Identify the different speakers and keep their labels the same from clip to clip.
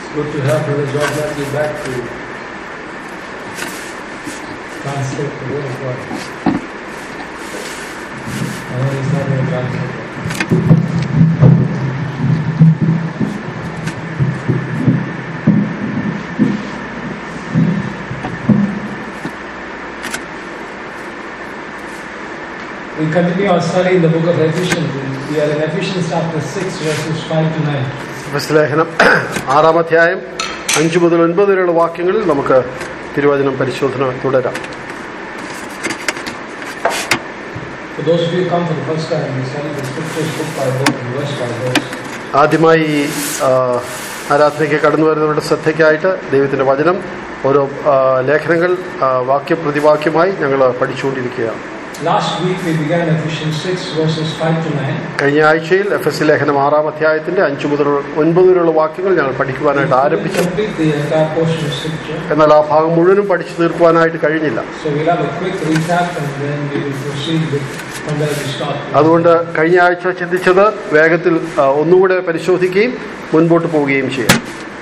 Speaker 1: good to have Brother George Matthew back to translate the word of God. I know he's not going to translate it. We continue our study in the book of Ephesians. We are in Ephesians chapter 6, verses 5 to 9.
Speaker 2: എഫെസ് ലേഖനം ആറാം അധ്യായം അഞ്ച് മുതൽ ഒൻപത് വരെയുള്ള വാക്യങ്ങളിൽ നമുക്ക് തിരുവചനം പരിശോധന തുടരാം
Speaker 1: For those of you who come for the first time, we study the scriptures book by book, verse by verse.
Speaker 2: ആദ്യമായി ഈ ആ, ആരാധനയ്ക്ക് കടന്നു വരുന്നവരുടെ ശ്രദ്ധയ്ക്കായിട്ട് ദൈവത്തിൻ്റെ വചനം ഓരോ ആ, ലേഖനങ്ങൾ ആ, വാക്യപ്രതിവാക്യമായി ഞങ്ങൾ പഠിച്ചുകൊണ്ടിരിക്കുകയാണ്
Speaker 1: Last week we began Ephesians 6, verses 5 to 9.
Speaker 2: കഴിഞ്ഞ ആഴ്ചയിൽ എഫ് എസ് ലേഖനം ആറാം അധ്യായത്തിന്റെ അഞ്ച് മുതൽ ഒൻപത് വരെയുള്ള വാക്യങ്ങൾ ഞങ്ങൾ പഠിക്കുവാനായിട്ട്
Speaker 1: We
Speaker 2: ആരംഭിച്ചു
Speaker 1: couldn't complete the entire portion of scripture.
Speaker 2: എന്നാൽ ആ ഭാഗം മുഴുവനും പഠിച്ചു തീർക്കുവാനായിട്ട് കഴിഞ്ഞില്ല
Speaker 1: So we'll have a quick recap and then we will proceed with from where we start.
Speaker 2: അതുകൊണ്ട് കഴിഞ്ഞ ആഴ്ച ചിന്തിച്ചത് വേഗത്തിൽ ആ, ഒന്നുകൂടെ പരിശോധിക്കുകയും മുൻപോട്ട് പോവുകയും ചെയ്യാം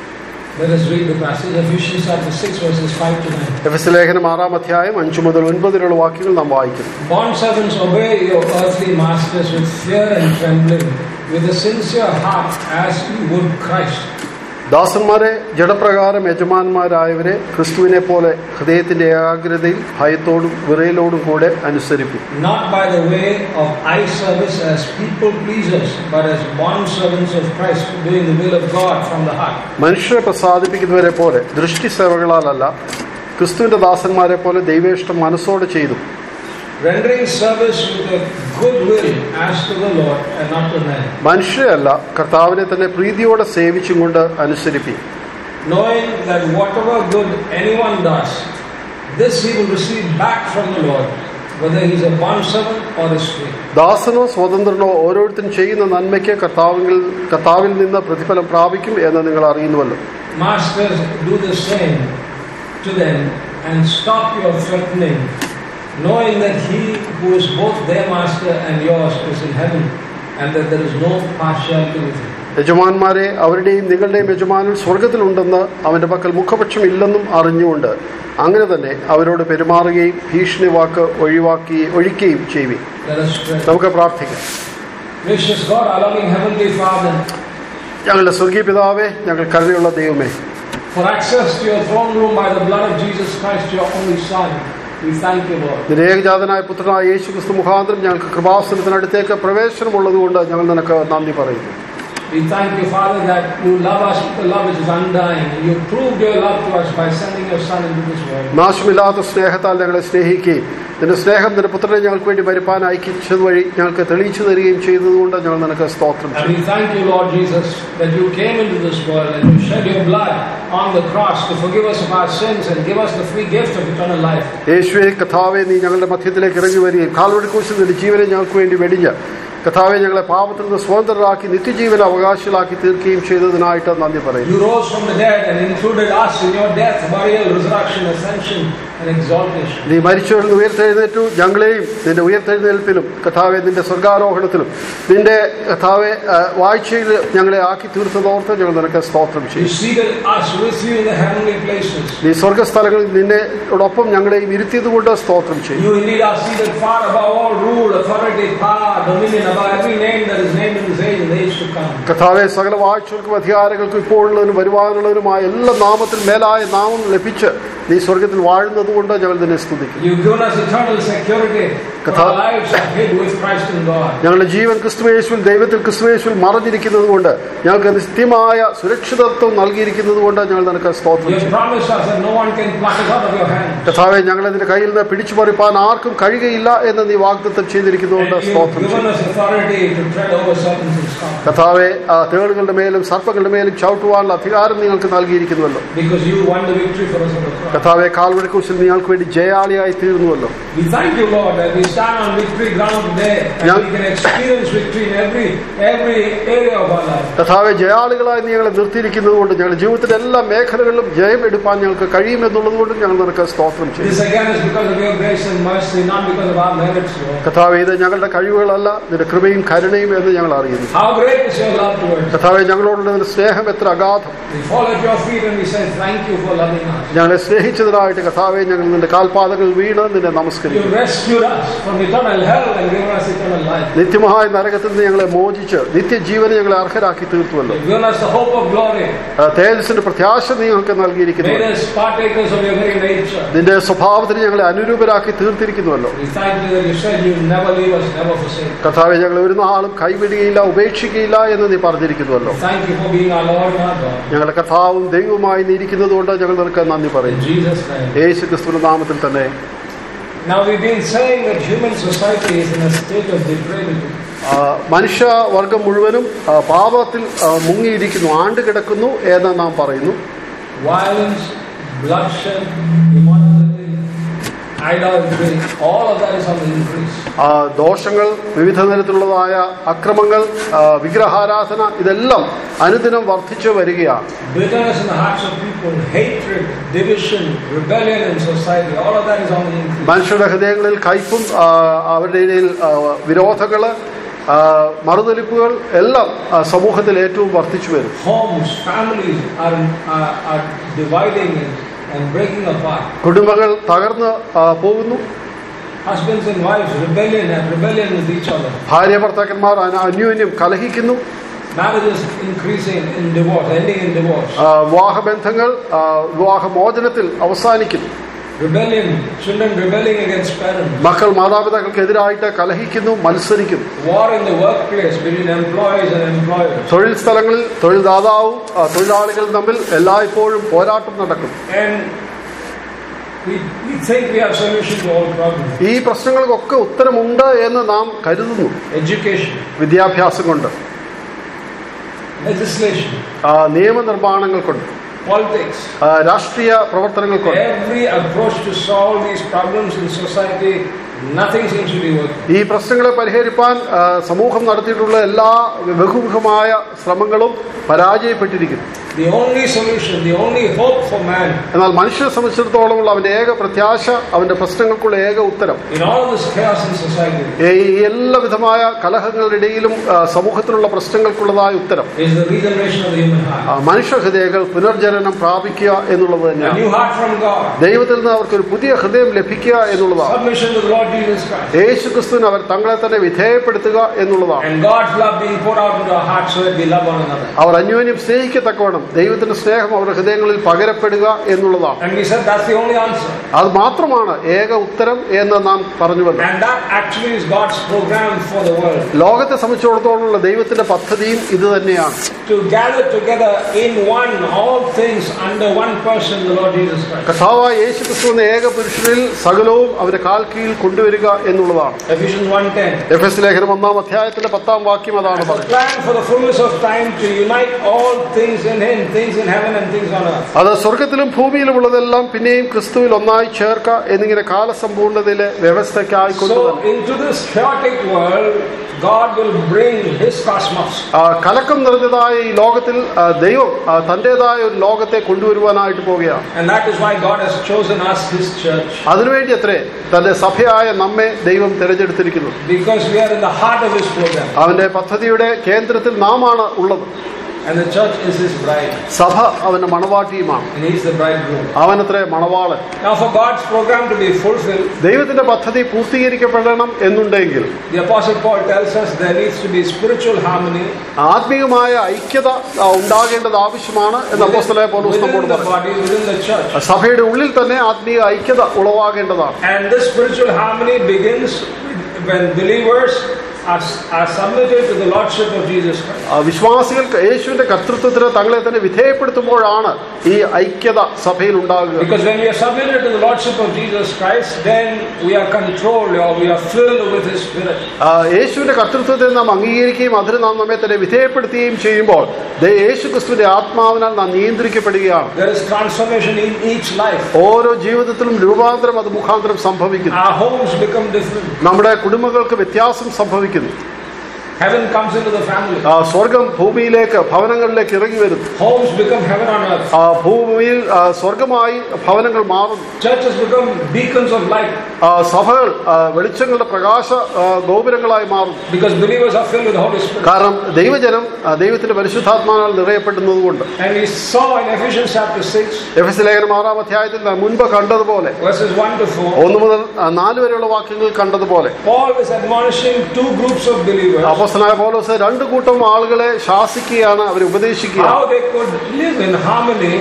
Speaker 1: Let us read the passage, Ephesians chapter 6, verses 5 to 9.
Speaker 2: Ephesus ലേഖനം ആറാം അധ്യായം അഞ്ചു മുതൽ ഒൻപത് വരെയുള്ള വാക്യങ്ങൾ നാം വായിക്കുന്നു
Speaker 1: Bond servants, obey your earthly masters with fear and trembling, with a sincere heart, as you would Christ.
Speaker 2: ദാസന്മാരെ ജഡപ്രകാരം യജമാന്മാരായവരെ ക്രിസ്തുവിനെ പോലെ ഹൃദയത്തിന്റെ ഏകാഗ്രതയിൽ ഭയത്തോടും വിറയലോടും കൂടെ അനുസരിപ്പിക്കും
Speaker 1: Not by the way of eye service as people pleasers, but as bond servants of Christ, doing the will of God from the heart.
Speaker 2: മനുഷ്യരെ പ്രസാദിപ്പിക്കുന്നവരെ പോലെ ദൃഷ്ടി സേവകളാലല്ല ക്രിസ്തുവിന്റെ ദാസന്മാരെ പോലെ ദൈവേഷ്ടം മനസ്സോടെ ചെയ്തു
Speaker 1: Rendering service with a good will as to the Lord and not to men.
Speaker 2: മനുഷ്യരല്ല കർത്താവിനെ തന്നെ പ്രീതിയോടെ സേവിച്ചും കൊണ്ട് അനുസരിപ്പിക്കും
Speaker 1: Knowing that whatever good anyone does, this he will receive back from the Lord, whether he's a bond servant or is free.
Speaker 2: ദാസനോ സ്വതന്ത്രനോ ഓരോരുത്തരും ചെയ്യുന്ന നന്മയ്ക്ക് കർത്താവിൽ കർത്താവിൽ നിന്ന് പ്രതിഫലം പ്രാപിക്കും എന്ന് നിങ്ങൾ അറിയുന്നുവല്ലോ
Speaker 1: Masters, do the same to them and stop your threatening, knowing that he who is both their master and yours is in heaven, and that there is no partiality with him.
Speaker 2: യജമാന്മാരെ അവരുടെയും നിങ്ങളുടെയും യജമാനൻ സ്വർഗത്തിലുണ്ടെന്ന് അവന്റെ പക്കൽ മുഖപക്ഷം ഇല്ലെന്നും അറിഞ്ഞുകൊണ്ട് അങ്ങനെ തന്നെ അവരോട് പെരുമാറുകയും ഭീഷണി വാക്ക് ഒഴിവാക്കി ഒഴിക്കുകയും ചെയ്യുകയും
Speaker 1: Let us pray.
Speaker 2: നമുക്ക് പ്രാർത്ഥിക്കാം
Speaker 1: Gracious God, our loving Heavenly Father,
Speaker 2: ഞങ്ങളുടെ സ്വർഗീയ പിതാവേ ഞങ്ങൾ കരുണയുള്ള ദൈവമേ
Speaker 1: for access to your throne room by the blood of Jesus Christ, your only Son, we thank you, Lord.
Speaker 2: നിന്റെ ഏകജാതനായ പുത്രനായ യേശു ക്രിസ്തു മുഖാന്തരം ഞങ്ങൾക്ക് കൃപാസനത്തിനടുത്തേക്ക് പ്രവേശനമുള്ളതുകൊണ്ട് ഞങ്ങൾ നിനക്ക് നന്ദി പറയുന്നു
Speaker 1: We thank you, Father, that you love us with a love which is undying. and You proved your love to us by sending your Son into this world.
Speaker 2: നാശമില്ലാത്ത സ്നേഹത്താൽ ഞങ്ങളെ സ്നേഹിക്കുകയും നിന്റെ സ്നേഹം നിന്റെ പുത്രനെ ഞങ്ങൾക്ക് വേണ്ടി വരുപ്പാൻ അയക്കിച്ചത് വഴി ഞങ്ങൾക്ക് തെളിയിച്ചു തരികയും ചെയ്തതുകൊണ്ട് ഞങ്ങൾ നിനക്ക് സ്തോത്രം
Speaker 1: And
Speaker 2: ചെയ്യും
Speaker 1: we thank you, Lord Jesus, that you came into this world and you shed your blood on the cross to forgive us of our sins and give us the free gift of eternal life.
Speaker 2: യേശുവെ കഥാവെ നീ ഞങ്ങളുടെ മധ്യത്തിലേക്ക് ഇറങ്ങി വരികയും കാൽവടി കുറിച്ച് നിന്റെ ജീവനെ ഞങ്ങൾക്ക് വേണ്ടി വെടിഞ്ഞ് കഥാവെ ഞങ്ങളെ പാപത്തിൽ നിന്ന് സ്വതന്ത്രരാക്കി നിത്യജീവന അവകാശികളാക്കി തീർക്കുകയും ചെയ്തതിനായിട്ട് നന്ദി പറയുന്നു
Speaker 1: You rose from the dead and included us in your death, burial, resurrection, ascension, and exaltation.
Speaker 2: നീ മരിച്ചവരിൽ നിന്ന് ഉയർത്തെഴുന്നേറ്റു ഞങ്ങളെയും നിന്റെ ഉയർത്തെഴുന്നേൽപ്പിലും കഥാവെ നിന്റെ സ്വർഗാരോഹണത്തിലും നിന്റെ കഥാവെ ആ, വാഴ്ചയിൽ ഞങ്ങളെ ആക്കി തീർത്തതോർത്ത് ഞങ്ങൾ നിനക്ക് സ്തോത്രം
Speaker 1: You
Speaker 2: ചെയ്യും
Speaker 1: seated us with you in the heavenly places.
Speaker 2: നീ സ്വർഗസ്ഥലങ്ങളിൽ നിന്നോടൊപ്പം ഞങ്ങളെയും ഇരുത്തിയത് കൊണ്ട് സ്തോത്രം ചെയ്യും
Speaker 1: You indeed are seated far above all rule, authority, power, dominion, above every name that is named in this age and the age to come.
Speaker 2: കഥാവെ സകല വാഴ്ചകൾക്കും അധികാരങ്ങൾക്കും ഇപ്പോഴുള്ളതിനും വരുവാനുള്ളതിനുമായ എല്ലാ നാമത്തിൽ മേലായ നാമം ലഭിച്ച് നീ സ്വർഗത്തിൽ വാഴുന്നത് കൊണ്ട് ഞങ്ങൾ നിന്നെ സ്തുതിക്കും
Speaker 1: You've given us eternal security. For
Speaker 2: Katha-
Speaker 1: our lives are hid with Christ in God.
Speaker 2: ഞങ്ങളുടെ ജീവൻ ക്രിസ്തുവേശുവിൽ ദൈവത്തിൽ ക്രിസ്തുവേശുവിൽ മറഞ്ഞിരിക്കുന്നത് കൊണ്ട് ഞങ്ങൾക്ക് നിത്യമായ സുരക്ഷിതത്വം നൽകിയിരിക്കുന്നത് കൊണ്ട് ഞങ്ങൾ നിനക്ക് സ്തോത്രം
Speaker 1: You have
Speaker 2: ചെയ്യും
Speaker 1: promised us that no one can pluck us out of your hand.
Speaker 2: കഥാവെ ഞങ്ങളെ നിന്റെ കയ്യിൽ നിന്ന് പിടിച്ചു പറിപ്പാൻ ആർക്കും കഴിയുകയില്ല എന്ന് നീ വാഗ്ദത്തം ചെയ്തിരിക്കുന്നതുകൊണ്ട്
Speaker 1: And you've
Speaker 2: സ്തോത്രം
Speaker 1: given
Speaker 2: ചെയ്യും
Speaker 1: us authority to tread over serpents and scorpions.
Speaker 2: കഥാവെ ആ തേളുകളുടെ മേലും സർപ്പങ്ങളുടെ മേലും ചവിട്ടുവാനുള്ള അധികാരം നിങ്ങൾക്ക് നൽകിയിരിക്കുന്നുവല്ലോ
Speaker 1: Because you won the victory for us on the cross.
Speaker 2: കഥാവെ കാൽവഴക്കുറിച്ചിൽ നിങ്ങൾക്ക് വേണ്ടി ജയാളിയായി തീർന്നുവല്ലോ
Speaker 1: We thank you, Lord, that we stand on victory ground today and
Speaker 2: Yeah.
Speaker 1: we can experience victory in every every area of our life.
Speaker 2: കഥാവെ ജയാളികളായി നീ ഞങ്ങളെ നിർത്തിയിരിക്കുന്നത് കൊണ്ട് ഞങ്ങളുടെ ജീവിതത്തിന്റെ എല്ലാ മേഖലകളിലും ജയം എടുപ്പാൻ ഞങ്ങൾക്ക് കഴിയുമെന്നുള്ളത് കൊണ്ടും ഞങ്ങൾ നിനക്ക് സ്തോത്രം ചെയ്യും
Speaker 1: This again is because of your grace and mercy, not because of our merits, Lord.
Speaker 2: കഥാവെ ഇത് ഞങ്ങളുടെ കഴിവുകളല്ല നിന്റെ കൃപയും കരുണയും എന്ന് ഞങ്ങൾ അറിയുന്നു
Speaker 1: How great is your love towards us.
Speaker 2: കഥാവെ ഞങ്ങളോടുള്ള നിന്റെ സ്നേഹം എത്ര അഗാധം
Speaker 1: We fall at your feet and we say, Thank you for loving us.
Speaker 2: ഞങ്ങളെ സ്നേഹിച്ചതിനായിട്ട് കഥാവെ ഞങ്ങൾ നിന്റെ കാൽപാതകൾ വീണ് നിന്നെ
Speaker 1: You
Speaker 2: നമസ്കരിക്കും
Speaker 1: rescued us from eternal hell and given us eternal life.
Speaker 2: നിത്യമായ നരകത്തിൽ നിന്ന് ഞങ്ങളെ മോചിച്ച് നിത്യജീവന് ഞങ്ങളെ അർഹരാക്കി തീർത്തുവല്ലോ
Speaker 1: You've given us the hope of glory.
Speaker 2: ആ, തേജസ്സിന്റെ പ്രത്യാശ നീ ഞങ്ങൾക്ക് നൽകിയിരിക്കുന്നു
Speaker 1: Made us partakers of your very nature.
Speaker 2: നിന്റെ സ്വഭാവത്തിന് ഞങ്ങളെ അനുരൂപരാക്കി തീർത്തിരിക്കുന്നുവല്ലോ
Speaker 1: We thank you that you said you never leave us, never forsake us.
Speaker 2: കഥാവെ ഞങ്ങൾ ഒരു നാളും കൈവിടുകയില്ല ഉപേക്ഷിക്കുകയില്ല എന്ന് നീ പറഞ്ഞിരിക്കുന്നുവല്ലോ
Speaker 1: Thank you for being our Lord and our God.
Speaker 2: ഞങ്ങളുടെ കഥാവും ദൈവവുമായി നീ ഇരിക്കുന്നത് കൊണ്ട് ഞങ്ങൾ നിനക്ക് നന്ദി
Speaker 1: In
Speaker 2: പറയും
Speaker 1: Jesus' name.
Speaker 2: യേശു ക്രിസ്തുവിന്റെ നാമത്തിൽ തന്നെ
Speaker 1: Now we've been saying that human society is in a state of depravity.
Speaker 2: ആ, മനുഷ്യവർഗം മുഴുവനും ആ, പാപത്തിൽ ആ, മുങ്ങിയിരിക്കുന്നു ആണ്ട് കിടക്കുന്നു എന്ന് നാം പറയുന്നു
Speaker 1: Violence, bloodshed, immorality, idolatry, all of that is on the increase.
Speaker 2: ആ, ദോഷങ്ങൾ വിവിധ തരത്തിലുള്ളതായ അക്രമങ്ങൾ ആ, വിഗ്രഹാരാധന ഇതെല്ലാം അനുദിനം വർദ്ധിച്ചു വരികയാണ്
Speaker 1: Bitterness in the hearts of people, hatred, division, rebellion in society, all of that is on the increase.
Speaker 2: മനുഷ്യരുടെ ഹൃദയങ്ങളിൽ കയ്പും ആ, അവരുടെ ഇടയിൽ ആ, വിരോധങ്ങള് ആ, മറുതലിപ്പുകൾ എല്ലാം ആ, സമൂഹത്തിൽ ഏറ്റവും വർദ്ധിച്ചു വരും
Speaker 1: Homes, families are, are, are dividing and, and breaking apart.
Speaker 2: കുടുംബങ്ങൾ തകർന്ന് ആ, പോകുന്നു
Speaker 1: Husbands and wives, rebellion and rebellion with each other.
Speaker 2: ഭാര്യ ഭർത്താക്കന്മാർ അന- അന്യോന്യം കലഹിക്കുന്നു
Speaker 1: Marriages increasing in divorce, ending in divorce.
Speaker 2: ആ, വിവാഹബന്ധങ്ങൾ ആ, വിവാഹമോചനത്തിൽ അവസാനിക്കുന്നു
Speaker 1: Rebellion, children rebelling against parents.
Speaker 2: മക്കൾ മാതാപിതാക്കൾക്കെതിരായിട്ട് കലഹിക്കുന്നു മത്സരിക്കുന്നു
Speaker 1: War in the workplace between employees and employers.
Speaker 2: തൊഴിൽ സ്ഥലങ്ങളിൽ തൊഴിൽദാതാവും ആ, തൊഴിലാളികളും തമ്മിൽ എല്ലായ്പ്പോഴും പോരാട്ടം നടക്കും
Speaker 1: And we, we think we have solution to all problems.
Speaker 2: ഈ പ്രശ്നങ്ങൾക്കൊക്കെ ഉത്തരമുണ്ട് എന്ന് നാം കരുതുന്നു
Speaker 1: Education,
Speaker 2: വിദ്യാഭ്യാസം കൊണ്ട്
Speaker 1: legislation,
Speaker 2: ആ, നിയമനിർമ്മാണങ്ങൾ കൊണ്ട്
Speaker 1: politics.
Speaker 2: ആ, രാഷ്ട്രീയ പ്രവർത്തനങ്ങൾ കൊണ്ട്
Speaker 1: Every approach to solve these problems in society, nothing seems to be working.
Speaker 2: ഈ പ്രശ്നങ്ങളെ പരിഹരിപ്പാൻ ആ, സമൂഹം നടത്തിയിട്ടുള്ള എല്ലാ ബഹുമുഖമായ ശ്രമങ്ങളും പരാജയപ്പെട്ടിരിക്കുന്നു
Speaker 1: The only solution, the only hope for man
Speaker 2: എന്നാൽ മനുഷ്യനെ സംബന്ധിച്ചിടത്തോളമുള്ള അവന്റെ ഏക പ്രത്യാശ അവന്റെ പ്രശ്നങ്ങൾക്കുള്ള ഏക ഉത്തരം
Speaker 1: in all of this chaos in society
Speaker 2: ഈ എല്ലാ വിധമായ കലഹങ്ങളുടെ ഇടയിലും ആ, സമൂഹത്തിലുള്ള പ്രശ്നങ്ങൾക്കുള്ളതായ ഉത്തരം
Speaker 1: is the regeneration of the human
Speaker 2: ആ,
Speaker 1: heart.
Speaker 2: മനുഷ്യ ഹൃദയങ്ങൾ പുനർജനനം പ്രാപിക്കുക എന്നുള്ളത്
Speaker 1: A
Speaker 2: തന്നെയാണ്
Speaker 1: new heart from God.
Speaker 2: ദൈവത്തിൽ നിന്ന് അവർക്ക് ഒരു പുതിയ ഹൃദയം ലഭിക്കുക എന്നുള്ളതാണ്
Speaker 1: Submission to the Lord Jesus Christ.
Speaker 2: യേശു ക്രിസ്തുവിന് അവർ തങ്ങളെ തന്നെ വിധേയപ്പെടുത്തുക എന്നുള്ളതാണ്
Speaker 1: And God's love being poured out into our hearts so that we love one another.
Speaker 2: അവർ അന്യോന്യം സ്നേഹിക്കത്തക്കവണ്ണം ദൈവത്തിന്റെ സ്നേഹം അവരുടെ ഹൃദയങ്ങളിൽ പകരപ്പെടുക എന്നുള്ളതാണ്
Speaker 1: And we said that's the only answer.
Speaker 2: അത് മാത്രമാണ് ഏക ഉത്തരം എന്ന് നാം പറഞ്ഞുവല്ലോ
Speaker 1: And that actually is God's program for the world.
Speaker 2: ലോകത്തെ സംബന്ധിച്ചിടത്തോളമുള്ള ദൈവത്തിന്റെ പദ്ധതിയും ഇത് തന്നെയാണ്
Speaker 1: To gather together in one all things under one person, the Lord Jesus Christ.
Speaker 2: കഥാവായ യേശു ക്രിസ്തു എന്ന ഏക പുരുഷനിൽ സകലവും അവന്റെ കാൽ കീഴിൽ കൊണ്ടുവരിക എന്നുള്ളതാണ്
Speaker 1: Ephesians 1.10.
Speaker 2: എഫ് എസ് ലേഖനം ഒന്നാം അധ്യായത്തിന്റെ പത്താം വാക്യം അതാണ്
Speaker 1: As a
Speaker 2: പറയുന്നത്
Speaker 1: plan for the fullness of time to unite all things in Him, things in heaven and things on earth.
Speaker 2: അത് സ്വർഗത്തിലും ഭൂമിയിലുമുള്ളതെല്ലാം പിന്നെയും ക്രിസ്തുവിൽ ഒന്നായി ചേർക്ക എന്നിങ്ങനെ കാലസമ്പൂർണതയിലെ വ്യവസ്ഥയ്ക്കായി
Speaker 1: So
Speaker 2: കൊണ്ടുവന്നു
Speaker 1: into this chaotic world, God will bring His cosmos.
Speaker 2: ആ, കലക്കം നിറഞ്ഞതായ ഈ ലോകത്തിൽ ആ, ദൈവം ആ, തന്റേതായ ഒരു ലോകത്തെ കൊണ്ടുവരുവാനായിട്ട് പോവുകയാണ്
Speaker 1: And that is why God has chosen us, His church.
Speaker 2: അതിനുവേണ്ടി അത്രേ തന്റെ സഭയായ നമ്മെ ദൈവം തിരഞ്ഞെടുത്തിരിക്കുന്നു
Speaker 1: Because we are in the heart of His program.
Speaker 2: അവന്റെ പദ്ധതിയുടെ കേന്ദ്രത്തിൽ നാമാണ് ഉള്ളത്
Speaker 1: And the church is His bride.
Speaker 2: സഭ അവന്റെ മണവാട്ടിയുമാണ്
Speaker 1: And He's the bridegroom.
Speaker 2: അവനത്രേ മണവാളൻ
Speaker 1: Now, for God's program to be fulfilled,
Speaker 2: ദൈവത്തിന്റെ പദ്ധതി പൂർത്തീകരിക്കപ്പെടണം എന്നുണ്ടെങ്കിൽ
Speaker 1: the Apostle Paul tells us there needs to be spiritual harmony
Speaker 2: ആത്മീയമായ ഐക്യത ആ, ഉണ്ടാകേണ്ടത് ആവശ്യമാണ് എന്ന് അപ്പോസ്തലനായ പൗലോസ്
Speaker 1: within
Speaker 2: നമ്മോട്
Speaker 1: the
Speaker 2: പറഞ്ഞു
Speaker 1: body, within the church.
Speaker 2: സഭയുടെ ഉള്ളിൽ തന്നെ ആത്മീയ ഐക്യത ഉളവാകേണ്ടതാണ്
Speaker 1: And this spiritual harmony begins when believers are, are submitted to the Lordship of Jesus Christ.
Speaker 2: ആ, വിശ്വാസികൾക്ക് യേശുവിന്റെ കർത്തൃത്വത്തിന് തങ്ങളെ തന്നെ വിധേയപ്പെടുത്തുമ്പോഴാണ് ഈ ഐക്യത സഭയിൽ ഉണ്ടാകുക
Speaker 1: Because when we are submitted to the Lordship of Jesus Christ, then we are controlled or we are filled with His Spirit.
Speaker 2: ആ, യേശുവിന്റെ കർത്തൃത്വത്തെ നാം അംഗീകരിക്കുകയും അതിന് നാം നമ്മെ തന്നെ വിധേയപ്പെടുത്തുകയും ചെയ്യുമ്പോൾ ദേ യേശു ക്രിസ്തുവിന്റെ ആത്മാവിനാൽ നാം നിയന്ത്രിക്കപ്പെടുകയാണ്
Speaker 1: There is transformation in each life.
Speaker 2: ഓരോ ജീവിതത്തിലും രൂപാന്തരം അത് മുഖാന്തരം സംഭവിക്കുന്നു
Speaker 1: Our homes become different.
Speaker 2: നമ്മുടെ കുടുംബങ്ങൾക്ക് വ്യത്യാസം സംഭവിക്കുന്നു
Speaker 1: Heaven comes into the family.
Speaker 2: ആ, സ്വർഗം ഭൂമിയിലേക്ക് ഭവനങ്ങളിലേക്ക് ഇറങ്ങി വരുന്നു
Speaker 1: Homes become heaven on earth.
Speaker 2: ആ, ഭൂമിയിൽ ആ, സ്വർഗമായി ഭവനങ്ങൾ മാറുന്നു
Speaker 1: Churches become beacons of light
Speaker 2: ആ, സഭകൾ ആ, വെളിച്ചങ്ങളുടെ പ്രകാശ ആ, ഗോപുരങ്ങളായി മാറുന്നു
Speaker 1: because believers are filled with the Holy Spirit.
Speaker 2: കാരണം ദൈവജനം ആ, ദൈവത്തിന്റെ പരിശുദ്ധാത്മാനാൽ നിറയപ്പെടുന്നതുകൊണ്ട്
Speaker 1: And we saw in Ephesians chapter 6,
Speaker 2: Ephesus ലേഖനം ആറാം അധ്യായത്തിൽ നാം മുൻപ് കണ്ടതുപോലെ
Speaker 1: verses 1 to 4,
Speaker 2: ഒന്ന് മുതൽ ആ, നാല് വരെയുള്ള വാക്യങ്ങൾ കണ്ടതുപോലെ
Speaker 1: Paul is admonishing two groups of believers
Speaker 2: അപ്പോസ്തലനായ പൗലോസ് രണ്ട് കൂട്ടം ആളുകളെ ശാസിക്കുകയാണ് അവരെ ഉപദേശിക്കുക
Speaker 1: how they could live in harmony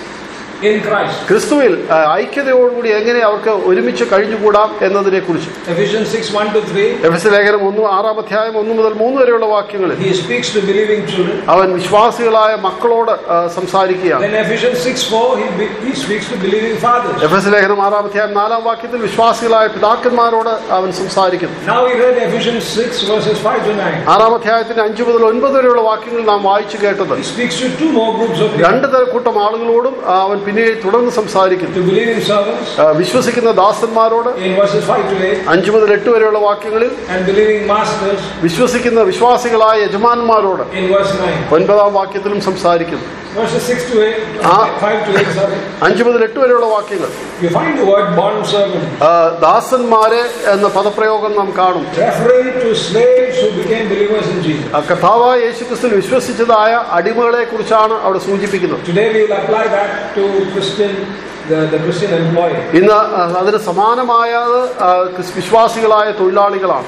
Speaker 1: in Christ.
Speaker 2: ക്രിസ്തുവിൽ ആ, ഐക്യതയോടുകൂടി എങ്ങനെ അവർക്ക് ഒരുമിച്ച് കഴിഞ്ഞുകൂടാം എന്നതിനെ കുറിച്ച്
Speaker 1: Ephesians 6 1 to 3,
Speaker 2: എഫ് എസ് ലേഖനം ഒന്ന് ആറാം അധ്യായം ഒന്ന് മുതൽ മൂന്ന് വരെയുള്ള വാക്യങ്ങളിൽ
Speaker 1: he speaks to believing children.
Speaker 2: അവൻ വിശ്വാസികളായ മക്കളോട് ആ, സംസാരിക്കുകയാണ്
Speaker 1: Then Ephesians 6 4, he, be- he speaks to believing fathers.
Speaker 2: Ephesus ലേഖനം ആറാം അധ്യായം നാലാം വാക്യത്തിൽ വിശ്വാസികളായ പിതാക്കന്മാരോട് അവൻ സംസാരിക്കുന്നു
Speaker 1: Now we read Ephesians 6 verses 5 to 9.
Speaker 2: ആറാം അധ്യായത്തിന്റെ അഞ്ചു മുതൽ ഒൻപത് വരെയുള്ള വാക്യങ്ങൾ നാം വായിച്ചു കേട്ടത്
Speaker 1: He speaks to two more groups of people.
Speaker 2: രണ്ട് തരം കൂട്ടം ആളുകളോടും ആ, അവൻ പിന്നീട് തുടർന്ന് സംസാരിക്കുന്നു
Speaker 1: To believing servants
Speaker 2: ആ, വിശ്വസിക്കുന്ന ദാസന്മാരോട്
Speaker 1: in verses 5 to 8,
Speaker 2: അഞ്ചു മുതൽ എട്ട് വരെയുള്ള വാക്യങ്ങളിൽ
Speaker 1: and believing masters
Speaker 2: വിശ്വസിക്കുന്ന വിശ്വാസികളായ യജമാനന്മാരോട്
Speaker 1: in verse 9.
Speaker 2: ഒൻപതാം വാക്യത്തിലും സംസാരിക്കുന്നു
Speaker 1: Verses 6 to 8,
Speaker 2: Ah.
Speaker 1: 5 to 8, sorry.
Speaker 2: അഞ്ചു മുതൽ എട്ട് വരെയുള്ള വാക്യങ്ങൾ
Speaker 1: You find the word bond servant
Speaker 2: ആ, ദാസന്മാരെ എന്ന പദപ്രയോഗം നാം കാണും
Speaker 1: referring to slaves who became believers in Jesus.
Speaker 2: ആ, കർത്താവായ യേശുക്രിസ്തുവിൽ വിശ്വസിച്ചതായ അടിമകളെ കുറിച്ചാണ് അവിടെ സൂചിപ്പിക്കുന്നത്
Speaker 1: Today we will apply that to Christian, the, the Christian employee.
Speaker 2: ഇന്ന് ആ, അതിന് സമാനമായത് ആ, ക്രിസ്- വിശ്വാസികളായ തൊഴിലാളികളാണ്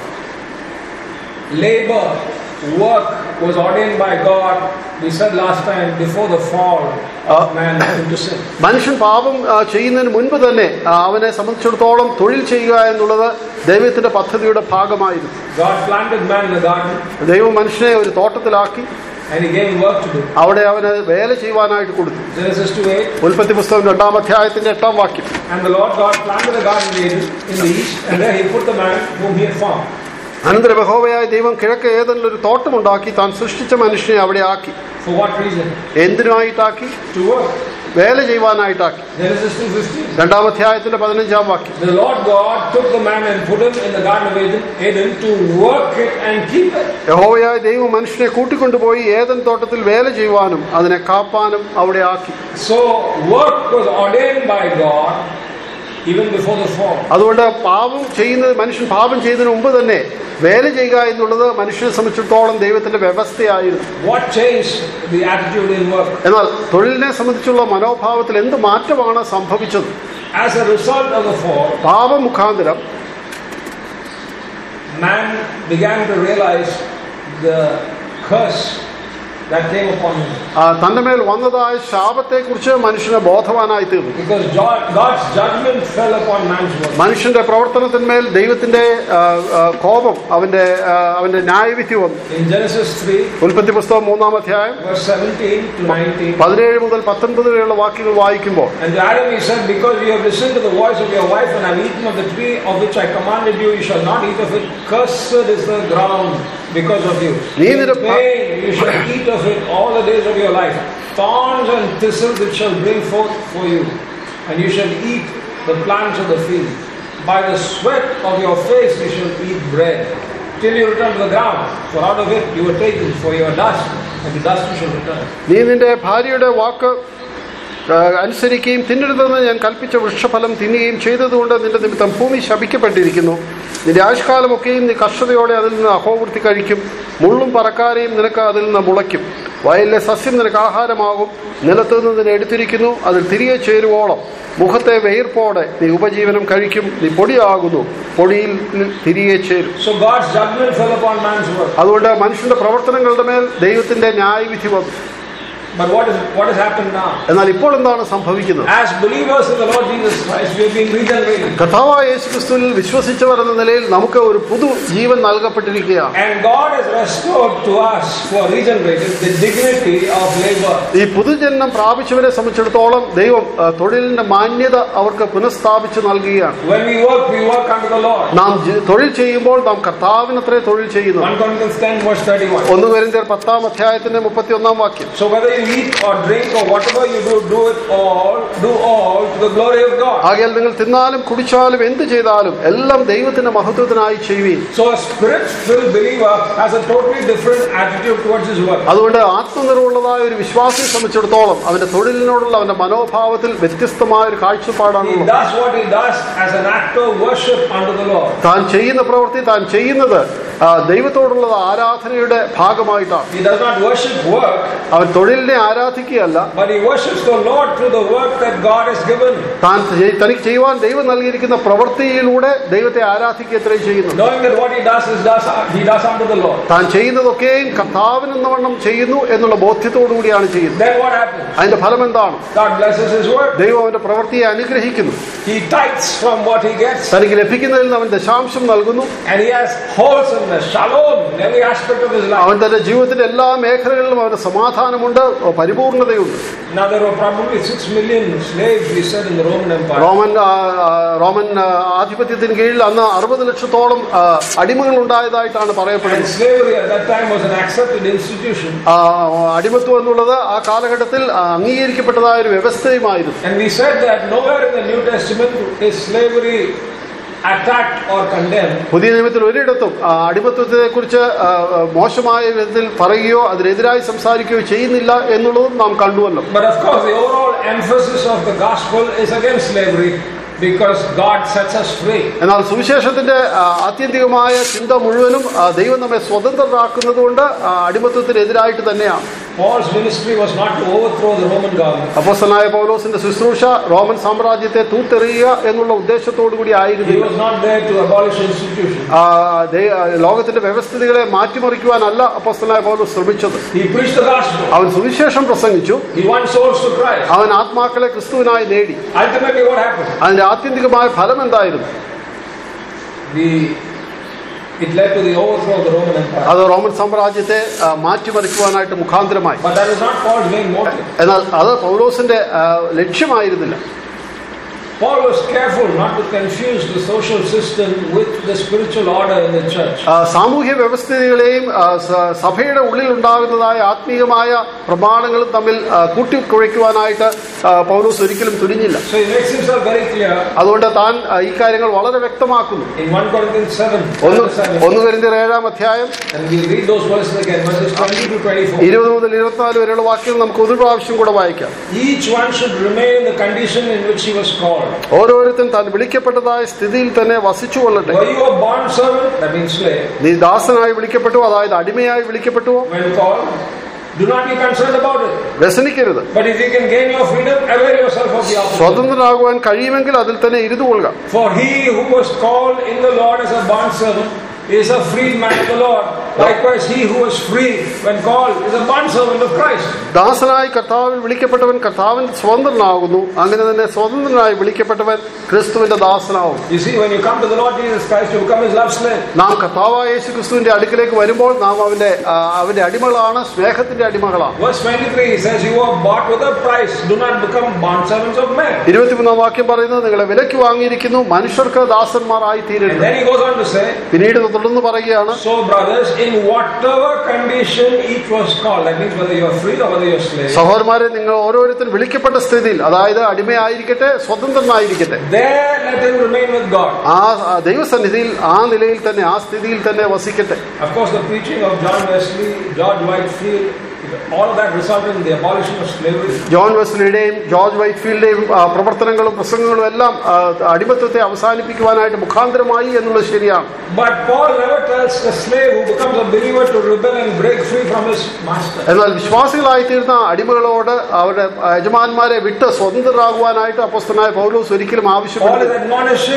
Speaker 1: Labor, work was ordained by God, we said last time, before the fall of man into sin.
Speaker 2: മനുഷ്യൻ പാപം ആ, ചെയ്യുന്നതിന് മുൻപ് തന്നെ ആ, അവനെ സംബന്ധിച്ചിടത്തോളം തൊഴിൽ ചെയ്യുക എന്നുള്ളത് ദൈവത്തിന്റെ പദ്ധതിയുടെ ഭാഗമായിരുന്നു
Speaker 1: God planted man in the garden
Speaker 2: ദൈവം മനുഷ്യനെ ഒരു തോട്ടത്തിലാക്കി
Speaker 1: and he gave him work to do.
Speaker 2: അവിടെ അവന് വേല ചെയ്യുവാനായിട്ട് കൊടുത്തു
Speaker 1: Genesis 2 8.
Speaker 2: ഉൽപ്പത്തി പുസ്തകം രണ്ടാം അധ്യായത്തിന്റെ എട്ടാം വാക്യം
Speaker 1: And the Lord God planted a garden in Eden in the east, and there he put the man whom he had formed.
Speaker 2: അനന്തര ബഹോവയായ ദൈവം കിഴക്ക് ഏതെങ്കിലും ഒരു തോട്ടമുണ്ടാക്കി താൻ സൃഷ്ടിച്ച മനുഷ്യനെ അവിടെ ആക്കി
Speaker 1: For what reason?
Speaker 2: എന്തിനായിട്ടാക്കി
Speaker 1: To work.
Speaker 2: വേല ചെയ്യുവാനായിട്ടാക്കി
Speaker 1: Genesis 2 15.
Speaker 2: രണ്ടാം അധ്യായത്തിന്റെ പതിനഞ്ചാം വാക്യം
Speaker 1: The Lord God took the man and put him in the garden of Eden, Eden to work it and keep it.
Speaker 2: യഹോവയായ ദൈവം മനുഷ്യനെ കൂട്ടിക്കൊണ്ടുപോയി ഏതൻ തോട്ടത്തിൽ വേല ചെയ്യുവാനും അതിനെ കാപ്പാനും അവിടെ ആക്കി
Speaker 1: So work was ordained by God even before the fall.
Speaker 2: അതുകൊണ്ട് പാപം ചെയ്യുന്നത് മനുഷ്യൻ പാപം ചെയ്യുന്നതിന് മുമ്പ് തന്നെ വേല ചെയ്യുക എന്നുള്ളത് മനുഷ്യനെ സംബന്ധിച്ചിടത്തോളം ദൈവത്തിന്റെ വ്യവസ്ഥയായിരുന്നു
Speaker 1: What changed the attitude in work?
Speaker 2: എന്നാൽ തൊഴിലിനെ സംബന്ധിച്ചുള്ള മനോഭാവത്തിൽ എന്ത് മാറ്റമാണ് സംഭവിച്ചത്
Speaker 1: As a result of the fall,
Speaker 2: പാപം മുഖാന്തരം
Speaker 1: man began to realize the curse that came upon him.
Speaker 2: ആ, തന്റെ മേൽ വന്നതായ ശാപത്തെക്കുറിച്ച് മനുഷ്യന് ബോധവാനായി തീർന്നു
Speaker 1: Because Jo- God's judgment fell upon man's work.
Speaker 2: മനുഷ്യന്റെ പ്രവർത്തനത്തിന്മേൽ ദൈവത്തിന്റെ ആ, ആ, കോപം അവന്റെ ആ, അവന്റെ ന്യായവിധി വന്നു
Speaker 1: In Genesis 3,
Speaker 2: ഉൽപ്പത്തി പുസ്തകം മൂന്നാം അധ്യായം
Speaker 1: verse 17 to 19.
Speaker 2: പതിനേഴ് മുതൽ പത്തൊൻപത് വരെയുള്ള വാക്യങ്ങൾ വായിക്കുമ്പോൾ
Speaker 1: And to Adam he said, Because you have listened to the voice of your wife and have eaten of the tree of which I commanded you, you shall not eat of it. Cursed is the ground because of you.
Speaker 2: Nee,
Speaker 1: In
Speaker 2: nee, dat-
Speaker 1: pain you shall eat of it all the days of your life. Thorns and thistles it shall bring forth for you, and you shall eat the plants of the field. By the sweat of your face you shall eat bread. Till you return to the ground, for out of it you were taken, for you are dust, and to dust you shall return.
Speaker 2: നീ നിന്റെ ഭാര്യയുടെ വാക്ക് ആ, അനുസരിക്കുകയും തിന്നരുതെന്ന് ഞാൻ കൽപ്പിച്ച വൃക്ഷഫലം തിന്നുകയും ചെയ്തതുകൊണ്ട് നിന്റെ നിമിത്തം ഭൂമി ശപിക്കപ്പെട്ടിരിക്കുന്നു നിന്റെ ആയുഷ്കാലമൊക്കെയും നീ കർഷതയോടെ അതിൽ നിന്ന് അഹോവൃത്തി കഴിക്കും മുള്ളും പറക്കാരെയും നിനക്ക് അതിൽ നിന്ന് മുളയ്ക്കും വയലിലെ സസ്യം നിനക്ക് ആഹാരമാകും നിലത്തു നിന്ന് നിന്നെ എടുത്തിരിക്കുന്നു അതിൽ തിരികെ ചേരുവോളം മുഖത്തെ വെയിർപ്പോടെ നീ ഉപജീവനം കഴിക്കും നീ പൊടിയാകുന്നു പൊടിയിൽ തിരികെ ചേരും
Speaker 1: So God's judgment fell upon man's work.
Speaker 2: അതുകൊണ്ട് മനുഷ്യന്റെ പ്രവർത്തനങ്ങളുടെ മേൽ ദൈവത്തിന്റെ ന്യായവിധി വന്നു
Speaker 1: But what is what has happened now?
Speaker 2: എന്നാൽ ഇപ്പോൾ എന്താണ് സംഭവിക്കുന്നത്
Speaker 1: As believers in the Lord Jesus Christ, we have been regenerated.
Speaker 2: കഥാവായ യേശു ക്രിസ്തുവിൽ വിശ്വസിച്ചവർ എന്ന നിലയിൽ നമുക്ക് ഒരു പുതു ജീവൻ നൽകപ്പെട്ടിരിക്കുകയാണ്
Speaker 1: And God has restored to us who are regenerated the dignity of labor.
Speaker 2: ഈ പുതുജന്മം പ്രാപിച്ചവരെ സംബന്ധിച്ചിടത്തോളം ദൈവം ആ, തൊഴിലിന്റെ മാന്യത അവർക്ക് പുനഃസ്ഥാപിച്ചു നൽകുകയാണ്
Speaker 1: When we work, we work unto the Lord.
Speaker 2: നാം ജി- തൊഴിൽ ചെയ്യുമ്പോൾ നാം കർത്താവിനത്രേ തൊഴിൽ ചെയ്യുന്നു
Speaker 1: 1 Corinthians 10 verse 31.
Speaker 2: ഒന്ന് പേരിന്റെ പത്താം അധ്യായത്തിന്റെ മുപ്പത്തി ഒന്നാം വാക്യം
Speaker 1: So whether you eat or drink or whatever you do, do it all, do all to the glory of God.
Speaker 2: ആകയാൽ നിങ്ങൾ തിന്നാലും കുടിച്ചാലും എന്ത് ചെയ്താലും എല്ലാം ദൈവത്തിന്റെ മഹത്വത്തിനായി ചെയ്യുകയും
Speaker 1: So a spirit-filled believer has a totally different attitude towards his work.
Speaker 2: അതുകൊണ്ട് ആത്മനിർവുള്ളതായ ഒരു വിശ്വാസിയെ സംബന്ധിച്ചിടത്തോളം അവന്റെ തൊഴിലിനോടുള്ള അവന്റെ മനോഭാവത്തിൽ വ്യത്യസ്തമായ ഒരു
Speaker 1: He
Speaker 2: കാഴ്ചപ്പാടാണുള്ളത്
Speaker 1: does what he does as an act of worship unto the Lord.
Speaker 2: താൻ ചെയ്യുന്ന പ്രവൃത്തി താൻ ചെയ്യുന്നത് ആ, ദൈവത്തോടുള്ള ആരാധനയുടെ ഭാഗമായിട്ടാണ്
Speaker 1: He does not worship work,
Speaker 2: അവൻ തൊഴിലിനെ ആരാധിക്കുകയല്ല
Speaker 1: but he worships the Lord through the work that God has given.
Speaker 2: താൻ ചെയ്- തനിക്ക് ചെയ്യുവാൻ ദൈവം നൽകിയിരിക്കുന്ന പ്രവൃത്തിയിലൂടെ ദൈവത്തെ ആരാധിക്കുക എത്രയും ചെയ്യുന്നു
Speaker 1: Knowing that what he does is does he does unto the Lord.
Speaker 2: താൻ ചെയ്യുന്നതൊക്കെയും കർത്താവിനെന്നവണ്ണം ചെയ്യുന്നു എന്നുള്ള ബോധ്യത്തോടു കൂടിയാണ് ചെയ്യുന്നത്
Speaker 1: Then what happens?
Speaker 2: അതിന്റെ ഫലം എന്താണ്
Speaker 1: God blesses his work.
Speaker 2: ദൈവം അവന്റെ പ്രവൃത്തിയെ അനുഗ്രഹിക്കുന്നു
Speaker 1: He tithes from what he gets.
Speaker 2: തനിക്ക് ലഭിക്കുന്നതിൽ നിന്ന് അവൻ ദശാംശം നൽകുന്നു
Speaker 1: And he has wholesomeness, shalom in every aspect of his life.
Speaker 2: അവൻ തന്റെ ജീവിതത്തിന്റെ എല്ലാ മേഖലകളിലും അവന് സമാധാനമുണ്ട് പരിപൂർണതയുണ്ട്
Speaker 1: Now there were probably six million slaves, we said, in the Roman Empire.
Speaker 2: Roman ആ, ആ, റോമൻ ആ, ആധിപത്യത്തിന് കീഴിൽ അന്ന് അറുപത് ലക്ഷത്തോളം ആ, അടിമകൾ ഉണ്ടായതായിട്ടാണ്
Speaker 1: And
Speaker 2: പറയപ്പെടുന്നത്
Speaker 1: slavery at that time was an accepted institution.
Speaker 2: ആ, അടിമത്വം എന്നുള്ളത് ആ കാലഘട്ടത്തിൽ ആ, അംഗീകരിക്കപ്പെട്ടതായ ഒരു വ്യവസ്ഥയുമായിരുന്നു
Speaker 1: And we said that nowhere in the New Testament is slavery attacked or condemned.
Speaker 2: പുതിയ നിയമത്തിൽ ഒരിടത്തും ആ, അടിമത്വത്തെക്കുറിച്ച് ആ, ആ, മോശമായ വിധത്തിൽ പറയുകയോ അതിനെതിരായി സംസാരിക്കുകയോ ചെയ്യുന്നില്ല എന്നുള്ളതും നാം കണ്ടുവല്ലോ
Speaker 1: But of course, the overall emphasis of the gospel is against slavery because God sets us free.
Speaker 2: എന്നാൽ സുവിശേഷത്തിന്റെ ആ, ആത്യന്തികമായ ചിന്ത മുഴുവനും ആ, ദൈവം നമ്മെ സ്വതന്ത്രരാക്കുന്നത് കൊണ്ട് ആ, അടിമത്വത്തിനെതിരായിട്ട് തന്നെയാണ്
Speaker 1: Paul's ministry was not to overthrow the Roman government.
Speaker 2: അപ്പോസ്തലനായ പൗലോസിന്റെ ശുശ്രൂഷ റോമൻ സാമ്രാജ്യത്തെ തൂത്തെറിയുക എന്നുള്ള ഉദ്ദേശത്തോടു കൂടി
Speaker 1: He
Speaker 2: ആയിരുന്നില്ല
Speaker 1: was not there to abolish institutions.
Speaker 2: ആ, ദേ- ആ, ലോകത്തിന്റെ വ്യവസ്ഥിതികളെ മാറ്റിമറിക്കുവാനല്ല അപ്പോസ്തലനായ പൗലോസ് ശ്രമിച്ചത്
Speaker 1: He preached the gospel.
Speaker 2: അവൻ സുവിശേഷം പ്രസംഗിച്ചു
Speaker 1: He won souls to Christ.
Speaker 2: അവൻ ആത്മാക്കളെ ക്രിസ്തുവിനായി നേടി
Speaker 1: Ultimately, what happened?
Speaker 2: അതിന്റെ ആത്യന്തികമായ ഫലം എന്തായിരുന്നു
Speaker 1: The, it led to the overthrow of the Roman Empire.
Speaker 2: അത് റോമൻ സാമ്രാജ്യത്തെ ആ, മാറ്റിമറിക്കുവാനായിട്ട് മുഖാന്തരമായി
Speaker 1: But that was not Paul's main motive.
Speaker 2: എന്നാൽ അത് പൗലോസിന്റെ ആ, ലക്ഷ്യമായിരുന്നില്ല
Speaker 1: Paul was careful not to confuse the social system with the spiritual order in the church.
Speaker 2: ആ, സാമൂഹ്യ വ്യവസ്ഥിതികളെയും ആ, സ- സഭയുടെ ഉള്ളിൽ ഉണ്ടാകുന്നതായ ആത്മീയമായ പ്രമാണങ്ങളും തമ്മിൽ ആ, കൂട്ടിക്കുഴയ്ക്കുവാനായിട്ട് ആ, പൗലോസ് ഒരിക്കലും തുനിഞ്ഞില്ല
Speaker 1: So he makes himself very clear
Speaker 2: അതുകൊണ്ട് താൻ ആ, ഈ കാര്യങ്ങൾ വളരെ വ്യക്തമാക്കുന്നു
Speaker 1: in 1 Corinthians 7,
Speaker 2: ഒന്ന്
Speaker 1: chapter 7.
Speaker 2: ഒന്ന് വരുന്ന ഏഴാം അധ്യായം
Speaker 1: And we'll read those verses again, verses 20 to 24.
Speaker 2: ഇരുപത് മുതൽ ഇരുപത്തിനാല് വരെയുള്ള വാക്യങ്ങൾ നമുക്ക് ഒരു പ്രാവശ്യം കൂടെ വായിക്കാം
Speaker 1: Each one should remain in the condition in which he was called.
Speaker 2: ഓരോരുത്തരും താൻ വിളിക്കപ്പെട്ടതായ സ്ഥിതിയിൽ തന്നെ വസിച്ചു കൊള്ളട്ടെ
Speaker 1: Were you a bond servant? That means slave.
Speaker 2: നീ ദാസനായി വിളിക്കപ്പെട്ടു അതായത് അടിമയായി വിളിക്കപ്പെട്ടുവോ
Speaker 1: When called, do not be concerned about it.
Speaker 2: വ്യസനിക്കരുത്
Speaker 1: But if you can gain your freedom, avail yourself of the opportunity.
Speaker 2: സ്വതന്ത്രനാകുവാൻ കഴിയുമെങ്കിൽ അതിൽ തന്നെ ഇരുന്നു കൊള്ളുക
Speaker 1: For he who was called in the Lord as a bondservant is a freedman of the Lord. Likewise, he who was free when called is a bondservant of Christ.
Speaker 2: ദാസനായി കർത്താവിൽ വിളിക്കപ്പെട്ടവൻ കർത്താവിൻ സ്വതന്ത്രനാകുന്നു അങ്ങനെ തന്നെ സ്വതന്ത്രനായി വിളിക്കപ്പെട്ടവൻ ക്രിസ്തുവിന്റെ ദാസനാവും
Speaker 1: You see, when you come to the Lord Jesus Christ, you become his love slave.
Speaker 2: നാം കർത്താവായ യേശു ക്രിസ്തുവിന്റെ അടുക്കിലേക്ക് വരുമ്പോൾ നാം അവന്റെ ആ, അവന്റെ അടിമകളാണ് സ്നേഹത്തിന്റെ അടിമകളാണ്
Speaker 1: Verse 23 he says, You are bought with a price. Do not become bondservants of men.
Speaker 2: ഇരുപത്തിമൂന്നാം വാക്യം പറയുന്നത് നിങ്ങളെ വിലയ്ക്ക് വാങ്ങിയിരിക്കുന്നു മനുഷ്യർക്ക് ദാസന്മാരായി
Speaker 1: And
Speaker 2: തീരരുത്
Speaker 1: then he goes on to say,
Speaker 2: പിന്നീട് തുടർന്ന് പറയുകയാണ്
Speaker 1: So, brothers, in whatever condition each was called, that means whether you are free or whether you are slave,
Speaker 2: സഹോദരന്മാരെ നിങ്ങൾ ഓരോരുത്തരും വിളിക്കപ്പെട്ട സ്ഥിതിയിൽ അതായത് അടിമയായിരിക്കട്ടെ സ്വതന്ത്രനായിരിക്കട്ടെ
Speaker 1: there let him remain with God.
Speaker 2: ആ ആ ദൈവസന്നിധിയിൽ ആ നിലയിൽ തന്നെ ആ സ്ഥിതിയിൽ തന്നെ വസിക്കട്ടെ
Speaker 1: Of course, the preaching of John Wesley, George Whitefield, all of that resulted in the abolition of slavery.
Speaker 2: John വെസ്ലിയുടെയും ജോർജ് വൈറ്റ്ഫീൽഡിന്റെയും ആ, പ്രവർത്തനങ്ങളും പ്രസംഗങ്ങളും എല്ലാം ആ, അടിമത്വത്തെ അവസാനിപ്പിക്കുവാനായിട്ട് മുഖാന്തരമായി എന്നുള്ളത് ശരിയാണ്
Speaker 1: But Paul never tells the slave who becomes a believer to rebel and break free from his master.
Speaker 2: എന്നാൽ വിശ്വാസികളായിത്തീർന്ന അടിമകളോട് അവരുടെ യജമാന്മാരെ വിട്ട് സ്വതന്ത്രരാകുവാനായിട്ട് അപ്പോസ്തനായ പൗലോസ് ഒരിക്കലും
Speaker 1: Paul
Speaker 2: ആവശ്യപ്പെടുന്നു
Speaker 1: is admonishing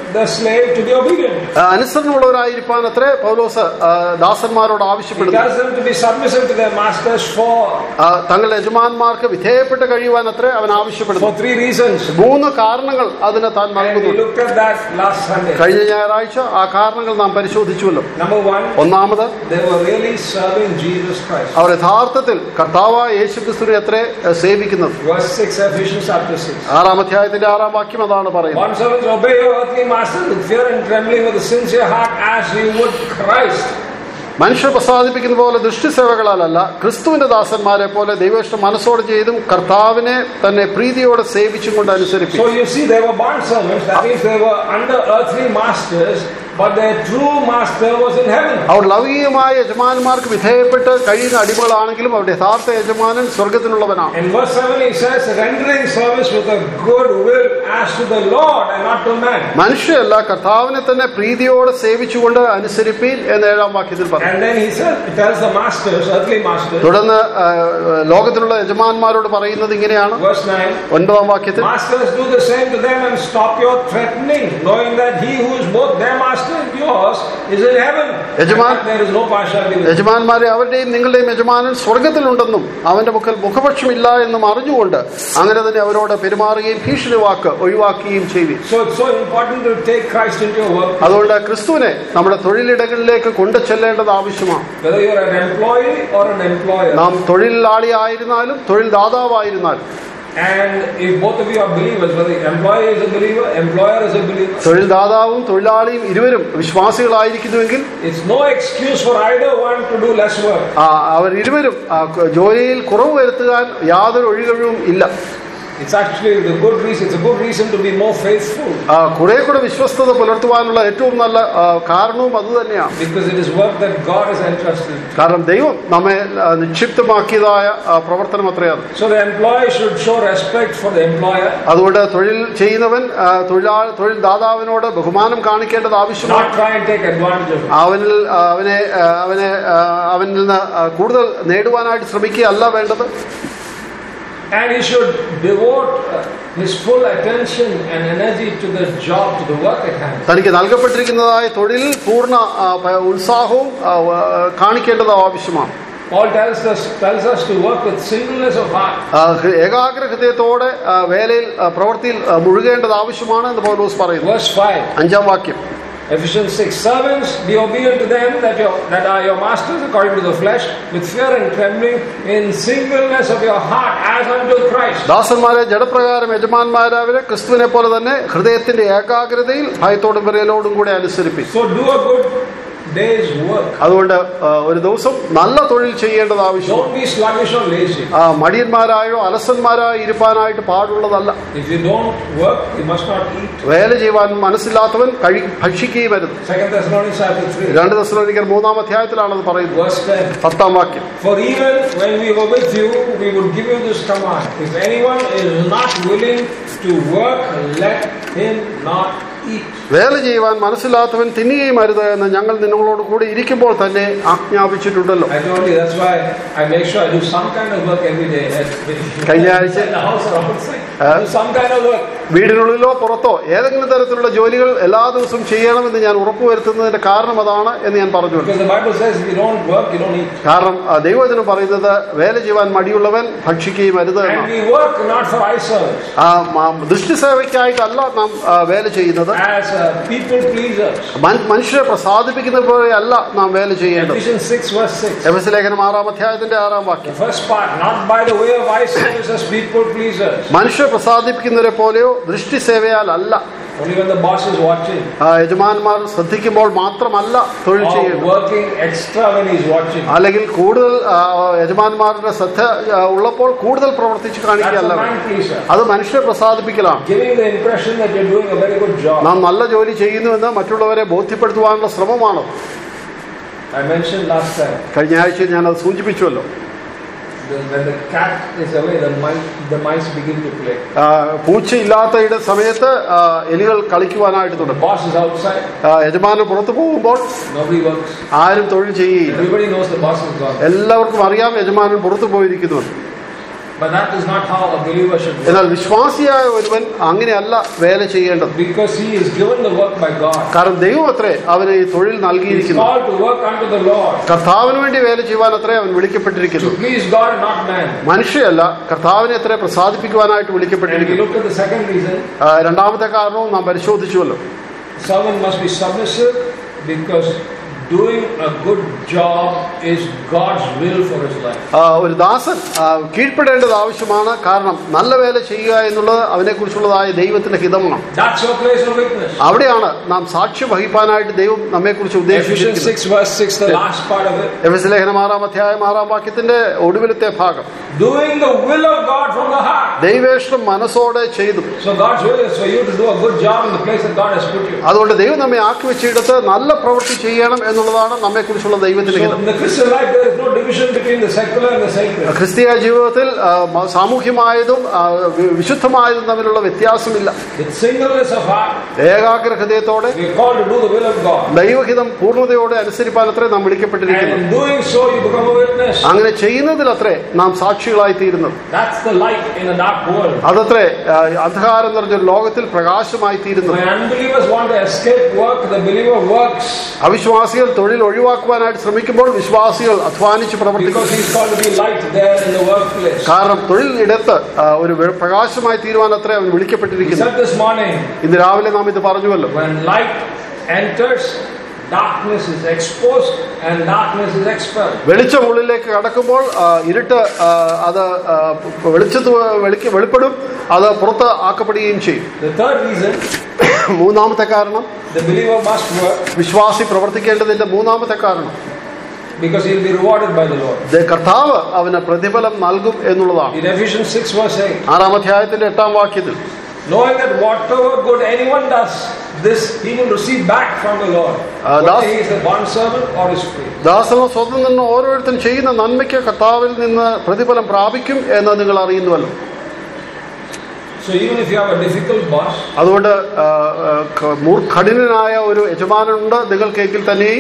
Speaker 1: the slave to be obedient.
Speaker 2: ആ, അനുസരണമുള്ളവരായിരിക്കാൻ അത്രേ പൗലോസ് ആ, ദാസന്മാരോട്
Speaker 1: He
Speaker 2: ആവശ്യപ്പെടുന്നു
Speaker 1: tells them to be submissive to their masters for,
Speaker 2: ആ, തങ്ങളുടെ യജമാന്മാർക്ക് വിധേയപ്പെട്ട് കഴിയുവാൻ അത്രേ അവൻ ആവശ്യപ്പെടുന്നു
Speaker 1: for three reasons.
Speaker 2: മൂന്ന് കാരണങ്ങൾ അതിന് താൻ
Speaker 1: And we
Speaker 2: നൽകുന്നുണ്ട്
Speaker 1: looked at that last Sunday.
Speaker 2: കഴിഞ്ഞ ഞായറാഴ്ച ആ കാരണങ്ങൾ നാം പരിശോധിച്ചുവല്ലോ
Speaker 1: Number one,
Speaker 2: ഒന്നാമത്
Speaker 1: they were really serving Jesus Christ.
Speaker 2: അവർ യഥാർത്ഥത്തിൽ കർത്താവായ യേശുക്രിസ്തുവിനെ അത്രേ ഏ, സേവിക്കുന്നത്
Speaker 1: Verse 6, Ephesians chapter 6.
Speaker 2: ആറാം അധ്യായത്തിന്റെ ആറാം വാക്യം അതാണ് പറയുന്നത്
Speaker 1: One servants obey your earthly masters with fear and trembling with a sincere heart as you would Christ.
Speaker 2: മനുഷ്യർ പ്രസാദിപ്പിക്കുന്ന പോലെ ദൃഷ്ടിസേവകളാലല്ല ക്രിസ്തുവിന്റെ ദാസന്മാരെ പോലെ ദൈവേഷ്ടം മനസ്സോടെ ചെയ്തും കർത്താവിനെ തന്നെ പ്രീതിയോടെ സേവിച്ചും കൊണ്ട് അനുസരിപ്പിക്കും
Speaker 1: So you see, they were bond servants. That means they were under earthly masters, but their true master was in heaven.
Speaker 2: അവർ ലൗകികമായ യജമാനന്മാർക്ക് വിധേയപ്പെട്ട് കഴിയുന്ന അടിമകളാണെങ്കിലും അവരുടെ യഥാർത്ഥ യജമാനൻ സ്വർഗത്തിനുള്ളവനാണ്
Speaker 1: In verse 7, he says, rendering service with a good will as to the Lord and not to man.
Speaker 2: മനുഷ്യല്ല കർത്താവിനെ തന്നെ പ്രീതിയോടെ സേവിച്ചുകൊണ്ട് അനുസരിപ്പീൻ എന്ന് ഏഴാം വാക്യത്തിൽ പറഞ്ഞു
Speaker 1: And then he says, tells the masters, earthly masters,
Speaker 2: തുടർന്ന് ആ, ലോകത്തിലുള്ള യജമാന്മാരോട് പറയുന്നത് ഇങ്ങനെയാണ്
Speaker 1: verse 9,
Speaker 2: ഒൻപതാം വാക്യത്തിൽ
Speaker 1: Masters, do the same to them and stop your threatening, knowing that he who is both their master and yours is in heaven.
Speaker 2: Yajaman-
Speaker 1: And there is no partiality. with him.
Speaker 2: യജമാന്മാരെ അവരുടെയും നിങ്ങളുടെയും യജമാനൻ സ്വർഗത്തിലുണ്ടെന്നും അവന്റെ മുഖൽ മുഖപക്ഷമില്ല എന്നും അറിഞ്ഞുകൊണ്ട് അങ്ങനെ തന്നെ അവരോട് പെരുമാറുകയും ഭീഷണി വാക്ക് ഒഴിവാക്കുകയും ചെയ്യും
Speaker 1: So it's so important to take Christ into your work.
Speaker 2: അതുകൊണ്ട് ക്രിസ്തുവിനെ നമ്മുടെ തൊഴിലിടങ്ങളിലേക്ക് കൊണ്ടു ചെല്ലേണ്ടത് ആവശ്യമാണ്
Speaker 1: Whether you're an employee or an employer.
Speaker 2: നാം തൊഴിലാളി ആയിരുന്നാലും തൊഴിൽ ദാതാവായിരുന്നാലും
Speaker 1: And if both of you are believers, whether the employee is a believer, employer is a believer,
Speaker 2: തൊഴിൽ ദാതാവും തൊഴിലാളിയും ഇരുവരും വിശ്വാസികളായിരിക്കുന്നുവെങ്കിൽ
Speaker 1: it's no excuse for either one to do less work.
Speaker 2: ആ, അവർ ഇരുവരും ആ, ജോലിയിൽ കുറവ് വരുത്തുവാൻ യാതൊരു ഒഴികഴിവും ഇല്ല
Speaker 1: It's actually the good reason, it's a good reason to be more faithful.
Speaker 2: ആ, കുറെ കൂടെ വിശ്വസ്തത പുലർത്തുവാനുള്ള ഏറ്റവും നല്ല ആ, കാരണവും അതുതന്നെയാണ്
Speaker 1: Because it is work that God has entrusted.
Speaker 2: കാരണം ദൈവം നമ്മെ ആ, നിക്ഷിപ്തമാക്കിയതായ ആ, പ്രവർത്തനം അത്രയാണ്
Speaker 1: So the employee should show respect for the employer,
Speaker 2: അതുകൊണ്ട് തൊഴിൽ ചെയ്യുന്നവൻ ആ, തൊഴിലാ തൊഴിൽ ദാതാവിനോട് ബഹുമാനം കാണിക്കേണ്ടത് ആവശ്യമാണ്
Speaker 1: not try and take advantage of it.
Speaker 2: അവനിൽ ആ, അവനെ ആ, അവനെ ആ, അവനിൽ നിന്ന് ആ, കൂടുതൽ നേടുവാനായിട്ട് ശ്രമിക്കുകയല്ല വേണ്ടത്
Speaker 1: And he should devote uh, his full attention and energy to the job, to the work at hand.
Speaker 2: തനിക്ക് നൽകപ്പെട്ടിരിക്കുന്നതായ തൊഴിലിൽ പൂർണ്ണ ആ, പ- ഉത്സാഹവും ആ, വ- കാണിക്കേണ്ടത് ആവശ്യമാണ്
Speaker 1: Paul tells us tells us to work with singleness of heart.
Speaker 2: ആ, ഹൃ- ഏകാഗ്ര ഹൃദയത്തോടെ ആ, വേലയിൽ ആ, പ്രവൃത്തിയിൽ ആ, മുഴുകേണ്ടത് ആവശ്യമാണ് എന്ന് പൗലോസ് പറയുന്നു
Speaker 1: Verse 5,
Speaker 2: അഞ്ചാം വാക്യം
Speaker 1: Ephesians 6 Servants, be obedient to them that, your, that are your masters according to the flesh, with fear and trembling, in singleness of your heart, as unto Christ.
Speaker 2: ദാസന്മാരെ ജഡപ്രകാരം യജമാന്മാരാവരെ ക്രിസ്തുവിനെ പോലെ തന്നെ ഹൃദയത്തിന്റെ ഏകാഗ്രതയിൽ ഭയത്തോടും വിറയലോടും കൂടെ അനുസരിപ്പിക്കും
Speaker 1: So do a good day's work.
Speaker 2: അതുകൊണ്ട് ആ, ഒരു ദിവസം നല്ല തൊഴിൽ ചെയ്യേണ്ടത് ആവശ്യമാണ്
Speaker 1: Don't be sluggish or lazy.
Speaker 2: ആ, മടിയന്മാരായോ അലസന്മാരായോ ഇരുപ്പാനായിട്ട് പാടുള്ളതല്ല
Speaker 1: If you don't work, you must not eat.
Speaker 2: വേല ചെയ്യുവാൻ മനസ്സില്ലാത്തവൻ കഴി ഭക്ഷിക്കുകയും വരുന്നു
Speaker 1: Second Thessalonians chapter 3,
Speaker 2: രണ്ട് ദശലോനിക്കർ മൂന്നാം അധ്യായത്തിലാണത് പറയുന്നത്
Speaker 1: verse 10.
Speaker 2: പത്താം വാക്യം
Speaker 1: For even when we were with you, we would give you this command. If anyone is not willing to work, let him not eat.
Speaker 2: വേല ചെയ്യുവാൻ മനസ്സില്ലാത്തവൻ തിന്നുകയും അരുത് എന്ന് ഞങ്ങൾ നിങ്ങളോട് കൂടി ഇരിക്കുമ്പോൾ തന്നെ ആജ്ഞാപിച്ചിട്ടുണ്ടല്ലോ
Speaker 1: I told you that's why I make sure I do some kind of work every day.
Speaker 2: കഴിഞ്ഞ ആഴ്ച-
Speaker 1: In the house or outside.
Speaker 2: Huh?
Speaker 1: Do some kind of work.
Speaker 2: വീടിനുള്ളിലോ പുറത്തോ ഏതെങ്കിലും തരത്തിലുള്ള ജോലികൾ എല്ലാ ദിവസവും ചെയ്യണമെന്ന് ഞാൻ ഉറപ്പുവരുത്തുന്നതിന്റെ കാരണം അതാണ് എന്ന് ഞാൻ പറഞ്ഞുവല്ലോ
Speaker 1: Because the Bible says if you don't work, you don't eat.
Speaker 2: കാരണം ആ, ദൈവവചനം പറയുന്നത് വേല ചെയ്യുവാൻ മടിയുള്ളവൻ ഭക്ഷിക്കുകയും അരുത്
Speaker 1: And
Speaker 2: എന്നാണ്
Speaker 1: we work not for eye service,
Speaker 2: ആ, മ- ദൃഷ്ടിസേവയ്ക്കായിട്ടല്ല നാം ആ, വേല ചെയ്യുന്നത്
Speaker 1: as uh, people pleasers.
Speaker 2: മൻ- മനുഷ്യരെ പ്രസാദിപ്പിക്കുന്ന പോലെയല്ല നാം വേല ചെയ്യേണ്ടത്
Speaker 1: Ephesians 6 verse 6.
Speaker 2: എഫ് എസ് ലേഖനം ആറാം അധ്യായത്തിന്റെ ആറാം
Speaker 1: The
Speaker 2: വാക്യം
Speaker 1: first part, not by the way of eye service as people pleasers.
Speaker 2: മനുഷ്യരെ പ്രസാദിപ്പിക്കുന്നവരെ പോലെയോ ദൃഷ്ടിസേവയാലല്ല
Speaker 1: Only when the boss is watching.
Speaker 2: ആ, യജമാനന്മാർ ശ്രദ്ധിക്കുമ്പോൾ മാത്രമല്ല തൊഴിൽ
Speaker 1: Or
Speaker 2: ചെയ്യേണ്ടത്
Speaker 1: working extra when he's watching.
Speaker 2: അല്ലെങ്കിൽ കൂടുതൽ ആ, യജമാനന്മാരുടെ ശ്രദ്ധ ആ, ഉള്ളപ്പോൾ കൂടുതൽ പ്രവർത്തിച്ച്
Speaker 1: That's
Speaker 2: കാണിക്കുകയല്ല
Speaker 1: a
Speaker 2: വേണ്ടത്.
Speaker 1: man pleaser.
Speaker 2: അത് മനുഷ്യരെ പ്രസാദിപ്പിക്കലാണ്
Speaker 1: Giving the impression that you're doing a very good job.
Speaker 2: നാം നല്ല ജോലി ചെയ്യുന്നുവെന്ന് മറ്റുള്ളവരെ ബോധ്യപ്പെടുത്തുവാനുള്ള ശ്രമമാണ്
Speaker 1: I mentioned last time,
Speaker 2: കഴിഞ്ഞ ആഴ്ച ഞാൻ അത് സൂചിപ്പിച്ചുവല്ലോ
Speaker 1: the, when the cat is away, the mice, the mice begin to play.
Speaker 2: ആ, പൂച്ചയില്ലാത്ത ഇട സമയത്ത് ആ, എലികൾ കളിക്കുവാനായിട്ട്
Speaker 1: The
Speaker 2: തുടങ്ങും
Speaker 1: boss is outside,
Speaker 2: ആ, യജമാനൻ പുറത്തു പോകുമ്പോൾ
Speaker 1: nobody works.
Speaker 2: ആരും തൊഴിൽ ചെയ്യുകയില്ല
Speaker 1: Everybody knows the boss is gone.
Speaker 2: എല്ലാവർക്കും അറിയാം യജമാനൻ പുറത്തു പോയിരിക്കുന്നു
Speaker 1: But that is not how a believer should work.
Speaker 2: എന്നാൽ വിശ്വാസിയായ ഒരുവൻ അങ്ങനെയല്ല വേല ചെയ്യേണ്ടത്
Speaker 1: Because he is given the work by God.
Speaker 2: കാരണം ദൈവം അത്രേ അവന് ഈ തൊഴിൽ
Speaker 1: He is
Speaker 2: നൽകിയിരിക്കുന്നു
Speaker 1: called to work unto the Lord.
Speaker 2: കർത്താവിന് വേണ്ടി വേല ചെയ്യുവാൻ അത്രേ അവൻ വിളിക്കപ്പെട്ടിരിക്കുന്നു
Speaker 1: To please God and not man.
Speaker 2: മനുഷ്യയല്ല കർത്താവിനെ അത്രേ പ്രസാദിപ്പിക്കുവാനായിട്ട്
Speaker 1: And we
Speaker 2: വിളിക്കപ്പെട്ടിരിക്കുന്നു
Speaker 1: looked at the second reason.
Speaker 2: ആ, രണ്ടാമത്തെ കാരണവും നാം പരിശോധിച്ചുവല്ലോ
Speaker 1: Servant must be submissive because doing a good job is God's will for his life.
Speaker 2: ആ, ഒരു ദാസൻ ആ, കീഴ്പ്പെടേണ്ടത് ആവശ്യമാണ് കാരണം നല്ല വേല ചെയ്യുക എന്നുള്ളത് അവനെക്കുറിച്ചുള്ളതായ ദൈവത്തിന്റെ ഹിതമാണ്
Speaker 1: That's your place of witness.
Speaker 2: അവിടെയാണ് നാം സാക്ഷ്യം വഹിപ്പാനായിട്ട് ദൈവം നമ്മെക്കുറിച്ച്
Speaker 1: Ephesians
Speaker 2: ഉദ്ദേശിച്ചിരിക്കുന്നത്
Speaker 1: 6 verse 6, the last part of it.
Speaker 2: Ephesus ലേഖനം ആറാം അധ്യായം ആറാം വാക്യത്തിന്റെ ഒടുവിലത്തെ ഭാഗം
Speaker 1: Doing the will of God from the heart.
Speaker 2: ദൈവേഷ്ടം മനസ്സോടെ ചെയ്തു
Speaker 1: So God's will is for you to do a good job in the place that God has put you.
Speaker 2: അതുകൊണ്ട് ദൈവം നമ്മെ ആക്കി വെച്ചിടത്ത് നല്ല പ്രവൃത്തി ചെയ്യണം എന്നുള്ളതാണ് നമ്മെക്കുറിച്ചുള്ള ദൈവത്തിന്റെ
Speaker 1: So
Speaker 2: ഹിതം
Speaker 1: in the Christian life, there is no division between the secular and the sacred.
Speaker 2: ക്രിസ്തീയ ജീവിതത്തിൽ ആ, മ- സാമൂഹ്യമായതും ആ, വി- വിശുദ്ധമായതും തമ്മിലുള്ള വ്യത്യാസമില്ല
Speaker 1: With singleness of heart,
Speaker 2: ഏകാഗ്ര ഹൃദയത്തോടെ
Speaker 1: we are called to do the will of God.
Speaker 2: ദൈവഹിതം പൂർണ്ണതയോടെ അനുസരിപ്പാൻ അത്രേ നാം
Speaker 1: And
Speaker 2: വിളിക്കപ്പെട്ടിരിക്കുന്നു
Speaker 1: in doing so, you become a witness.
Speaker 2: അങ്ങനെ ചെയ്യുന്നതിലത്രേ നാം സാക്ഷികളായി തീരുന്നത്
Speaker 1: That's the light in a dark world.
Speaker 2: അതത്രേ ആ, അന്ധകാരം നിറഞ്ഞൊരു ലോകത്തിൽ പ്രകാശമായി തീരുന്നത്
Speaker 1: When unbelievers want to escape work, the believer works
Speaker 2: അവിശ്വാസികൾ തൊഴിൽ ഒഴിവാക്കുവാനായിട്ട് ശ്രമിക്കുമ്പോൾ വിശ്വാസികൾ അധ്വാനിച്ച്
Speaker 1: because
Speaker 2: പ്രവർത്തിക്കും
Speaker 1: he's called to be light there in the workplace.
Speaker 2: കാരണം തൊഴിൽ ഇടത്ത് ആ, ഒരു വെ- പ്രകാശമായി തീരുവാൻ അത്രേ അവൻ
Speaker 1: We
Speaker 2: വിളിക്കപ്പെട്ടിരിക്കുന്നു
Speaker 1: said this morning,
Speaker 2: ഇന്ന് രാവിലെ നാം ഇത് പറഞ്ഞുവല്ലോ
Speaker 1: when light enters, darkness is exposed and darkness is expelled.
Speaker 2: വെളിച്ചം ഉള്ളിലേക്ക് കടക്കുമ്പോൾ ആ, ഇരുട്ട് ആ, അത് ആ, വെളിച്ചത്ത് വെളിക്ക് വെളിപ്പെടും അത് പുറത്ത് ആക്കപ്പെടുകയും ചെയ്യും
Speaker 1: The third reason,
Speaker 2: മൂന്നാമത്തെ കാരണം
Speaker 1: the believer must work
Speaker 2: വിശ്വാസി പ്രവർത്തിക്കേണ്ടതിന്റെ മൂന്നാമത്തെ കാരണം
Speaker 1: because he'll be rewarded by the Lord.
Speaker 2: ഇത് കർത്താവ് അവന് പ്രതിഫലം നൽകും എന്നുള്ളതാണ്
Speaker 1: In Ephesians 6 verse 8,
Speaker 2: ആറാം അധ്യായത്തിന്റെ എട്ടാം വാക്യത്തിൽ
Speaker 1: knowing that whatever good anyone does, this he will receive back from the Lord.
Speaker 2: Uh,
Speaker 1: Whether
Speaker 2: last-
Speaker 1: he is a bondservant or is free.
Speaker 2: ദാസനോ സ്വന്തം നിന്ന് ഓരോരുത്തരും ചെയ്യുന്ന നന്മയ്ക്ക് കർത്താവിൽ നിന്ന് പ്രതിഫലം പ്രാപിക്കും എന്ന് നിങ്ങൾ അറിയുന്നുവല്ലോ
Speaker 1: So even if you have a difficult boss,
Speaker 2: അതുകൊണ്ട് ആ, ആ, ക- മൂർ- കഠിനനായ ഒരു യജമാനുണ്ട് നിങ്ങൾക്കെങ്കിൽ തന്നെയും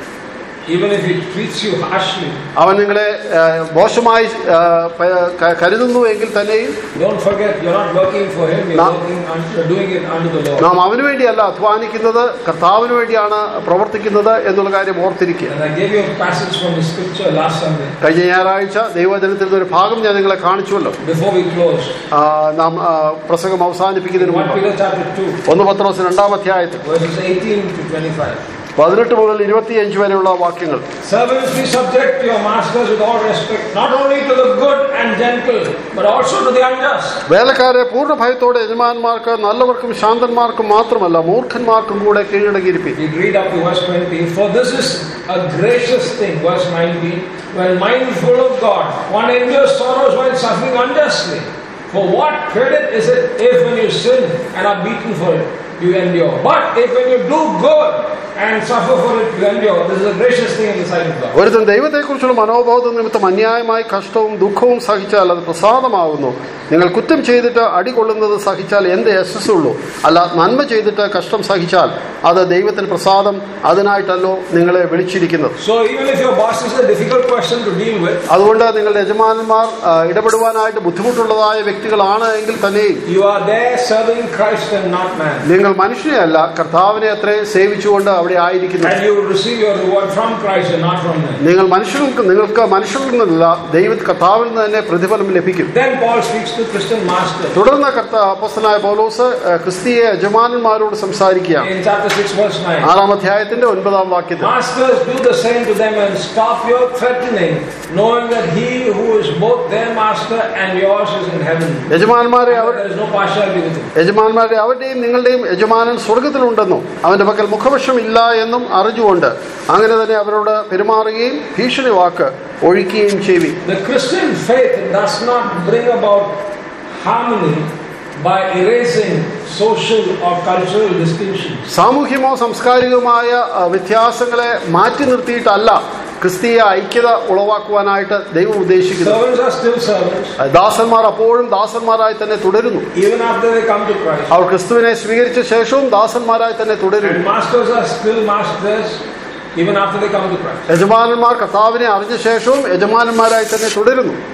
Speaker 1: even if he treats you harshly,
Speaker 2: അവൻ നിങ്ങളെ ആ, മോശമായി ആ, പ- ക- കരുതുന്നു എങ്കിൽ തന്നെയും
Speaker 1: don't forget you're not working for him, you're,
Speaker 2: Na-
Speaker 1: working un- you're doing it unto the Lord.
Speaker 2: നാം അവന് വേണ്ടിയല്ല അധ്വാനിക്കുന്നത് കർത്താവിന് വേണ്ടിയാണ് പ്രവർത്തിക്കുന്നത് എന്നുള്ള കാര്യം ഓർത്തിരിക്കുക
Speaker 1: And I gave you a passage from the scripture last Sunday
Speaker 2: കഴിഞ്ഞ ഞായറാഴ്ച ദൈവജനത്തിൽ നിന്ന് ഒരു ഭാഗം ഞാൻ നിങ്ങളെ കാണിച്ചുവല്ലോ
Speaker 1: before we closed.
Speaker 2: ആ, നാം ആ, പ്രസംഗം
Speaker 1: In
Speaker 2: അവസാനിപ്പിക്കുന്നതിന്
Speaker 1: 1
Speaker 2: മുമ്പ്
Speaker 1: Peter chapter 2,
Speaker 2: ഒന്ന് പത്രോസ് രണ്ടാം അധ്യായത്തിൽ
Speaker 1: verses 18 to 25.
Speaker 2: പതിനെട്ട് മുതൽ ഇരുപത്തിയഞ്ച് വരെയുള്ള വാക്യങ്ങൾ
Speaker 1: Servants, be subject to your masters with all respect, not only to the good and gentle, but also to the unjust.
Speaker 2: വേലക്കാരെ പൂർണ്ണ ഭയത്തോടെ യജമാന്മാർക്ക് നല്ലവർക്കും ശാന്തന്മാർക്കും മാത്രമല്ല മൂർഖന്മാർക്കും കൂടെ കീഴടങ്ങിയിരിക്കും
Speaker 1: We read up to verse 20. For this is a gracious thing, verse 19, when mindful of God, one endures sorrows while suffering unjustly. For what credit is it if when you sin and are beaten for it, you endure? But if when you do good and suffer for it, you endure, this is a gracious thing in the sight of God.
Speaker 2: ഒരുത്തൻ ദൈവത്തെക്കുറിച്ചുള്ള മനോബോധം നിമിത്തം അന്യായമായി കഷ്ടവും ദുഃഖവും സഹിച്ചാൽ അത് പ്രസാദമാകുന്നു നിങ്ങൾ കുറ്റം ചെയ്തിട്ട് അടികൊള്ളുന്നത് സഹിച്ചാൽ എന്ത് യശസ്സുള്ളൂ അല്ല നന്മ ചെയ്തിട്ട് കഷ്ടം സഹിച്ചാൽ അത് ദൈവത്തിന് പ്രസാദം അതിനായിട്ടല്ലോ നിങ്ങളെ വിളിച്ചിരിക്കുന്നത്
Speaker 1: So even if your boss is a difficult person to deal with,
Speaker 2: അതുകൊണ്ട് നിങ്ങളുടെ യജമാനന്മാർ ആ, ഇടപെടുവാനായിട്ട് ബുദ്ധിമുട്ടുള്ളതായ വ്യക്തികളാണ് എങ്കിൽ തന്നെയും
Speaker 1: you are there serving Christ and not man.
Speaker 2: നിങ്ങൾ മനുഷ്യനെയല്ല കർത്താവിനെ അത്രേ സേവിച്ചുകൊണ്ട് അവിടെ ആയിരിക്കുന്നു
Speaker 1: And you will receive your reward from Christ and not from man.
Speaker 2: നിങ്ങൾ മനുഷ്യർക്ക് നിങ്ങൾക്ക് മനുഷ്യരിൽ നിന്നല്ല ദൈവ കർത്താവിൽ നിന്ന് തന്നെ പ്രതിഫലം ലഭിക്കും
Speaker 1: Then Paul speaks to Christian masters.
Speaker 2: തുടർന്ന് കർത്ത അപ്പസ്തനായ പൗലോസ് ഏഹ്, ക്രിസ്തീയ യജമാനന്മാരോട് സംസാരിക്കുകയാണ്
Speaker 1: In chapter 6, verse 9.
Speaker 2: ആറാം അധ്യായത്തിന്റെ ഒൻപതാം വാക്യത്തിൽ
Speaker 1: Masters, do the same to them and stop your threatening, knowing that he who is both their master and yours is in heaven.
Speaker 2: യജമാന്മാരെ our
Speaker 1: There is no partiality with him.
Speaker 2: യജമാന്മാരെ അവരുടെയും നിങ്ങളുടെയും യജമാനൻ സ്വർഗത്തിലുണ്ടെന്നും അവന്റെ പക്കൽ മുഖവശം ഇല്ല എന്നും അറിഞ്ഞുകൊണ്ട് അങ്ങനെ തന്നെ അവരോട് പെരുമാറുകയും ഭീഷണി വാക്ക് ഒഴിക്കുകയും ചെയ്വി
Speaker 1: The Christian faith does not bring about harmony by erasing social or cultural distinctions.
Speaker 2: സാമൂഹ്യമോ സാംസ്കാരികവുമായ ആ, വ്യത്യാസങ്ങളെ മാറ്റി നിർത്തിയിട്ടല്ല ക്രിസ്തീയ ഐക്യത ഉളവാക്കുവാനായിട്ട് ദൈവം ഉദ്ദേശിക്കുന്നത്
Speaker 1: Servants are still servants,
Speaker 2: ദാസന്മാർ അപ്പോഴും ദാസന്മാരായി തന്നെ തുടരുന്നു
Speaker 1: even after they come to Christ.
Speaker 2: അവർ ക്രിസ്തുവിനെ സ്വീകരിച്ച ശേഷവും ദാസന്മാരായി തന്നെ തുടരുന്നു
Speaker 1: And masters are still masters, even after they come to Christ.
Speaker 2: യജമാനന്മാർ കർത്താവിനെ അറിഞ്ഞ ശേഷവും യജമാനന്മാരായി തന്നെ തുടരുന്നു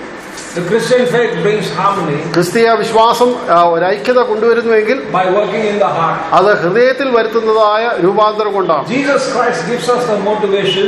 Speaker 1: The Christian faith brings harmony
Speaker 2: ക്രിസ്തീയ വിശ്വാസം ആ, ഒരു ഐക്യത കൊണ്ടുവരുന്നുവെങ്കിൽ
Speaker 1: by working in the heart.
Speaker 2: അത് ഹൃദയത്തിൽ വരുത്തുന്നതായ രൂപാന്തരം കൊണ്ടാണ്
Speaker 1: Jesus Christ gives us the motivation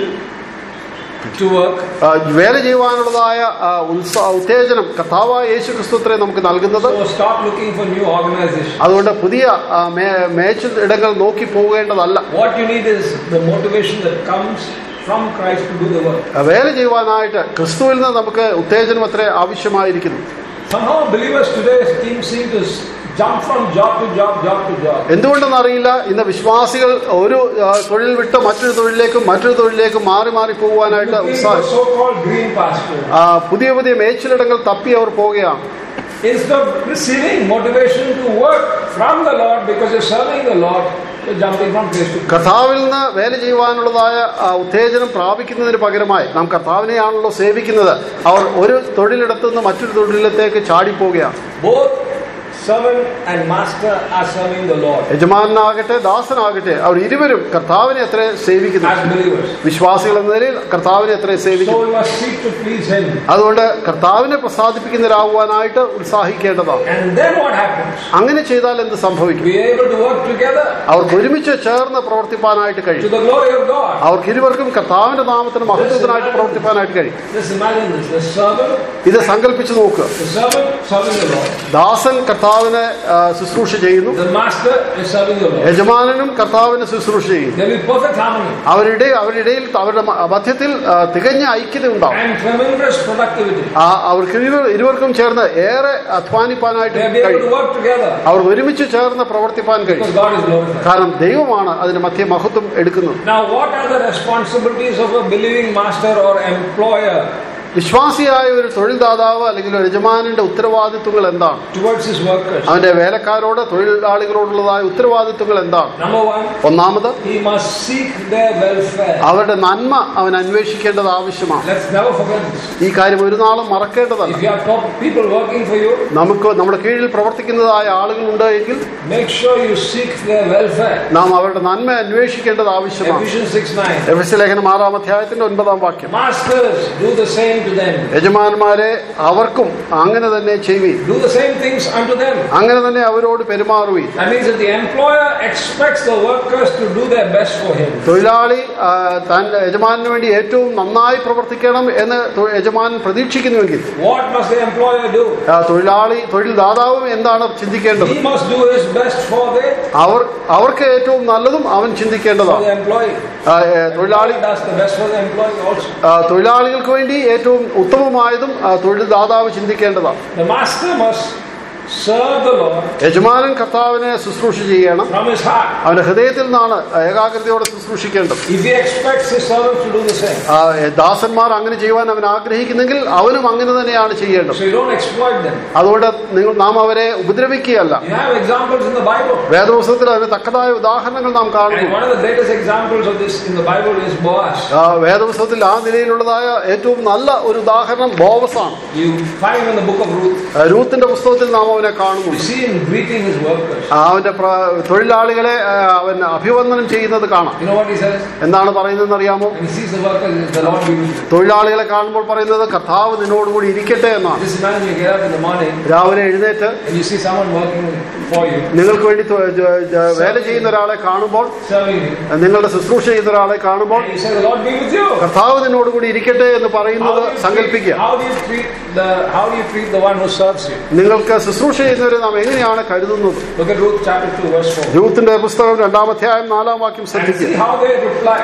Speaker 1: to work.
Speaker 2: ആ, വേല ചെയ്യുവാനുള്ളതായ ആ, ഉത്സാ ഉത്തേജനം കർത്താവായ യേശു ക്രിസ്തുത്രേ നമുക്ക് നൽകുന്നത്
Speaker 1: So stop looking for new organization.
Speaker 2: അതുകൊണ്ട് പുതിയ ആ, മേ- മേച്ച ഇടങ്ങൾ നോക്കി പോകേണ്ടതല്ല
Speaker 1: What you need is the motivation that comes from Christ to do the work.
Speaker 2: ആ, വേല ചെയ്യുവാനായിട്ട് ക്രിസ്തുവിൽ നിന്ന് നമുക്ക് ഉത്തേജനം അത്രേ ആവശ്യമായിരിക്കുന്നു
Speaker 1: Somehow believers today seem, seem to s- jump from job to job, job to job.
Speaker 2: എന്തുകൊണ്ടെന്നറിയില്ല ഇന്ന് വിശ്വാസികൾ ഒരു ആ, തൊഴിൽ വിട്ട് മറ്റൊരു തൊഴിലിലേക്കും മറ്റൊരു തൊഴിലിലേക്കും മാറി മാറി പോകുവാനായിട്ട്
Speaker 1: Looking for
Speaker 2: ഉത്സാഹം
Speaker 1: so-called green pasture.
Speaker 2: ആ, പുതിയ പുതിയ മേച്ചിലിടങ്ങൾ തപ്പി അവർ പോവുകയാണ്
Speaker 1: Instead of receiving motivation to work from the Lord because you're serving the Lord, you're jumping from place to place.
Speaker 2: കർത്താവിൽ നിന്ന് വേല ചെയ്യുവാനുള്ളതായ ആ, ഉത്തേജനം പ്രാപിക്കുന്നതിന് പകരമായി നാം കർത്താവിനെയാണല്ലോ സേവിക്കുന്നത് അവർ ഒരു തൊഴിലിടത്തു നിന്ന് മറ്റൊരു തൊഴിലിടത്തേക്ക് ചാടിപ്പോവുകയാണ്
Speaker 1: Both servant and master are serving the Lord
Speaker 2: യജമാനാകട്ടെ ദാസനാകട്ടെ അവർ ഇരുവരും കർത്താവിനെ എത്ര സേവിക്കുന്നു
Speaker 1: as believers.
Speaker 2: വിശ്വാസികൾ എന്ന നിലയിൽ കർത്താവിനെ എത്ര
Speaker 1: So
Speaker 2: സേവിക്കുന്നു
Speaker 1: we must seek to please Him.
Speaker 2: അതുകൊണ്ട് കർത്താവിനെ പ്രസാദിപ്പിക്കുന്നവരാകുവാനായിട്ട് ഉത്സാഹിക്കേണ്ടതാണ്
Speaker 1: And then what happens?
Speaker 2: അങ്ങനെ ചെയ്താൽ എന്ത് സംഭവിക്കും
Speaker 1: We are able to work together
Speaker 2: അവർക്ക് ഒരുമിച്ച് ചേർന്ന് പ്രവർത്തിപ്പാനായിട്ട്
Speaker 1: to
Speaker 2: കഴിയും
Speaker 1: the glory of God.
Speaker 2: അവർക്ക് ഇരുവർക്കും കർത്താവിന്റെ നാമത്തിന് മഹത്വത്തിനായിട്ട് പ്രവർത്തിപ്പാനായിട്ട് കഴിയും
Speaker 1: Just imagine this. The servant,
Speaker 2: ഇത് സങ്കല്പിച്ചു നോക്കുക
Speaker 1: the servant serving the Lord.
Speaker 2: ദാസൻ കർത്താവിനെ ആ, ശുശ്രൂഷ ചെയ്യുന്നു
Speaker 1: The master is serving the Lord.
Speaker 2: യജമാനനും കർത്താവിനെ ശുശ്രൂഷ ചെയ്യുന്നു
Speaker 1: There will be perfect harmony
Speaker 2: അവരുടെ അവരുടെ ഇടയിൽ അവരുടെ മ- മധ്യത്തിൽ ആ, തികഞ്ഞ ഐക്യത ഉണ്ടാവും
Speaker 1: and tremendous productivity.
Speaker 2: ആ അവർക്ക് ഇരുവർ- ഇരുവർക്കും ചേർന്ന് ഏറെ അധ്വാനിപ്പാനായിട്ട്
Speaker 1: They will be able
Speaker 2: കഴിയും
Speaker 1: to work together
Speaker 2: അവർ ഒരുമിച്ച് ചേർന്ന് പ്രവർത്തിപ്പാൻ കഴിയും
Speaker 1: because God is glorified.
Speaker 2: കാരണം ദൈവമാണ് അതിന് മധ്യ മഹത്വം എടുക്കുന്നത്
Speaker 1: Now, what are the responsibilities of a believing master or employer
Speaker 2: വിശ്വാസിയായ ഒരു തൊഴിൽ ദാതാവ് അല്ലെങ്കിൽ ഒരു യജമാനന്റെ ഉത്തരവാദിത്വങ്ങൾ എന്താണ്
Speaker 1: towards his workers?
Speaker 2: അവന്റെ വേലക്കാരോട് തൊഴിലാളികളോടുള്ളതായ ഉത്തരവാദിത്വങ്ങൾ എന്താണ്
Speaker 1: Number one,
Speaker 2: ഒന്നാമത്
Speaker 1: he must seek their welfare.
Speaker 2: അവരുടെ നന്മ അവൻ അന്വേഷിക്കേണ്ടത് ആവശ്യമാണ്
Speaker 1: Let's never forget this.
Speaker 2: ഈ കാര്യം ഒരു നാളും മറക്കേണ്ടതല്ല
Speaker 1: If you have top people working for you,
Speaker 2: നമുക്ക് നമ്മുടെ കീഴിൽ പ്രവർത്തിക്കുന്നതായ ആളുകളുണ്ട് എങ്കിൽ
Speaker 1: make sure you seek their welfare.
Speaker 2: നാം അവരുടെ നന്മ അന്വേഷിക്കേണ്ടത് ആവശ്യമാണ്
Speaker 1: Ephesians 6 9.
Speaker 2: എഫെസ്യ ലേഖനം ആറാം അധ്യായത്തിന്റെ ഒൻപതാം വാക്യം
Speaker 1: Masters, do the same to them.
Speaker 2: യജമാന്മാരെ അവർക്കും അങ്ങനെ തന്നെ ചെയ്യുവീൻ
Speaker 1: Do the same things unto them.
Speaker 2: അങ്ങനെ തന്നെ അവരോട് പെരുമാറുവീൻ
Speaker 1: That means that the employer expects the workers to do their best for him.
Speaker 2: തൊഴിലാളി ആ, തന്റെ യജമാനു വേണ്ടി ഏറ്റവും നന്നായി പ്രവർത്തിക്കണം എന്ന് തൊ- യജമാനൻ പ്രതീക്ഷിക്കുന്നുവെങ്കിൽ
Speaker 1: What must the employer do?
Speaker 2: ആ, തൊഴിലാളി തൊഴിൽ ദാതാവും എന്താണ് ചിന്തിക്കേണ്ടത്
Speaker 1: He must do his best for the,
Speaker 2: അവർ അവർക്ക് ഏറ്റവും നല്ലതും അവൻ
Speaker 1: for
Speaker 2: ചിന്തിക്കേണ്ടതാണ്
Speaker 1: the employee.
Speaker 2: ആ, ഏ, തൊഴിലാളി
Speaker 1: Does the best for the employee also.
Speaker 2: ആ, തൊഴിലാളികൾക്ക് വേണ്ടി ഏറ്റവും ഉത്തമമായതും ആ, തൊഴിൽ ദാതാവ് ചിന്തിക്കേണ്ടതാണ്
Speaker 1: The master must serve the Lord
Speaker 2: യജമാനൻ കർത്താവിനെ ശുശ്രൂഷ ചെയ്യണം
Speaker 1: from his heart.
Speaker 2: അവന്റെ ഹൃദയത്തിൽ നിന്നാണ് ഏകാഗ്രതയോടെ ശുശ്രൂഷിക്കേണ്ടത്
Speaker 1: If he expects his servants to do the same.
Speaker 2: ആ, ഏ, ദാസന്മാർ അങ്ങനെ ചെയ്യുവാൻ അവൻ ആഗ്രഹിക്കുന്നെങ്കിൽ അവനും അങ്ങനെ തന്നെയാണ് ചെയ്യേണ്ടത്
Speaker 1: So you don't exploit them.
Speaker 2: അതുകൊണ്ട് നിങ്ങൾ നാം അവരെ ഉപദ്രവിക്കുകയല്ല
Speaker 1: You have examples in the Bible.
Speaker 2: വേദപുസ്തകത്തിൽ അതിന് തക്കതായ ഉദാഹരണങ്ങൾ നാം
Speaker 1: And
Speaker 2: കാണുന്നു
Speaker 1: one of the greatest examples of this in the Bible is Boaz.
Speaker 2: ആ, വേദപുസ്തകത്തിൽ ആ നിലയിലുള്ളതായ ഏറ്റവും നല്ല ഒരു ഉദാഹരണം ബോവസാണ്
Speaker 1: You find him in the book of Ruth.
Speaker 2: ആ, രൂത്തിന്റെ പുസ്തകത്തിൽ നാം അവനെ കാണുന്നു
Speaker 1: You see him greeting his workers.
Speaker 2: ആ, അവന്റെ പ്ര- തൊഴിലാളികളെ ആ, അവൻ അഭിവന്ദനം ചെയ്യുന്നത് കാണാം
Speaker 1: You know what he says?
Speaker 2: എന്താണ് പറയുന്നതെന്ന് അറിയാമോ
Speaker 1: When he sees the workers, he says, the Lord be with you.
Speaker 2: തൊഴിലാളികളെ കാണുമ്പോൾ പറയുന്നത് കർത്താവ് നിന്നോടുകൂടി ഇരിക്കട്ടെ എന്നാണ്
Speaker 1: Just imagine you get up in the morning
Speaker 2: രാവിലെ എഴുന്നേറ്റ്
Speaker 1: and you see someone working for you,
Speaker 2: നിങ്ങൾക്ക് വേണ്ടി തൊ- ജ- ജ- വേല ചെയ്യുന്ന ഒരാളെ കാണുമ്പോൾ
Speaker 1: serving you.
Speaker 2: നിങ്ങളുടെ ശുശ്രൂഷ ചെയ്യുന്ന ഒരാളെ കാണുമ്പോൾ
Speaker 1: And you say, the Lord be with you.
Speaker 2: കർത്താവ് നിന്നോടുകൂടി ഇരിക്കട്ടെ എന്ന്
Speaker 1: How
Speaker 2: പറയുന്നത്
Speaker 1: do you treat,
Speaker 2: സങ്കല്പിക്കുക
Speaker 1: how do you treat the how do you treat the one who serves you?
Speaker 2: നിങ്ങൾക്ക് ശുശ്രൂഷ ചെയ്യുന്നവരെ നാം എങ്ങനെയാണ് കരുതുന്നത്
Speaker 1: Look at Ruth chapter 2, verse 4.
Speaker 2: രൂത്തിന്റെ പുസ്തകം രണ്ടാം അധ്യായം നാലാം വാക്യം
Speaker 1: And
Speaker 2: ശ്രദ്ധിക്കുക
Speaker 1: see how they reply.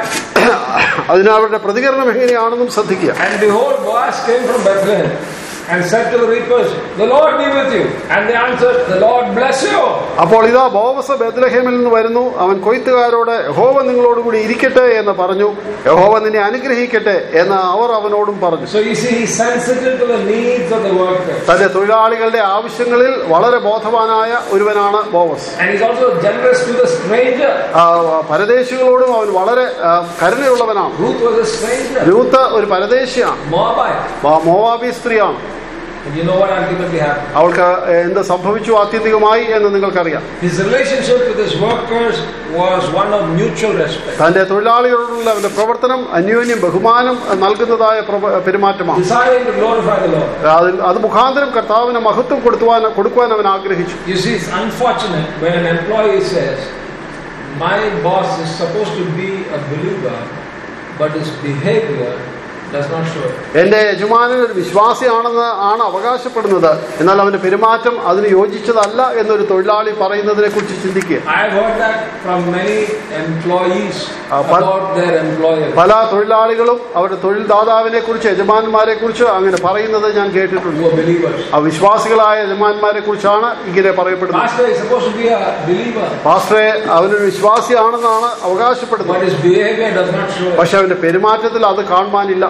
Speaker 2: അതിന് അവരുടെ പ്രതികരണം എങ്ങനെയാണെന്നും ശ്രദ്ധിക്കുക
Speaker 1: And behold, Boaz came from Bethlehem and said to the reapers, The Lord be with you. And they answered, The Lord bless you.
Speaker 2: അപ്പോൾ ഇതാ ബോവസ് ബethlehem-ൽ നിന്ന് വരുന്നു അവൻ കൊയ്ത്തുകാരോട് യഹോവ നിങ്ങളോടുകൂടി ഇരിക്കട്ടെ എന്ന് പറഞ്ഞു യഹോവ നിന്നെ അനുഗ്രഹിക്കട്ടെ എന്ന് അവർ അവനോടും പറഞ്ഞു
Speaker 1: So you see, he's sensitive to the needs of the workers.
Speaker 2: തന്റെ തൊഴിലാളികളുടെ ആവശ്യങ്ങളിൽ വളരെ ബോധവാനായ ഒരുവനാണ് Boaz
Speaker 1: And he's also generous to the stranger.
Speaker 2: ആ, പരദേശികളോടും അവൻ വളരെ ആ, കരുണയുള്ളവനാണ്
Speaker 1: Ruth was a stranger,
Speaker 2: Ruth ഒരു പരദേശിയാണ്
Speaker 1: Moabite.
Speaker 2: മോ- മോവാബി സ്ത്രീയാണ്
Speaker 1: And you know what ultimately happened?
Speaker 2: അവൾക്ക് എന്ത് സംഭവിച്ചു ആത്യന്തികമായി എന്ന് നിങ്ങൾക്കറിയാം
Speaker 1: His relationship with his workers was one of mutual respect.
Speaker 2: തന്റെ തൊഴിലാളികളോടുള്ള അവന്റെ പ്രവർത്തനം അന്യോന്യം ബഹുമാനം നൽകുന്നതായ പ്രവ- പെരുമാറ്റമാണ്
Speaker 1: Desiring to glorify the Lord.
Speaker 2: അതിൽ അത് മുഖാന്തരം കർത്താവിന് മഹത്വം കൊടുക്കുവാൻ കൊടുക്കുവാൻ അവൻ ആഗ്രഹിച്ചു
Speaker 1: You see, it's unfortunate when an employee says, My boss is supposed to be a believer, but his behavior does not show it.
Speaker 2: എന്റെ യജമാനൻ ഒരു വിശ്വാസിയാണെന്ന് ആണ് അവകാശപ്പെടുന്നത് എന്നാൽ അവന്റെ പെരുമാറ്റം അതിന് യോജിച്ചതല്ല എന്നൊരു തൊഴിലാളി പറയുന്നതിനെ കുറിച്ച് ചിന്തിക്കുക
Speaker 1: I have heard that from many employees
Speaker 2: Uh, but-
Speaker 1: about their employer.
Speaker 2: പല തൊഴിലാളികളും അവരുടെ തൊഴിൽ ദാതാവിനെ കുറിച്ച് യജമാനന്മാരെ കുറിച്ച് അങ്ങനെ പറയുന്നത് ഞാൻ കേട്ടിട്ടുണ്ട്
Speaker 1: Who are believers.
Speaker 2: ആ വിശ്വാസികളായ യജമാനന്മാരെ കുറിച്ചാണ് ഇങ്ങനെ പറയപ്പെടുന്നത്
Speaker 1: Pastor is supposed to be a believer,
Speaker 2: പാസ്റ്ററെ അവനൊരു വിശ്വാസിയാണെന്നാണ് അവകാശപ്പെടുന്നത്
Speaker 1: but his behavior does not show it.
Speaker 2: പക്ഷെ അവന്റെ പെരുമാറ്റത്തിൽ അത് കാണുവാനില്ല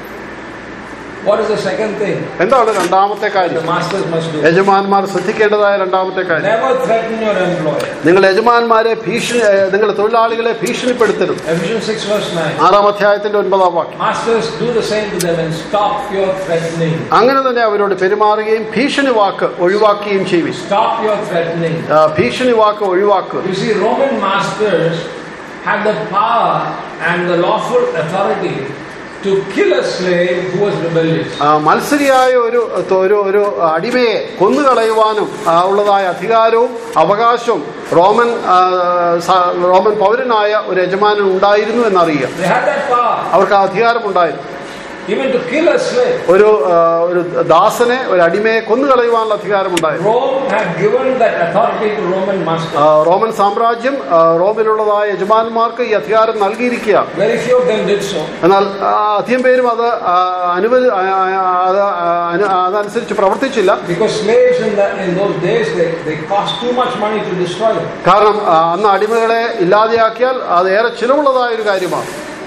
Speaker 1: What is the second thing
Speaker 2: എന്താണ് രണ്ടാമത്തെ
Speaker 1: the
Speaker 2: കാര്യം
Speaker 1: masters must do?
Speaker 2: യജമാന്മാർ ശ്രദ്ധിക്കേണ്ടതായ രണ്ടാമത്തെ കാര്യം
Speaker 1: Never threaten your employer.
Speaker 2: നിങ്ങൾ യജമാന്മാരെ ഭീഷണി ഏ, നിങ്ങളുടെ തൊഴിലാളികളെ ഭീഷണിപ്പെടുത്തരുത്
Speaker 1: Ephesians 6 verse 9.
Speaker 2: ആറാം അധ്യായത്തിന്റെ ഒൻപതാം വാക്യം
Speaker 1: Masters, do the same to them and stop your threatening.
Speaker 2: അങ്ങനെ തന്നെ അവരോട് പെരുമാറുകയും ഭീഷണി വാക്ക് ഒഴിവാക്കുകയും ചെയ്യും
Speaker 1: Stop your threatening.
Speaker 2: ഭീഷണി വാക്ക് ഒഴിവാക്കുക
Speaker 1: You see, Roman masters had the power and the lawful authority to kill a slave who was rebellious.
Speaker 2: ആ, മത്സരിയായ ഒരു ഒരു ഒരു അടിമയെ കൊന്നുകളയുവാനും ആ, ഉള്ളതായ അധികാരവും അവകാശവും റോമൻ ആ, സ- റോമൻ പൗരനായ ഒരു യജമാനൻ ഉണ്ടായിരുന്നു എന്നറിയുക
Speaker 1: They had that power,
Speaker 2: അവർക്ക് ആ അധികാരമുണ്ടായിരുന്നു
Speaker 1: even to kill a slave.
Speaker 2: ഒരു ആ, ഒരു ദാസനെ ഒരു അടിമയെ കൊന്നുകളയുവാനുള്ള അധികാരമുണ്ടായിരുന്നു
Speaker 1: Rome had given that authority to Roman masters.
Speaker 2: ആ, റോമൻ സാമ്രാജ്യം ആ, റോമിലുള്ളതായ യജമാനന്മാർക്ക് ഈ അധികാരം നൽകിയിരിക്കുക
Speaker 1: Very few of them did so.
Speaker 2: എന്നാൽ ആ, അധികം പേരും അത് ആ, അനുവദി ആ, ആ, അത് ആ, അനു- അതനുസരിച്ച് പ്രവർത്തിച്ചില്ല
Speaker 1: Because slaves in, that, in those days, they, they cost too much money to destroy them.
Speaker 2: കാരണം ആ, അന്ന് അടിമകളെ ഇല്ലാതെയാക്കിയാൽ അത് ഏറെ ചിലവുള്ളതായ ഒരു കാര്യമാണ്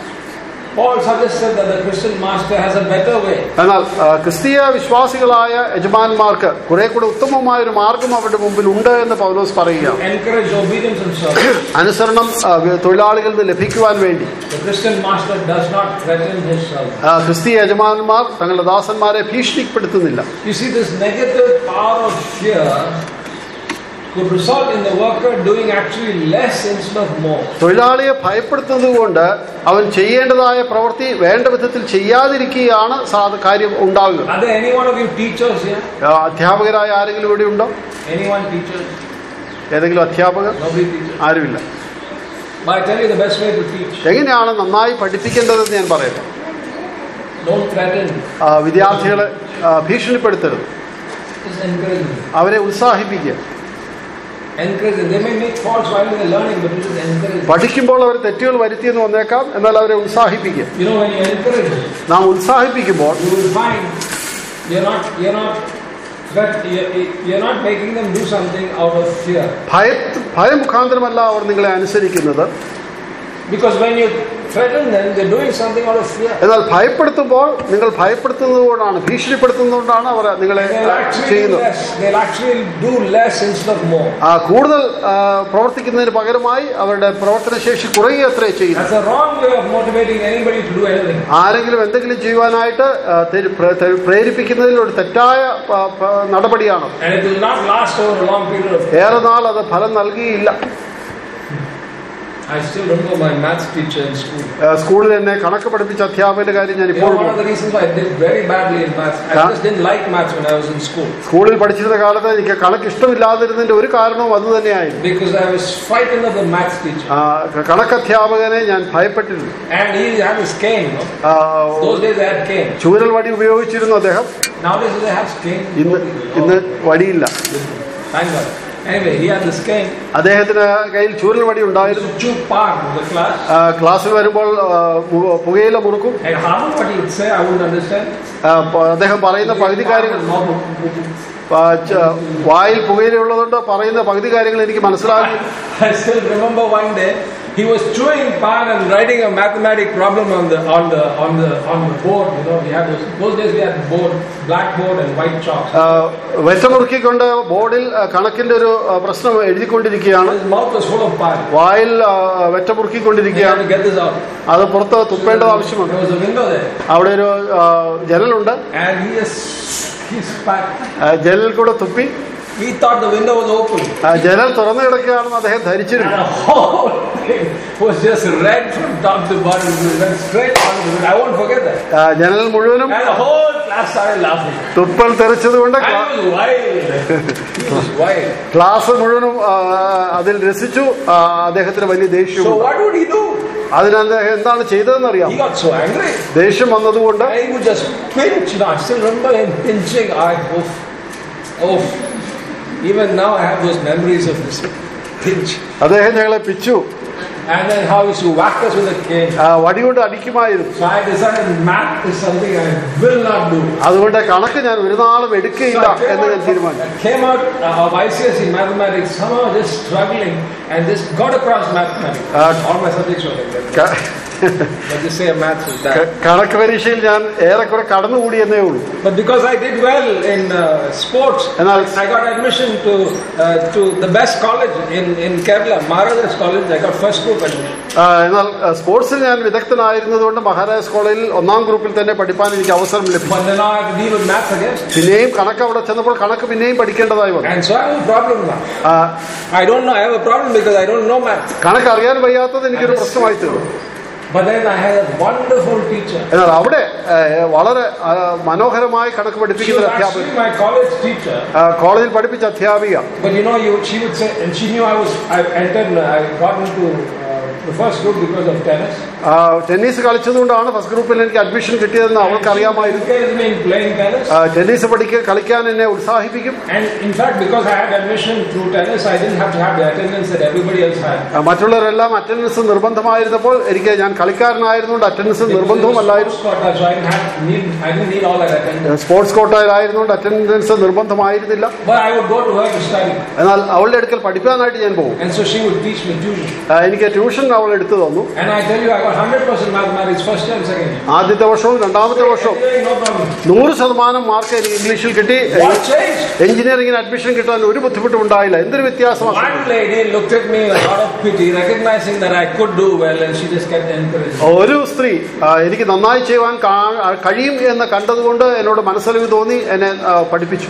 Speaker 1: Paul suggested that the Christian master has a better way.
Speaker 2: എന്നാൽ ആ, ക്രിസ്തീയ വിശ്വാസികളായ യജമാന്മാർക്ക് കുറെ കൂടെ ഉത്തമമായ ഒരു മാർഗം അവരുടെ മുമ്പിൽ ഉണ്ട് എന്ന് പൗലോസ് പറയുകയാണ്
Speaker 1: Encourage obedience and service.
Speaker 2: അനുസരണം ആ, തൊഴിലാളികളിൽ നിന്ന് ലഭിക്കുവാൻ വേണ്ടി
Speaker 1: The Christian master does not threaten his servant.
Speaker 2: ആ, ക്രിസ്തീയ യജമാനന്മാർ തങ്ങളുടെ ദാസന്മാരെ ഭീഷണിപ്പെടുത്തുന്നില്ല
Speaker 1: You see, this negative power of fear could result in the worker doing actually less instead of more.
Speaker 2: തൊഴിലാളിയെ ഭയപ്പെടുത്തുന്നത് കൊണ്ട് അവൻ ചെയ്യേണ്ടതായ പ്രവൃത്തി വേണ്ട വിധത്തിൽ ചെയ്യാതിരിക്കുകയാണ് സാധ കാര്യം ഉണ്ടാകുക
Speaker 1: Are there any one of you teachers here?
Speaker 2: ആ, അധ്യാപകരായ ആരെങ്കിലും ഇവിടെ ഉണ്ടോ
Speaker 1: Anyone teachers?
Speaker 2: ഏതെങ്കിലും അധ്യാപകർ
Speaker 1: Nobody teaches.
Speaker 2: ആരുമില്ല
Speaker 1: But I tell you the best way to teach.
Speaker 2: എങ്ങനെയാണ് നന്നായി പഠിപ്പിക്കേണ്ടതെന്ന് ഞാൻ പറയട്ടെ
Speaker 1: Don't threaten.
Speaker 2: ആ, വിദ്യാർത്ഥികളെ ആ, ഭീഷണിപ്പെടുത്തരുത്
Speaker 1: Just encourage them.
Speaker 2: അവരെ ഉത്സാഹിപ്പിക്കുക
Speaker 1: Encourage them. They may make faults while they're learning, but you just encourage them.
Speaker 2: പഠിക്കുമ്പോൾ അവർ തെറ്റുകൾ വരുത്തിയെന്ന് വന്നേക്കാം എന്നാൽ അവരെ ഉത്സാഹിപ്പിക്കുക
Speaker 1: You know, when you encourage them,
Speaker 2: നാം ഉത്സാഹിപ്പിക്കുമ്പോൾ
Speaker 1: you will find you're not you're not threat, you're, you're not making them do something out of fear.
Speaker 2: ഭയ ഭയമുഖാന്തരമല്ല അവർ നിങ്ങളെ അനുസരിക്കുന്നത്
Speaker 1: Because when you threaten them, they're doing something out of fear.
Speaker 2: എന്നാൽ ഭയപ്പെടുത്തുമ്പോൾ നിങ്ങൾ ഭയപ്പെടുത്തുന്നതുകൊണ്ടാണ് ഭീഷണിപ്പെടുത്തുന്നതുകൊണ്ടാണ് അവർ നിങ്ങളെ
Speaker 1: They'll
Speaker 2: ആ,
Speaker 1: actually do
Speaker 2: ചെയ്യുന്നത്
Speaker 1: less. They'll actually do less instead of more.
Speaker 2: ആ, കൂടുതൽ ആ, പ്രവർത്തിക്കുന്നതിന് പകരമായി അവരുടെ പ്രവർത്തനശേഷി കുറയുകയത്രേ ചെയ്യുന്നത്
Speaker 1: That's a wrong way of motivating anybody to do anything.
Speaker 2: ആരെങ്കിലും എന്തെങ്കിലും ചെയ്യുവാനായിട്ട് ആ, തെരു- പ്ര- തെരു- പ്രേരിപ്പിക്കുന്നതിൽ ഒരു തെറ്റായ പ- പ- നടപടിയാണ്
Speaker 1: And it will not last over a long period of time.
Speaker 2: ഏറെ നാൾ അത് ഫലം നൽകിയില്ല
Speaker 1: I still remember my maths teacher in school.
Speaker 2: ആ, സ്കൂളിൽ എന്നെ കണക്ക് പഠിപ്പിച്ച അധ്യാപകന്റെ കാര്യം ഞാൻ
Speaker 1: You know,
Speaker 2: ഇപ്പോൾ
Speaker 1: one of the reasons why I did very badly in maths, I
Speaker 2: Yeah.
Speaker 1: just didn't like maths when I was in school.
Speaker 2: സ്കൂളിൽ പഠിച്ചിരുന്ന കാലത്ത് എനിക്ക് കണക്ക് ഇഷ്ടമില്ലാതിരുന്നതിന്റെ ഒരു കാരണവും അത് തന്നെയായിരുന്നു
Speaker 1: Because I was frightened of the maths teacher.
Speaker 2: ആ, കണക്കധ്യാപകനെ ഞാൻ ഭയപ്പെട്ടിരുന്നു
Speaker 1: And he had his cane, you know.
Speaker 2: ആ,
Speaker 1: Those days they had cane.
Speaker 2: ചൂരൽ വടി ഉപയോഗിച്ചിരുന്നു അദ്ദേഹം
Speaker 1: Nowadays they have cane.
Speaker 2: ഇന്ന് ഇന്ന് വടിയില്ല
Speaker 1: Thank God. Anyway, he had this cane.
Speaker 2: അദ്ദേഹത്തിന് കയ്യിൽ ചൂരൽ വടി
Speaker 1: He
Speaker 2: ഉണ്ടായിരുന്നു
Speaker 1: used to chew part of the class.
Speaker 2: ആ, ക്ലാസ്സിൽ വരുമ്പോൾ ആ, പു- പുകയില മുറുക്കും
Speaker 1: And half of what he would say, I wouldn't understand.
Speaker 2: ആ, പ- അദ്ദേഹം പറയുന്ന പകുതി കാര്യങ്ങൾ
Speaker 1: Mouth.
Speaker 2: ആ, ച- വായിൽ പുകയിലുള്ളതുകൊണ്ട് പറയുന്ന പകുതി കാര്യങ്ങൾ എനിക്ക് മനസ്സിലാക്കി
Speaker 1: I still remember one day he was chewing pan and writing a mathematic problem on the on the on the on the board. You know, we had those, those days we had board, blackboard and white chalk.
Speaker 2: ആ, വെറ്റമുറുക്കിക്കൊണ്ട് ബോർഡിൽ ആ, കണക്കിന്റെ ഒരു ആ, പ്രശ്നം എഴുതിക്കൊണ്ടിരിക്കുകയാണ്
Speaker 1: His mouth was full of pan.
Speaker 2: വായിൽ ആ,
Speaker 1: He had
Speaker 2: വെറ്റമുറുക്കിക്കൊണ്ടിരിക്കുകയാണ്
Speaker 1: to get this out.
Speaker 2: അത് പുറത്ത് തുപ്പേണ്ടത് ആവശ്യമുണ്ട്
Speaker 1: There was a window there,
Speaker 2: അവിടെ ഒരു ആ, ജനലുണ്ട്
Speaker 1: and he just he spat.
Speaker 2: ആ, ജനലിൽ കൂടെ തുപ്പി
Speaker 1: He thought the window was open.
Speaker 2: ആ, ജനൽ തുറന്നു കിടക്കുകയാണെന്ന് അദ്ദേഹം
Speaker 1: And
Speaker 2: ധരിച്ചിരുന്നു
Speaker 1: the whole thing was just red from top to bottom. It went straight on to it. I won't forget that.
Speaker 2: ആ, ജനൽ മുഴുവനും
Speaker 1: And the whole class started laughing.
Speaker 2: തുപ്പൽ തെറിച്ചതുകൊണ്ട്
Speaker 1: I
Speaker 2: ക്ലാ-
Speaker 1: was wild. He was wild.
Speaker 2: Class മുഴുവനും ആ, അതിൽ രസിച്ചു ആ, അദ്ദേഹത്തിന് വലിയ ദേഷ്യവും
Speaker 1: So what would he do?
Speaker 2: അതിന് അദ്ദേഹം എന്താണ് ചെയ്തതെന്നറിയാം
Speaker 1: He got so angry.
Speaker 2: ദേഷ്യം വന്നതുകൊണ്ട്
Speaker 1: And he would just pinch. You know, I still remember him pinching. I oof, oof. Even now I have those memories of this pinch.
Speaker 2: അദ്ദേഹം ഞങ്ങളെ പിച്ചു
Speaker 1: And then how he used to whack us with a cane.
Speaker 2: ആ, വടികൊണ്ട് അടിക്കുമായിരുന്നു
Speaker 1: So I decided math is something I will not do.
Speaker 2: അതുകൊണ്ട് കണക്ക് ഞാൻ ഒരു നാളും
Speaker 1: So
Speaker 2: എടുക്കുകയില്ല
Speaker 1: I came
Speaker 2: എന്ന് ഞാൻ
Speaker 1: out,
Speaker 2: തീരുമാനിച്ചു
Speaker 1: I came out uh, of ICSE mathematics, somehow just struggling and just got across mathematics.
Speaker 2: Uh,
Speaker 1: All my subjects were like that.
Speaker 2: ക-
Speaker 1: But just say a math was
Speaker 2: ക-
Speaker 1: that.
Speaker 2: കണക്ക് പരീക്ഷയിൽ ഞാൻ ഏറെക്കുറെ കടന്നുകൂടി എന്നേ ഉള്ളൂ
Speaker 1: But because I did well in uh, sports,
Speaker 2: എന്നാൽ
Speaker 1: I got admission to uh, to the best college in, in Kerala, Maharajas College. I got first group admission.
Speaker 2: ആ, എന്നാൽ ആ, സ്പോർട്സിൽ ഞാൻ വിദഗ്ധനായിരുന്നതുകൊണ്ട് മഹാരാജ് കോളേജിൽ ഒന്നാം ഗ്രൂപ്പിൽ തന്നെ പഠിപ്പാൻ എനിക്ക് അവസരം ലഭിച്ചു
Speaker 1: But then now I have to deal with maths again.
Speaker 2: പിന്നെയും കണക്ക് അവിടെ ചെന്നപ്പോൾ കണക്ക് പിന്നെയും പഠിക്കേണ്ടതായി വന്നു
Speaker 1: And so I have a problem now.
Speaker 2: ആ,
Speaker 1: I don't know, I have a problem because I don't know maths.
Speaker 2: കണക്ക് അറിയാൻ വയ്യാത്തത് എനിക്കൊരു പ്രശ്നമായി തീർന്നു
Speaker 1: But then I had a wonderful teacher.
Speaker 2: എന്നാൽ അവിടെ ആ, വളരെ ആ, മനോഹരമായി കണക്ക്
Speaker 1: She
Speaker 2: പഠിപ്പിക്കുന്ന
Speaker 1: was
Speaker 2: ഒരു അധ്യാപകൻ
Speaker 1: actually my college teacher.
Speaker 2: ആ, കോളേജിൽ പഠിപ്പിച്ച അധ്യാപിക
Speaker 1: But you know, you, she would say, and she knew I was, I entered, I got into uh, the first group because of tennis.
Speaker 2: ആ, ടെന്നീസ് കളിച്ചതുകൊണ്ടാണ് first ഗ്രൂപ്പിൽ എനിക്ക് അഡ്മിഷൻ കിട്ടിയതെന്ന് അവൾക്ക് അറിയാമായിരുന്നു
Speaker 1: Encouraged me in playing tennis.
Speaker 2: ആ, tennis പഠിക്കാൻ കളിക്കാൻ എന്നെ ഉത്സാഹിപ്പിക്കും
Speaker 1: And in fact, because I had admission through tennis, I didn't have to have the attendance that everybody else had.
Speaker 2: ആ, മറ്റുള്ളവരെല്ലാം അറ്റൻഡൻസ് നിർബന്ധമായിരുന്നപ്പോൾ എനിക്ക് ഞാൻ കളിക്കാരനായിരുന്നുകൊണ്ട് അറ്റൻഡൻസ് നിർബന്ധവുമല്ലായിരുന്നു
Speaker 1: Sports quota, so I didn't have need, I didn't need all that attendance.
Speaker 2: Sports കോട്ടയിലായിരുന്നുകൊണ്ട് attendance നിർബന്ധമായിരുന്നില്ല
Speaker 1: But I would go to her to study,
Speaker 2: എന്നാൽ അവളുടെ അടുക്കൽ പഠിക്കാനായിട്ട് ഞാൻ പോകും
Speaker 1: and so she would teach me tuition.
Speaker 2: ആ, എനിക്ക് ട്യൂഷൻ അവൾ എടുത്തു തന്നു
Speaker 1: And I tell you, I got hundred percent mathematics first year and second year.
Speaker 2: ആദ്യത്തെ വർഷവും രണ്ടാമത്തെ വർഷവും
Speaker 1: No problem.
Speaker 2: നൂറ് ശതമാനം മാർക്ക് എനിക്ക് ഇംഗ്ലീഷിൽ കിട്ടി
Speaker 1: What changed?
Speaker 2: എഞ്ചിനീയറിംഗിന് അഡ്മിഷൻ കിട്ടാൻ ഒരു ബുദ്ധിമുട്ടും ഉണ്ടായില്ല എന്തൊരു വ്യത്യാസമാണ്
Speaker 1: One lady looked at me with a lot of pity, recognizing that I could do well, and she just kept encouraging. me.
Speaker 2: ഒരു സ്ത്രീ ആ, എനിക്ക് നന്നായി ചെയ്യുവാൻ കാ- ആ, കഴിയും എന്ന് കണ്ടതുകൊണ്ട് എന്നോട് മനസ്സലിവ് തോന്നി എന്നെ ആ, പഠിപ്പിച്ചു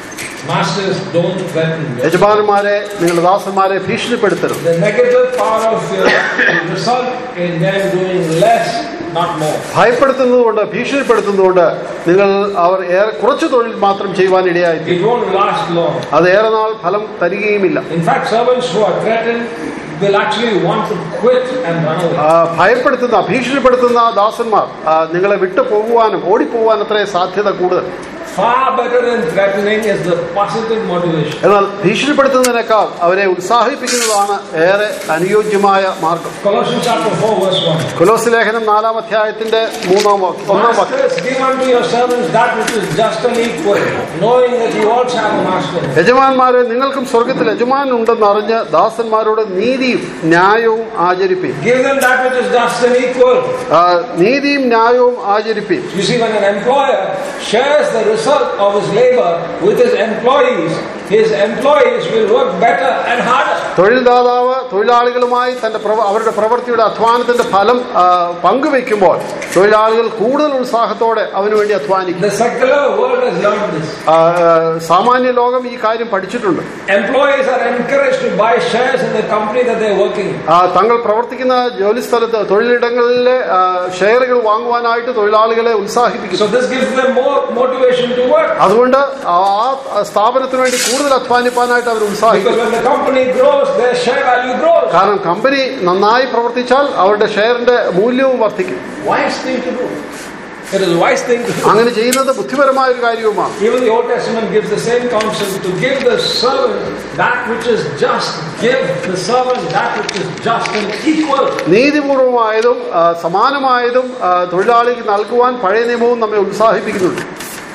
Speaker 1: Masters don't threaten. you.
Speaker 2: യജമാനന്മാരെ നിങ്ങളുടെ ദാസന്മാരെ ഭീഷണിപ്പെടുത്തരുത്
Speaker 1: The negative part of your will result in them doing less, not more.
Speaker 2: ഭയപ്പെടുത്തുന്നതുകൊണ്ട് ഭീഷണിപ്പെടുത്തുന്നതുകൊണ്ട് നിങ്ങൾ അവർ ഏറെ കുറച്ച് തൊഴിൽ മാത്രം ചെയ്യുവാൻ ഇടയായി
Speaker 1: It won't last long.
Speaker 2: അത് ഏറെ നാൾ ഫലം തരികയുമില്ല
Speaker 1: In fact, servants who are threatened will actually want to quit and run away.
Speaker 2: ആ, ഭയപ്പെടുത്തുന്ന ഭീഷണിപ്പെടുത്തുന്ന ദാസന്മാർ ആ, നിങ്ങളെ വിട്ടു പോകുവാനും ഓടിപ്പോവാൻ അത്രേ സാധ്യത കൂടുതൽ
Speaker 1: Far better than threatening is the positive motivation.
Speaker 2: എന്നാൽ ഭീഷണിപ്പെടുത്തുന്നതിനേക്കാൾ അവരെ ഉത്സാഹിപ്പിക്കുന്നതാണ് ഏറെ അനുയോജ്യമായ മാർഗം
Speaker 1: Colossians chapter 4, verse 1.
Speaker 2: കുലോസ് ലേഖനം നാലാം അധ്യായത്തിന്റെ മൂന്നാം വാക്യം ഒന്നാം വാക്യം
Speaker 1: Masters, give unto your servants that which is just and equal, knowing that you also have a master.
Speaker 2: യജമാന്മാരെ നിങ്ങൾക്കും സ്വർഗത്തിൽ യജമാനുണ്ടെന്ന് അറിഞ്ഞ് ദാസന്മാരോട് നീതിയും ന്യായവും ആചരിപ്പീൻ
Speaker 1: Give them that which is just and equal.
Speaker 2: ആ, നീതിയും ന്യായവും ആചരിപ്പീൻ
Speaker 1: You see, when an employer shares the result of his labor with his employees, his employees will work better and harder.
Speaker 2: തൊഴിൽദാതാവ് തൊഴിലാളികളുമായി തന്റെ പ്രവ- അവരുടെ പ്രവൃത്തിയുടെ അധ്വാനത്തിന്റെ ഫലം ആ, പങ്കുവെക്കുമ്പോൾ തൊഴിലാളികൾ കൂടുതൽ ഉത്സാഹത്തോടെ അവന് വേണ്ടി അധ്വാനിക്കും
Speaker 1: The secular world has learned this.
Speaker 2: ആ, ആ, സാമാന്യ ലോകം ഈ കാര്യം പഠിച്ചിട്ടുണ്ട്
Speaker 1: Employees are encouraged to buy shares in the company that they're working in.
Speaker 2: ആ, തങ്ങൾ പ്രവർത്തിക്കുന്ന ജോലി സ്ഥലത്ത് തൊഴിലിടങ്ങളിലെ ആ, ഷെയറുകൾ വാങ്ങുവാനായിട്ട് തൊഴിലാളികളെ ഉത്സാഹിപ്പിക്കും
Speaker 1: So this gives them more motivation to work.
Speaker 2: അതുകൊണ്ട് ആ ആ സ്ഥാപനത്തിന് വേണ്ടി കൂടുതൽ അധ്വാനിപ്പാനായിട്ട് അവർ
Speaker 1: Because
Speaker 2: ഉത്സാഹിക്കും
Speaker 1: when the company grows, their share value grows.
Speaker 2: കാരണം കമ്പനി നന്നായി പ്രവർത്തിച്ചാൽ അവരുടെ ഷെയറിന്റെ മൂല്യവും വർദ്ധിക്കും
Speaker 1: Wise thing to do. It is a wise thing to do.
Speaker 2: അങ്ങനെ ചെയ്യുന്നത് ബുദ്ധിപരമായ ഒരു കാര്യവുമാണ്
Speaker 1: Even the Old Testament gives the same counsel to give the servant that which is just. Give the servant that which is just and equal.
Speaker 2: നീതിപൂർവമായതും ആ, സമാനമായതും ആ, തൊഴിലാളിക്ക് നൽകുവാൻ പഴയ നിയമവും നമ്മെ ഉത്സാഹിപ്പിക്കുന്നുണ്ട്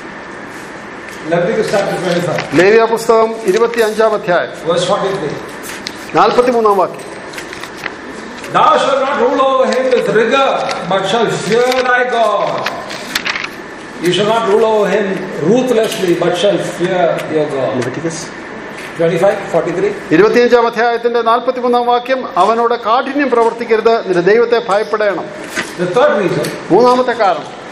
Speaker 1: Leviticus chapter 25,
Speaker 2: ലേവ്യ പുസ്തകം ഇരുപത്തി അഞ്ചാം അധ്യായം
Speaker 1: verse 43.
Speaker 2: നാൽപ്പത്തി മൂന്നാം വാക്യം
Speaker 1: Thou shalt not rule over him with rigor, but shalt fear thy God. You shall not rule over him ruthlessly, but shall fear your God. 25, 43.
Speaker 2: ഇരുപത്തിയഞ്ചാം അധ്യായത്തിന്റെ നാൽപ്പത്തി മൂന്നാം വാക്യം അവനോട് കാഠിന്യം പ്രവർത്തിക്കരുത് നിന്റെ ദൈവത്തെ ഭയപ്പെടണം
Speaker 1: The third reason
Speaker 2: മൂന്നാമത്തെ കാരണം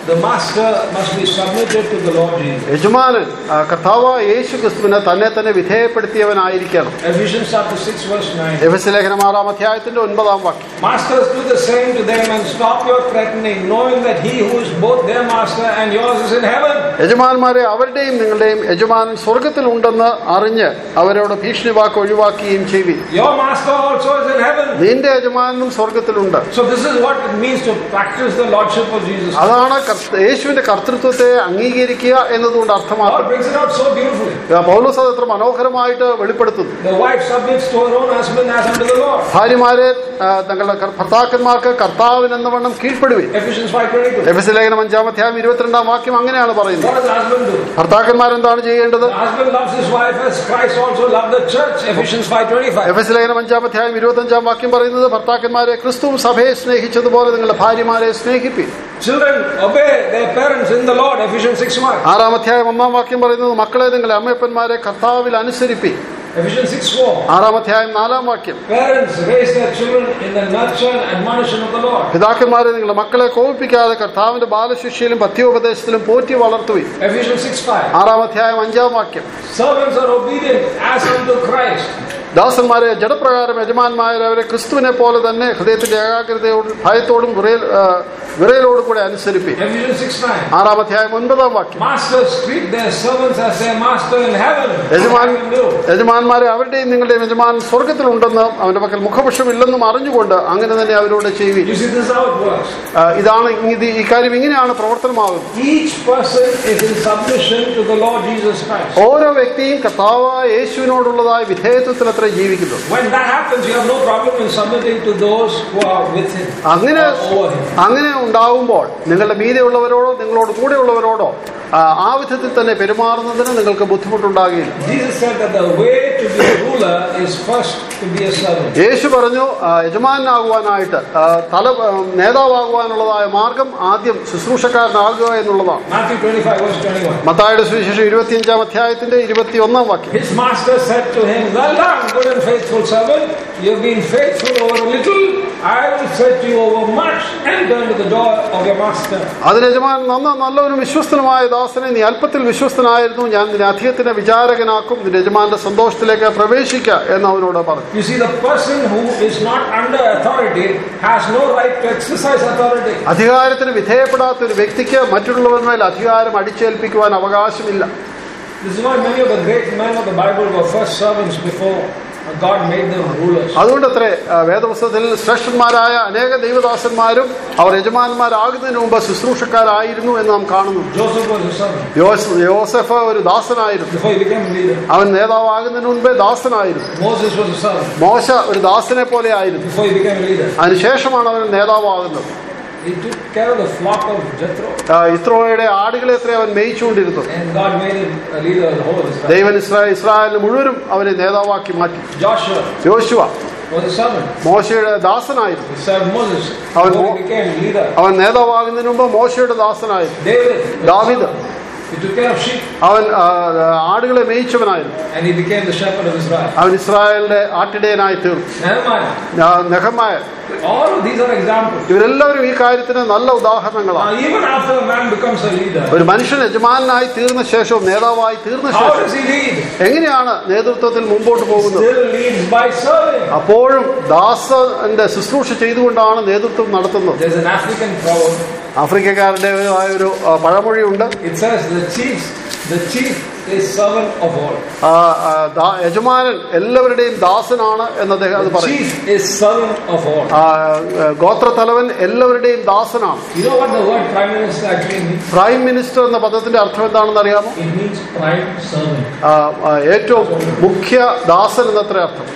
Speaker 1: the master must be submitted to the Lord Jesus.
Speaker 2: യജമാനൻ ആ, കർത്താവായ യേശു ക്രിസ്തുവിന് തന്നെ തന്നെ വിധേയപ്പെടുത്തിയവനായിരിക്കണം
Speaker 1: Ephesians chapter 6 verse 9.
Speaker 2: എഫസ് ലേഖനം ആറാം അധ്യായത്തിന്റെ ഒൻപതാം വാക്യം
Speaker 1: Masters do the same to them and stop your threatening, knowing that he who is both their master and yours is in heaven.
Speaker 2: യജമാന്മാരെ അവരുടെയും നിങ്ങളുടെയും യജമാനൻ സ്വർഗത്തിലുണ്ടെന്ന് അറിഞ്ഞ് അവരോട് ഭീഷണി വാക്ക് ഒഴിവാക്കുകയും ചെയ്വി
Speaker 1: Your master also is in heaven.
Speaker 2: നിന്റെ യജമാനും സ്വർഗത്തിലുണ്ട്
Speaker 1: So this is what it means to practice the lordship of Jesus.
Speaker 2: അതാണ് കർത്ത- യേശുവിന്റെ കർത്തൃത്വത്തെ അംഗീകരിക്കുക എന്നതുകൊണ്ട്
Speaker 1: God
Speaker 2: അർത്ഥമാക്കുന്നത്
Speaker 1: brings it out so beautifully.
Speaker 2: പൗലോസ് അത് എത്ര മനോഹരമായിട്ട് വെളിപ്പെടുത്തുന്നു
Speaker 1: The wife submits to her own husband as unto the Lord.
Speaker 2: ഭാര്യമാരെ ആ, തങ്ങളുടെ കർ- ഭർത്താക്കന്മാർക്ക് കർത്താവിനെന്ന വണ്ണം കീഴ്പ്പെടുവി
Speaker 1: Ephesians 5.22.
Speaker 2: എഫസ് ലേഖനം അഞ്ചാം അധ്യായം ഇരുപത്തിരണ്ടാം വാക്യം അങ്ങനെയാണ് പറയുന്നത്
Speaker 1: What does the husband do?
Speaker 2: ഭർത്താക്കന്മാരെന്താണ് ചെയ്യേണ്ടത്
Speaker 1: The husband loves his wife as Christ also loved the church. Ephesians 5.25.
Speaker 2: Ephesus ലേഖനം അഞ്ചാം അധ്യായം ഇരുപത്തി അഞ്ചാം വാക്യം പറയുന്നത് ഭർത്താക്കന്മാരെ ക്രിസ്തുവും സഭയെ സ്നേഹിച്ചതുപോലെ നിങ്ങളുടെ ഭാര്യമാരെ സ്നേഹിപ്പി
Speaker 1: Children, obey their parents in the Lord. Ephesians 6.1.
Speaker 2: ആറാം അധ്യായം ഒന്നാം വാക്യം പറയുന്നത് മക്കളെ നിങ്ങളുടെ അമ്മയപ്പന്മാരെ കർത്താവിൽ അനുസരിപ്പി
Speaker 1: Ephesians 6.4.
Speaker 2: ആറാം അധ്യായം നാലാം വാക്യം
Speaker 1: Parents raise their children in the nurture and admonition of the Lord.
Speaker 2: പിതാക്കന്മാരെ നിങ്ങളുടെ മക്കളെ കോപിപ്പിക്കാതെ കർത്താവിന്റെ ബാലശിക്ഷയിലും പഥ്യോപദേശത്തിലും പോറ്റി വളർത്തുവി
Speaker 1: Ephesians 6.5.
Speaker 2: ആറാം അധ്യായം അഞ്ചാം വാക്യം
Speaker 1: Servants are obedient as unto Christ.
Speaker 2: ദാസന്മാരെ ജഡപ്രകാരം യജമാന്മാരെ ക്രിസ്തുവിനെ പോലെ തന്നെ ഹൃദയത്തിന്റെ ഏകാഗ്രതയോടും ഭയത്തോടും വിറയൽ ആ, വിറയലോടും കൂടെ അനുസരിപ്പി
Speaker 1: Ephesians 6.9.
Speaker 2: ആറാം അധ്യായം ഒൻപതാം വാക്യം
Speaker 1: Masters treat their servants as their master in heaven.
Speaker 2: യജമാൻ
Speaker 1: What can do?
Speaker 2: യജമാന്മാരെ അവരുടെയും നിങ്ങളുടെയും യജമാൻ സ്വർഗത്തിലുണ്ടെന്നും അവന്റെ പക്കൽ മുഖപക്ഷമില്ലെന്നും അറിഞ്ഞുകൊണ്ട് അങ്ങനെ തന്നെ അവരോട് ചെയ്യുവിൻ
Speaker 1: You see, this is how it works.
Speaker 2: ആ, ഇതാണ് ഇത് ഈ കാര്യം ഇങ്ങനെയാണ് പ്രവർത്തനമാകുന്നത്
Speaker 1: Each person is in submission to the Lord Jesus Christ.
Speaker 2: ഓരോ വ്യക്തിയും കർത്താവായ യേശുവിനോടുള്ളതായ വിധേയത്വത്തിൽ അത്ര ജീവിക്കുന്നു
Speaker 1: When that happens, you have no problem in submitting to those who are with him
Speaker 2: അങ്ങനെ
Speaker 1: or over him.
Speaker 2: അങ്ങനെ ഉണ്ടാകുമ്പോൾ നിങ്ങളുടെ മീതെയുള്ളവരോടോ നിങ്ങളോട് കൂടെയുള്ളവരോടോ ആ, ആ വിധത്തിൽ തന്നെ പെരുമാറുന്നതിന് നിങ്ങൾക്ക് ബുദ്ധിമുട്ടുണ്ടാകില്ല
Speaker 1: Jesus said that the way to be a ruler is first to be a servant.
Speaker 2: യേശു പറഞ്ഞു ആ, യജമാനാകുവാനായിട്ട് ആ, തല ആ, നേതാവാകുവാനുള്ളതായ മാർഗം ആദ്യം ശുശ്രൂഷക്കാരനാകുക എന്നുള്ളതാണ്
Speaker 1: Matthew 25, verse 21.
Speaker 2: മത്തായുടെ സുവിശേഷം ഇരുപത്തിയഞ്ചാം അധ്യായത്തിന്റെ ഇരുപത്തിയൊന്നാം വാക്യം
Speaker 1: His master said to him, Well done, good and faithful servant. You have been faithful over a little. I will set you over much. Enter into the door of your master.
Speaker 2: അതിന് യജമാൻ നന്ന നല്ലവനും വിശ്വസ്തനുമായ ദാസനെ നീ അല്പത്തിൽ വിശ്വസ്തനായിരുന്നു ഞാൻ നിന്നെ അധികത്തിന് വിചാരകനാക്കും നിന്റെ യജമാന്റെ സന്തോഷത്തിലേക്ക് പ്രവേശിക്ക എന്ന് അവനോട് പറഞ്ഞു
Speaker 1: You see, the person who is not under authority has no right to exercise authority.
Speaker 2: അധികാരത്തിന് വിധേയപ്പെടാത്ത ഒരു വ്യക്തിക്ക് മറ്റുള്ളവരുടെ മേൽ അധികാരം അടിച്ചേൽപ്പിക്കുവാൻ അവകാശമില്ല
Speaker 1: This is why many of the great men of the Bible were first servants before God made them rulers.
Speaker 2: അതുകൊണ്ടത്രേ ആ, വേദപുസ്തകത്തിൽ ശ്രേഷ്ഠന്മാരായ അനേക ദൈവദാസന്മാരും അവർ യജമാന്മാരാകുന്നതിന് മുമ്പ് ശുശ്രൂഷക്കാരായിരുന്നു എന്ന് നാം കാണുന്നു
Speaker 1: Joseph was a servant
Speaker 2: യോസ്- യോസഫ് ഒരു ദാസനായിരുന്നു
Speaker 1: before he became a leader.
Speaker 2: അവൻ നേതാവാകുന്നതിന് മുമ്പേ ദാസനായിരുന്നു
Speaker 1: Moses was a servant
Speaker 2: മോശ ഒരു ദാസനെ പോലെ ആയിരുന്നു
Speaker 1: before he became a leader.
Speaker 2: അതിനുശേഷമാണ് അവൻ നേതാവാകുന്നത്
Speaker 1: He took care of the flock of Jethro,
Speaker 2: ആ, ഇത്രോയുടെ ആടുകളെ എത്ര അവൻ മേയിച്ചുകൊണ്ടിരുന്നത്
Speaker 1: and God made him a leader of the whole of Israel.
Speaker 2: ദൈവൻ ഇസ്രായേൽ ഇസ്രായേലിന് മുഴുവനും അവനെ നേതാവാക്കി മാറ്റി
Speaker 1: Joshua
Speaker 2: യോശുവ
Speaker 1: was a servant.
Speaker 2: മോശയുടെ ദാസനായിരുന്നു
Speaker 1: He served Moses
Speaker 2: Our
Speaker 1: before
Speaker 2: Mo-
Speaker 1: he became leader.
Speaker 2: അവൻ നേതാവാകുന്നതിന് മുമ്പ് മോശയുടെ ദാസനായിരുന്നു
Speaker 1: David, was a
Speaker 2: ദാവീദ്
Speaker 1: servant. he took care of sheep,
Speaker 2: അവൻ ആ, ആടുകളെ മേയിച്ചവനായിരുന്നു
Speaker 1: and he became the shepherd of Israel.
Speaker 2: അവൻ ഇസ്രായേലിന്റെ ആട്ടിടയനായി തീർന്നു
Speaker 1: Nehemiah.
Speaker 2: Nehemiah
Speaker 1: All of these are examples.
Speaker 2: ഇവരെല്ലാവരും ഈ കാര്യത്തിന് നല്ല ഉദാഹരണങ്ങളാണ്
Speaker 1: Now, even after a man becomes a leader,
Speaker 2: ഒരു മനുഷ്യൻ യജമാനായി തീർന്ന ശേഷവും നേതാവായി തീർന്ന
Speaker 1: how
Speaker 2: ശേഷം
Speaker 1: does he lead?
Speaker 2: എങ്ങനെയാണ് നേതൃത്വത്തിൽ മുമ്പോട്ട് പോകുന്നത്
Speaker 1: Still leads by serving.
Speaker 2: അപ്പോഴും ദാസന്റെ ശുശ്രൂഷ ചെയ്തുകൊണ്ടാണ് നേതൃത്വം നടത്തുന്നത്
Speaker 1: There's an African proverb.
Speaker 2: ആഫ്രിക്കക്കാരുടെ ആയ ഒരു ആ, പഴമൊഴിയുണ്ട്
Speaker 1: It says the chief, the chief is servant of all.
Speaker 2: ആ, ആ, ദാ- യജമാനൻ എല്ലാവരുടെയും ദാസനാണ് എന്ന് അദ്ദേഹം അത്
Speaker 1: The
Speaker 2: പറയും
Speaker 1: chief is servant of all.
Speaker 2: ആ, ഗോത്രത്തലവൻ എല്ലാവരുടെയും ദാസനാണ്
Speaker 1: You know what the word prime minister actually means?
Speaker 2: Prime minister എന്ന പദത്തിന്റെ അർത്ഥം എന്താണെന്ന് അറിയാമോ
Speaker 1: It means prime servant.
Speaker 2: ആ, ആ, ഏറ്റവും മുഖ്യ ദാസൻ എന്നത്ര അർത്ഥം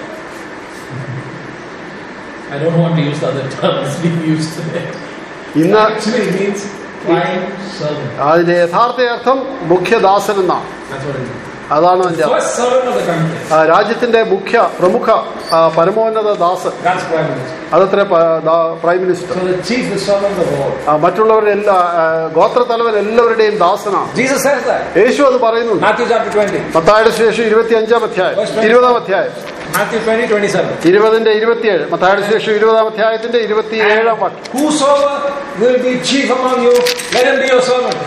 Speaker 1: I don't want to use the other terms being used today.
Speaker 2: ഇന്ന്
Speaker 1: Actually, it means prime servant.
Speaker 2: അതിന്റെ യഥാർത്ഥ അർത്ഥം മുഖ്യദാസൻ എന്നാണ്
Speaker 1: That's what it means.
Speaker 2: അതാണ് അതിന്റെ അർത്ഥം.
Speaker 1: First servant of the country.
Speaker 2: ആ, രാജ്യത്തിന്റെ മുഖ്യ പ്രമുഖ ആ, പരമോന്നത ദാസൻ
Speaker 1: That's prime minister.
Speaker 2: അതത്ര prime minister
Speaker 1: So the chief is servant of all.
Speaker 2: ആ, മറ്റുള്ളവരുടെ എല്ലാ ആ, ഗോത്രത്തലവൻ എല്ലാവരുടെയും ദാസനാണ്
Speaker 1: Jesus says that.
Speaker 2: യേശു അത് പറയുന്നുണ്ട്
Speaker 1: Matthew chapter 20.
Speaker 2: പത്തായുടെ ശേഷം ഇരുപത്തി അഞ്ചാം അധ്യായം ഇരുപതാം അധ്യായം
Speaker 1: Matthew 20, 27.
Speaker 2: ഇരുപതിന്റെ ഇരുപത്തിയേഴ് മത്തായുടെ ശേഷം ഇരുപതാം അധ്യായത്തിന്റെ ഇരുപത്തിയേഴാം വാക്യം
Speaker 1: Whosoever will be chief among you, let him be your servant.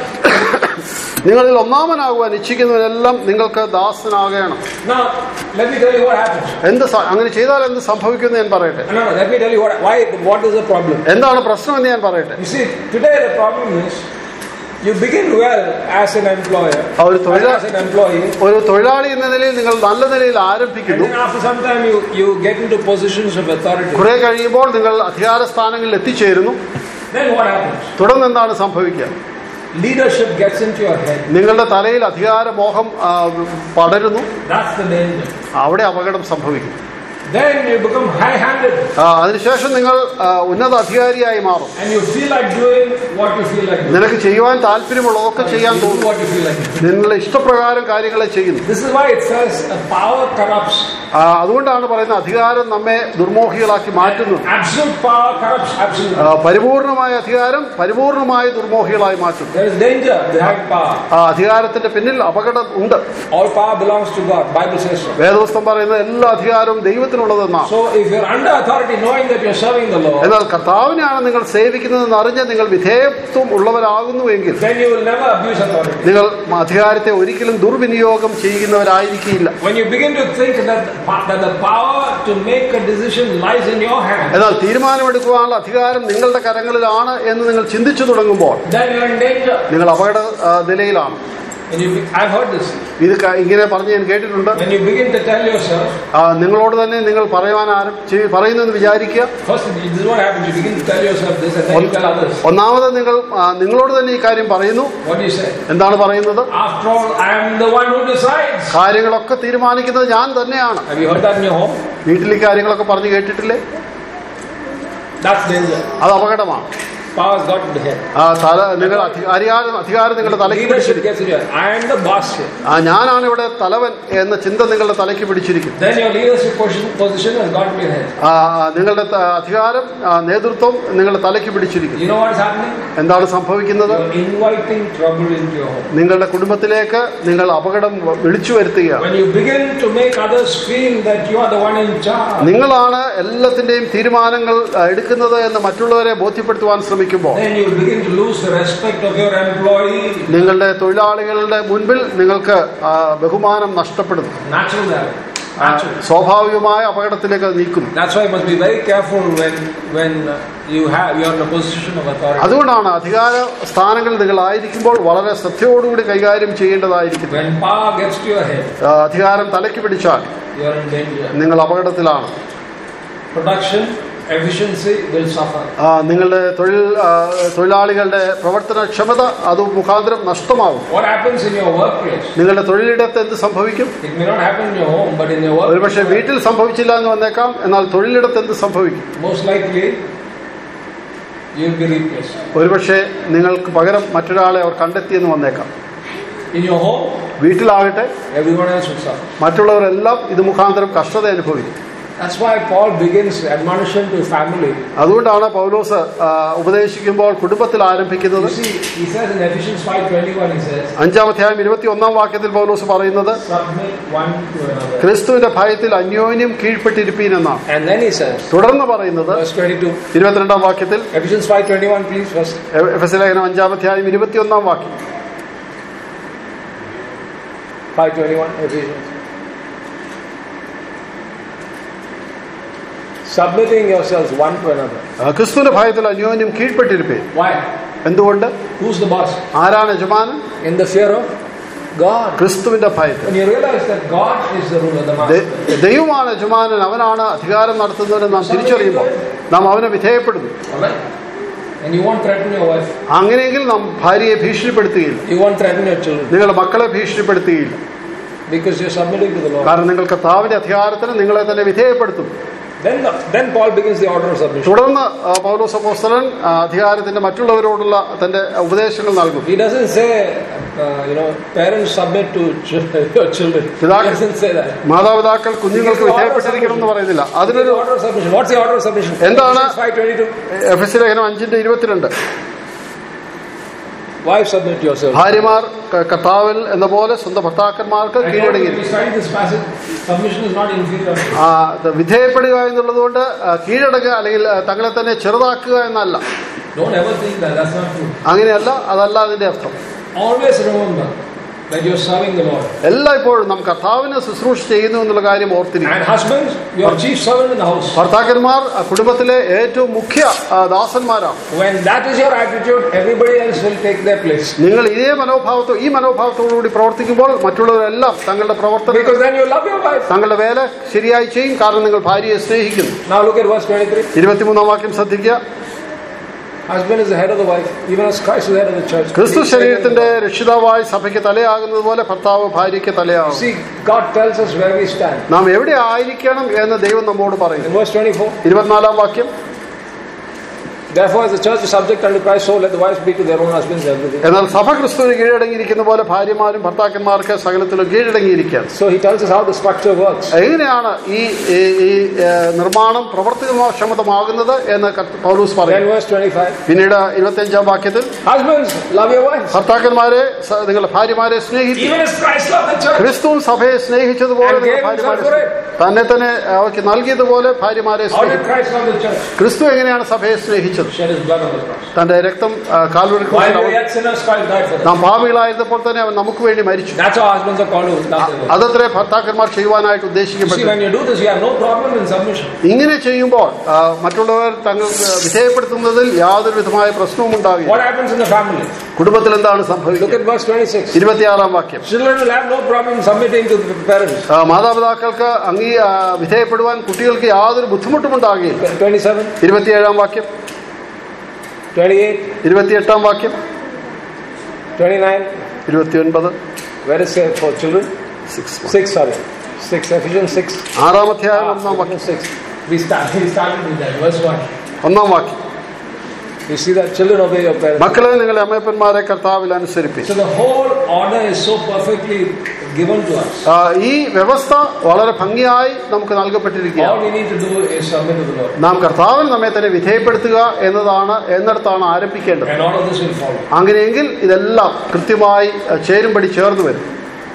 Speaker 2: നിങ്ങളിൽ ഒന്നാമനാകുവാൻ ഇച്ഛിക്കുന്നവരെല്ലാം നിങ്ങൾക്ക് ദാസനാകണം
Speaker 1: Now, let me tell you what happens.
Speaker 2: എന്ത് സ- അങ്ങനെ ചെയ്താൽ എന്ത് സംഭവിക്കുമെന്ന് ഞാൻ പറയട്ടെ
Speaker 1: No, no, let me tell you what, why, what is the problem.
Speaker 2: എന്താണ് പ്രശ്നം എന്ന് ഞാൻ പറയട്ടെ
Speaker 1: You see, today the problem is you begin well as an employer,
Speaker 2: ആ ഒരു തൊഴിലാ-
Speaker 1: as an employee,
Speaker 2: ഒരു തൊഴിലാളി എന്ന നിലയിൽ നിങ്ങൾ നല്ല നിലയിൽ
Speaker 1: and
Speaker 2: ആരംഭിക്കുന്നു
Speaker 1: then after some time you, you get into positions of authority.
Speaker 2: കുറെ കഴിയുമ്പോൾ നിങ്ങൾ അധികാര സ്ഥാനങ്ങളിൽ എത്തിച്ചേരുന്നു
Speaker 1: Then what happens?
Speaker 2: തുടർന്ന് എന്താണ് സംഭവിക്കുക
Speaker 1: Leadership gets into your head.
Speaker 2: നിങ്ങളുടെ തലയിൽ അധികാര മോഹം ആ, പടരുന്നു
Speaker 1: That's the danger.
Speaker 2: അവിടെ അപകടം സംഭവിക്കും
Speaker 1: Then you become high-handed
Speaker 2: ആ, അതിനുശേഷം നിങ്ങൾ ആ, ഉന്നത അധികാരിയായി മാറും
Speaker 1: and you feel like doing what you feel like doing.
Speaker 2: നിനക്ക് ചെയ്യുവാൻ താല്പര്യമുള്ളതൊക്കെ ചെയ്യാൻ
Speaker 1: You do
Speaker 2: തോന്നും
Speaker 1: what you feel like doing.
Speaker 2: നിങ്ങളുടെ ഇഷ്ടപ്രകാരം കാര്യങ്ങളെ ചെയ്യുന്നു
Speaker 1: This is why it says uh, power corrupts.
Speaker 2: ആ, അതുകൊണ്ടാണ് പറയുന്നത് അധികാരം നമ്മെ ദുർമോഹികളാക്കി മാറ്റുന്നത്
Speaker 1: Absolute power corrupts absolute.
Speaker 2: ആ, പരിപൂർണമായ അധികാരം പരിപൂർണമായ ദുർമോഹികളായി മാറ്റും
Speaker 1: There is danger behind power.
Speaker 2: ആ അധികാരത്തിന്റെ പിന്നിൽ അപകടം ഉണ്ട്
Speaker 1: All power belongs to God. Bible says so.
Speaker 2: വേദോസ്തം പറയുന്നത് എല്ലാ അധികാരവും ദൈവത്തിനുള്ളതെന്നാണ്
Speaker 1: So if you're under authority, knowing that you're serving the Lord,
Speaker 2: എന്നാൽ കർത്താവിനെയാണ് നിങ്ങൾ സേവിക്കുന്നതെന്ന് അറിഞ്ഞ് നിങ്ങൾ വിധേയത്വം ഉള്ളവരാകുന്നുവെങ്കിൽ
Speaker 1: then you will never abuse authority.
Speaker 2: നിങ്ങൾ അധികാരത്തെ ഒരിക്കലും ദുർവിനിയോഗം ചെയ്യുന്നവരായിരിക്കില്ല
Speaker 1: When you begin to think that the, that the power to make a decision lies in your hand,
Speaker 2: എന്നാൽ തീരുമാനമെടുക്കുവാനുള്ള അധികാരം നിങ്ങളുടെ കരങ്ങളിലാണ് എന്ന് നിങ്ങൾ ചിന്തിച്ചു തുടങ്ങുമ്പോൾ
Speaker 1: then you're in danger.
Speaker 2: നിങ്ങൾ അപകട ആ, നിലയിലാണ്
Speaker 1: And you, I've heard this.
Speaker 2: ഇത് ക- ഇങ്ങനെ പറഞ്ഞ് ഞാൻ കേട്ടിട്ടുണ്ട്
Speaker 1: When you begin to tell yourself,
Speaker 2: ആ, നിങ്ങളോട് തന്നെ നിങ്ങൾ പറയുവാൻ ആരം ചെയ്- പറയുന്നെന്ന് വിചാരിക്കുക
Speaker 1: first this is what happens. You begin to tell yourself this, and then you tell others.
Speaker 2: ഒന്നാമത് നിങ്ങൾ ആ, നിങ്ങളോട് തന്നെ ഈ കാര്യം പറയുന്നു
Speaker 1: What do you say?
Speaker 2: എന്താണ് പറയുന്നത്
Speaker 1: After all, I am the one who decides.
Speaker 2: കാര്യങ്ങളൊക്കെ തീരുമാനിക്കുന്നത് ഞാൻ തന്നെയാണ്
Speaker 1: Have you heard that in your home?
Speaker 2: വീട്ടിൽ ഈ കാര്യങ്ങളൊക്കെ പറഞ്ഞു കേട്ടിട്ടില്ലേ
Speaker 1: That's danger.
Speaker 2: അത് അപകടമാണ്
Speaker 1: Power's got to the head.
Speaker 2: ആ തല നിങ്ങൾ അധി- അധികാരം അധികാരം നിങ്ങളുടെ തലയ്ക്ക്
Speaker 1: Leadership
Speaker 2: പിടിച്ചിരിക്കും
Speaker 1: gets in your I am the boss here.
Speaker 2: ആ ഞാനാണ് ഇവിടെ തലവൻ എന്ന ചിന്ത നിങ്ങളുടെ തലയ്ക്ക് പിടിച്ചിരിക്കും
Speaker 1: Then your leadership position, position has got to your head.
Speaker 2: ആ, ആ, നിങ്ങളുടെ ത- അധികാരം ആ, നേതൃത്വം നിങ്ങളുടെ തലയ്ക്ക് പിടിച്ചിരിക്കും
Speaker 1: You know what is happening?
Speaker 2: എന്താണ് സംഭവിക്കുന്നത്
Speaker 1: You're inviting trouble into your home.
Speaker 2: നിങ്ങളുടെ കുടുംബത്തിലേക്ക് നിങ്ങൾ അപകടം വ- വിളിച്ചു വരുത്തുകയാണ്
Speaker 1: When you begin to make others feel that you are the one in charge,
Speaker 2: നിങ്ങളാണ് എല്ലാത്തിന്റെയും തീരുമാനങ്ങൾ ആ, എടുക്കുന്നത് എന്ന് മറ്റുള്ളവരെ ബോധ്യപ്പെടുത്തുവാൻ ശ്രമിക്കുമ്പോൾ
Speaker 1: then you begin to lose the respect of your employee.
Speaker 2: നിങ്ങളുടെ തൊഴിലാളികളുടെ മുൻപിൽ നിങ്ങൾക്ക് ആ, ബഹുമാനം നഷ്ടപ്പെടുന്നു
Speaker 1: Natural that.
Speaker 2: ആ,
Speaker 1: Natural.
Speaker 2: സ്വാഭാവികമായ അപകടത്തിലേക്ക് അത് നീക്കുന്നു
Speaker 1: That's why you must be very careful when when uh, you have you're in a position of authority.
Speaker 2: അതുകൊണ്ടാണ് അധികാര സ്ഥാനങ്ങളിൽ നിങ്ങളായിരിക്കുമ്പോൾ വളരെ ശ്രദ്ധയോടുകൂടി കൈകാര്യം ചെയ്യേണ്ടതായിരിക്കുന്നത്
Speaker 1: When power gets to your head,
Speaker 2: ആ, അധികാരം തലയ്ക്ക് പിടിച്ചാൽ
Speaker 1: you're in danger.
Speaker 2: നിങ്ങൾ അപകടത്തിലാണ്
Speaker 1: Production, efficiency will suffer.
Speaker 2: ആ, നിങ്ങളുടെ തൊഴിൽ ആ, തൊഴിലാളികളുടെ പ്രവർത്തനക്ഷമത അത് മുഖാന്തരം നഷ്ടമാകും
Speaker 1: What happens in your workplace?
Speaker 2: നിങ്ങളുടെ തൊഴിലിടത്ത് എന്ത് സംഭവിക്കും
Speaker 1: It may not happen in your home, but in your
Speaker 2: ഒരുപക്ഷെ
Speaker 1: workplace,
Speaker 2: വീട്ടിൽ സംഭവിച്ചില്ല എന്ന് വന്നേക്കാം എന്നാൽ തൊഴിലിടത്ത് എന്ത് സംഭവിക്കും
Speaker 1: most likely you'll be replaced.
Speaker 2: ഒരുപക്ഷെ നിങ്ങൾക്ക് പകരം മറ്റൊരാളെ അവർ കണ്ടെത്തിയെന്ന് വന്നേക്കാം
Speaker 1: In your home,
Speaker 2: വീട്ടിലാകട്ടെ
Speaker 1: everyone else will suffer.
Speaker 2: മറ്റുള്ളവരെല്ലാം ഇത് മുഖാന്തരം കഷ്ടത അനുഭവിക്കും
Speaker 1: That's why Paul begins admonition to family.
Speaker 2: അതുകൊണ്ടാണ് പൗലോസ് ആ, ഉപദേശിക്കുമ്പോൾ കുടുംബത്തിൽ ആരംഭിക്കുന്നത്
Speaker 1: You see, he says in Ephesians 5.21, he says,
Speaker 2: അഞ്ചാം അധ്യായം ഇരുപത്തി ഒന്നാം വാക്യത്തിൽ പൗലോസ് പറയുന്നത്
Speaker 1: submit one to another.
Speaker 2: ക്രിസ്തുവിന്റെ ഭയത്തിൽ അന്യോന്യം കീഴ്പ്പെട്ടിരിപ്പീൻ എന്നാണ്
Speaker 1: And then he says,
Speaker 2: തുടർന്ന് പറയുന്നത്
Speaker 1: verse 22,
Speaker 2: ഇരുപത്തിരണ്ടാം വാക്യത്തിൽ
Speaker 1: Ephesians 5.21, please, first.
Speaker 2: Ephesus ലേഖനം അഞ്ചാം അധ്യായം ഇരുപത്തിയൊന്നാം വാക്യം
Speaker 1: 5.21, Ephesians. Submitting yourselves one to another.
Speaker 2: ആ, ക്രിസ്തുവിന്റെ ഭയത്തിൽ അന്യോന്യം കീഴ്പ്പെട്ടിരിപ്പീൻ
Speaker 1: Why?
Speaker 2: എന്തുകൊണ്ട്
Speaker 1: Who's the boss?
Speaker 2: ആരാണ് യജമാനൻ
Speaker 1: In the fear of God.
Speaker 2: ക്രിസ്തുവിന്റെ ഭയത്തിൽ
Speaker 1: When you realize that God is the ruler, the
Speaker 2: ദൈ-
Speaker 1: master.
Speaker 2: ദൈവമാണ് യജമാനൻ അവനാണ് അധികാരം നടത്തുന്നവരെന്ന് നാം തിരിച്ചറിയുമ്പോൾ നാം അവനെ വിധേയപ്പെടുന്നു
Speaker 1: Alright? And you won't threaten your wife.
Speaker 2: അങ്ങനെയെങ്കിൽ നാം ഭാര്യയെ ഭീഷണിപ്പെടുത്തുകയില്ല
Speaker 1: You won't threaten your children.
Speaker 2: നിങ്ങളുടെ മക്കളെ ഭീഷണിപ്പെടുത്തുകയില്ല
Speaker 1: Because you're submitting to the Lord.
Speaker 2: കാരണം നിങ്ങൾ കർത്താവിന്റെ അധികാരത്തിന് നിങ്ങളെ തന്നെ വിധേയപ്പെടുത്തും
Speaker 1: Then, then Paul begins the order of submission.
Speaker 2: തുടർന്ന് ആ, പൗലോസ് അപ്പോസ്തലൻ ആ, അധികാരത്തിന്റെ മറ്റുള്ളവരോടുള്ള തന്റെ ഉപദേശങ്ങൾ നൽകും
Speaker 1: He doesn't say, uh, you know, parents submit to ch- your children. He
Speaker 2: That-
Speaker 1: doesn't say that.
Speaker 2: മാതാപിതാക്കൾ കുഞ്ഞുങ്ങൾക്ക് വിധേയപ്പെട്ടിരിക്കണം എന്ന് പറയുന്നില്ല
Speaker 1: The
Speaker 2: അതിനൊരു
Speaker 1: order of submission. What's the order of submission?
Speaker 2: എന്താണ്?
Speaker 1: Ephesians 5.22.
Speaker 2: എഫ് എസ് ലേഖനം അഞ്ചിന്റെ ഇരുപത്തിരണ്ട്
Speaker 1: Wives submit yourself.
Speaker 2: ഭാര്യമാർ ക- കർത്താവിൽ എന്ന പോലെ സ്വന്തം ഭർത്താക്കന്മാർക്ക്
Speaker 1: I told you
Speaker 2: കീഴടങ്ങി
Speaker 1: when we studied this passage, submission is not inferior.
Speaker 2: ആ, ഇത് വിധേയപ്പെടുക എന്നുള്ളത് കൊണ്ട് ആ, കീഴടങ്ങുക അല്ലെങ്കിൽ ആ, തങ്ങളെ തന്നെ ചെറുതാക്കുക എന്നല്ല
Speaker 1: Don't ever think that. That's not true.
Speaker 2: അങ്ങനെയല്ല അതല്ല അതിന്റെ അർത്ഥം
Speaker 1: Always remember that you're serving the Lord.
Speaker 2: എല്ലായ്പ്പോഴും നാം കർത്താവിനെ ശുശ്രൂഷ ചെയ്യുന്നു എന്നുള്ള കാര്യം ഓർത്തിരിക്കും
Speaker 1: And husbands, you're chief servant in the house.
Speaker 2: ഭർത്താക്കന്മാർ ആ, കുടുംബത്തിലെ ഏറ്റവും മുഖ്യ ആ, ദാസന്മാരാണ്
Speaker 1: When that is your attitude, everybody else will take their place.
Speaker 2: നിങ്ങൾ ഇതേ മനോഭാവത്തോ ഈ മനോഭാവത്തോടുകൂടി പ്രവർത്തിക്കുമ്പോൾ മറ്റുള്ളവരെല്ലാം തങ്ങളുടെ പ്രവർത്തനം
Speaker 1: Because then you love your wife.
Speaker 2: തങ്ങളുടെ വേല ശരിയായി ചെയ്യും കാരണം നിങ്ങൾ ഭാര്യയെ സ്നേഹിക്കുന്നു
Speaker 1: Now look at verse 23.
Speaker 2: ഇരുപത്തിമൂന്നാം വാക്യം ശ്രദ്ധിക്കുക
Speaker 1: Husband is the head of the wife, even as Christ is the head of the church.
Speaker 2: ക്രിസ്തു ശരീരത്തിന്റെ രക്ഷിതാവായി സഭയ്ക്ക് തലയാകുന്നത് പോലെ ഭർത്താവ് ഭാര്യയ്ക്ക് തലയാകും
Speaker 1: See, God tells us where we stand.
Speaker 2: നാം എവിടെ ആയിരിക്കണം എന്ന് ദൈവം നമ്മോട്
Speaker 1: In
Speaker 2: പറയുന്നു
Speaker 1: verse 24,
Speaker 2: ഇരുപത്തിനാലാം വാക്യം
Speaker 1: therefore, as the church is subject unto Christ, so let the wives be to their own husbands everything.
Speaker 2: എന്നാൽ സഭ ക്രിസ്തുവിന് കീഴടങ്ങിയിരിക്കുന്ന പോലെ ഭാര്യമാരും ഭർത്താക്കന്മാർക്ക് സകലത്തിലും കീഴടങ്ങിയിരിക്കുകയാണ്
Speaker 1: So he tells us how the structure works.
Speaker 2: എങ്ങനെയാണ് ഈ ഈ- ഈ ഏ, നിർമ്മാണം പ്രവർത്തിക്ഷമതമാകുന്നത് എന്ന് കർത്ത- പൗലൂസ്
Speaker 1: Then
Speaker 2: പറയും
Speaker 1: verse 25,
Speaker 2: പിന്നീട് ഇരുപത്തിയഞ്ചാം വാക്യത്തിൽ
Speaker 1: husbands, love your wives.
Speaker 2: ഭർത്താക്കന്മാരെ സ- നിങ്ങളുടെ ഭാര്യമാരെ സ്നേഹിക്കും
Speaker 1: Even as Christ loved the church.
Speaker 2: ക്രിസ്തു സഭയെ സ്നേഹിച്ചതുപോലെ
Speaker 1: And
Speaker 2: നിങ്ങൾ
Speaker 1: gave
Speaker 2: ഭാര്യമാരെ
Speaker 1: himself for
Speaker 2: സ്നേഹിക്കും. തന്നെ തന്നെ അവർക്ക് നൽകിയതുപോലെ ഭാര്യമാരെ
Speaker 1: How did
Speaker 2: സ്നേഹിക്കും
Speaker 1: Christ love the church?
Speaker 2: ക്രിസ്തു എങ്ങനെയാണ് സഭയെ സ്നേഹിച്ചത്
Speaker 1: Shed his blood on the cross.
Speaker 2: തന്റെ രക്തം ആ, കാൽവരി
Speaker 1: While we
Speaker 2: ക്രൂശിൽ
Speaker 1: were yet sinners, Christ died for us.
Speaker 2: നാം ഭാവികളായിരുന്നപ്പോൾ തന്നെ അവൻ നമുക്ക് വേണ്ടി മരിച്ചു
Speaker 1: That's how husbands are called to love their wives.
Speaker 2: അതത്രേ ഭർത്താക്കന്മാർ ചെയ്യുവാനായിട്ട്
Speaker 1: You see,
Speaker 2: ഉദ്ദേശിക്കപ്പെട്ടു
Speaker 1: when you do this, you have no problem in submission.
Speaker 2: ഇങ്ങനെ ചെയ്യുമ്പോൾ ആ, മറ്റുള്ളവർ തങ്ങൾക്ക് വിധേയപ്പെടുത്തുന്നതിൽ യാതൊരു വിധമായ പ്രശ്നവും ഉണ്ടാകില്ല
Speaker 1: What happens in the family?
Speaker 2: കുടുംബത്തിൽ എന്താണ്
Speaker 1: Look
Speaker 2: സംഭവിക്കുക
Speaker 1: at verse 26.
Speaker 2: ഇരുപത്തിയാറാം വാക്യം
Speaker 1: Children will have no problem submitting to the parents.
Speaker 2: ആ, മാതാപിതാക്കൾക്ക് അംഗീ ആ, വിധേയപ്പെടുവാൻ കുട്ടികൾക്ക് യാതൊരു ബുദ്ധിമുട്ടും ഉണ്ടാകുകയില്ല
Speaker 1: 27,
Speaker 2: ഇരുപത്തിയേഴാം വാക്യം
Speaker 1: 28,
Speaker 2: ഇരുപത്തിയെട്ടാം വാക്യം
Speaker 1: 29.
Speaker 2: ഇരുപത്തിയൊൻപത്
Speaker 1: Where is it for children?
Speaker 2: Six
Speaker 1: 6, sorry. 6, Ephesians 6.
Speaker 2: ആറാം അധ്യായം
Speaker 1: Ah,
Speaker 2: ഒന്നാം വാക്യം
Speaker 1: Ephesians 6. We, start, we started with that. Verse 1.
Speaker 2: ഒന്നാം വാക്യം
Speaker 1: You see that children obey your parents.
Speaker 2: മക്കളെ നിങ്ങളെ അമ്മയപ്പന്മാരെ കർത്താവിൽ അനുസരിപ്പിച്ചു
Speaker 1: So the whole order is so perfectly given to us.
Speaker 2: ആ, ഈ വ്യവസ്ഥ വളരെ ഭംഗിയായി നമുക്ക്
Speaker 1: All
Speaker 2: നൽകപ്പെട്ടിരിക്കുകയാണ്
Speaker 1: we need to do is submit to the Lord.
Speaker 2: നാം കർത്താവിൽ നമ്മെ തന്നെ വിധേയപ്പെടുത്തുക എന്നതാണ് എന്നിടത്താണ് ആരംഭിക്കേണ്ടത്
Speaker 1: And all of this will follow.
Speaker 2: അങ്ങനെയെങ്കിൽ ഇതെല്ലാം കൃത്യമായി ആ, ചേരുംപടി ചേർന്ന് വരും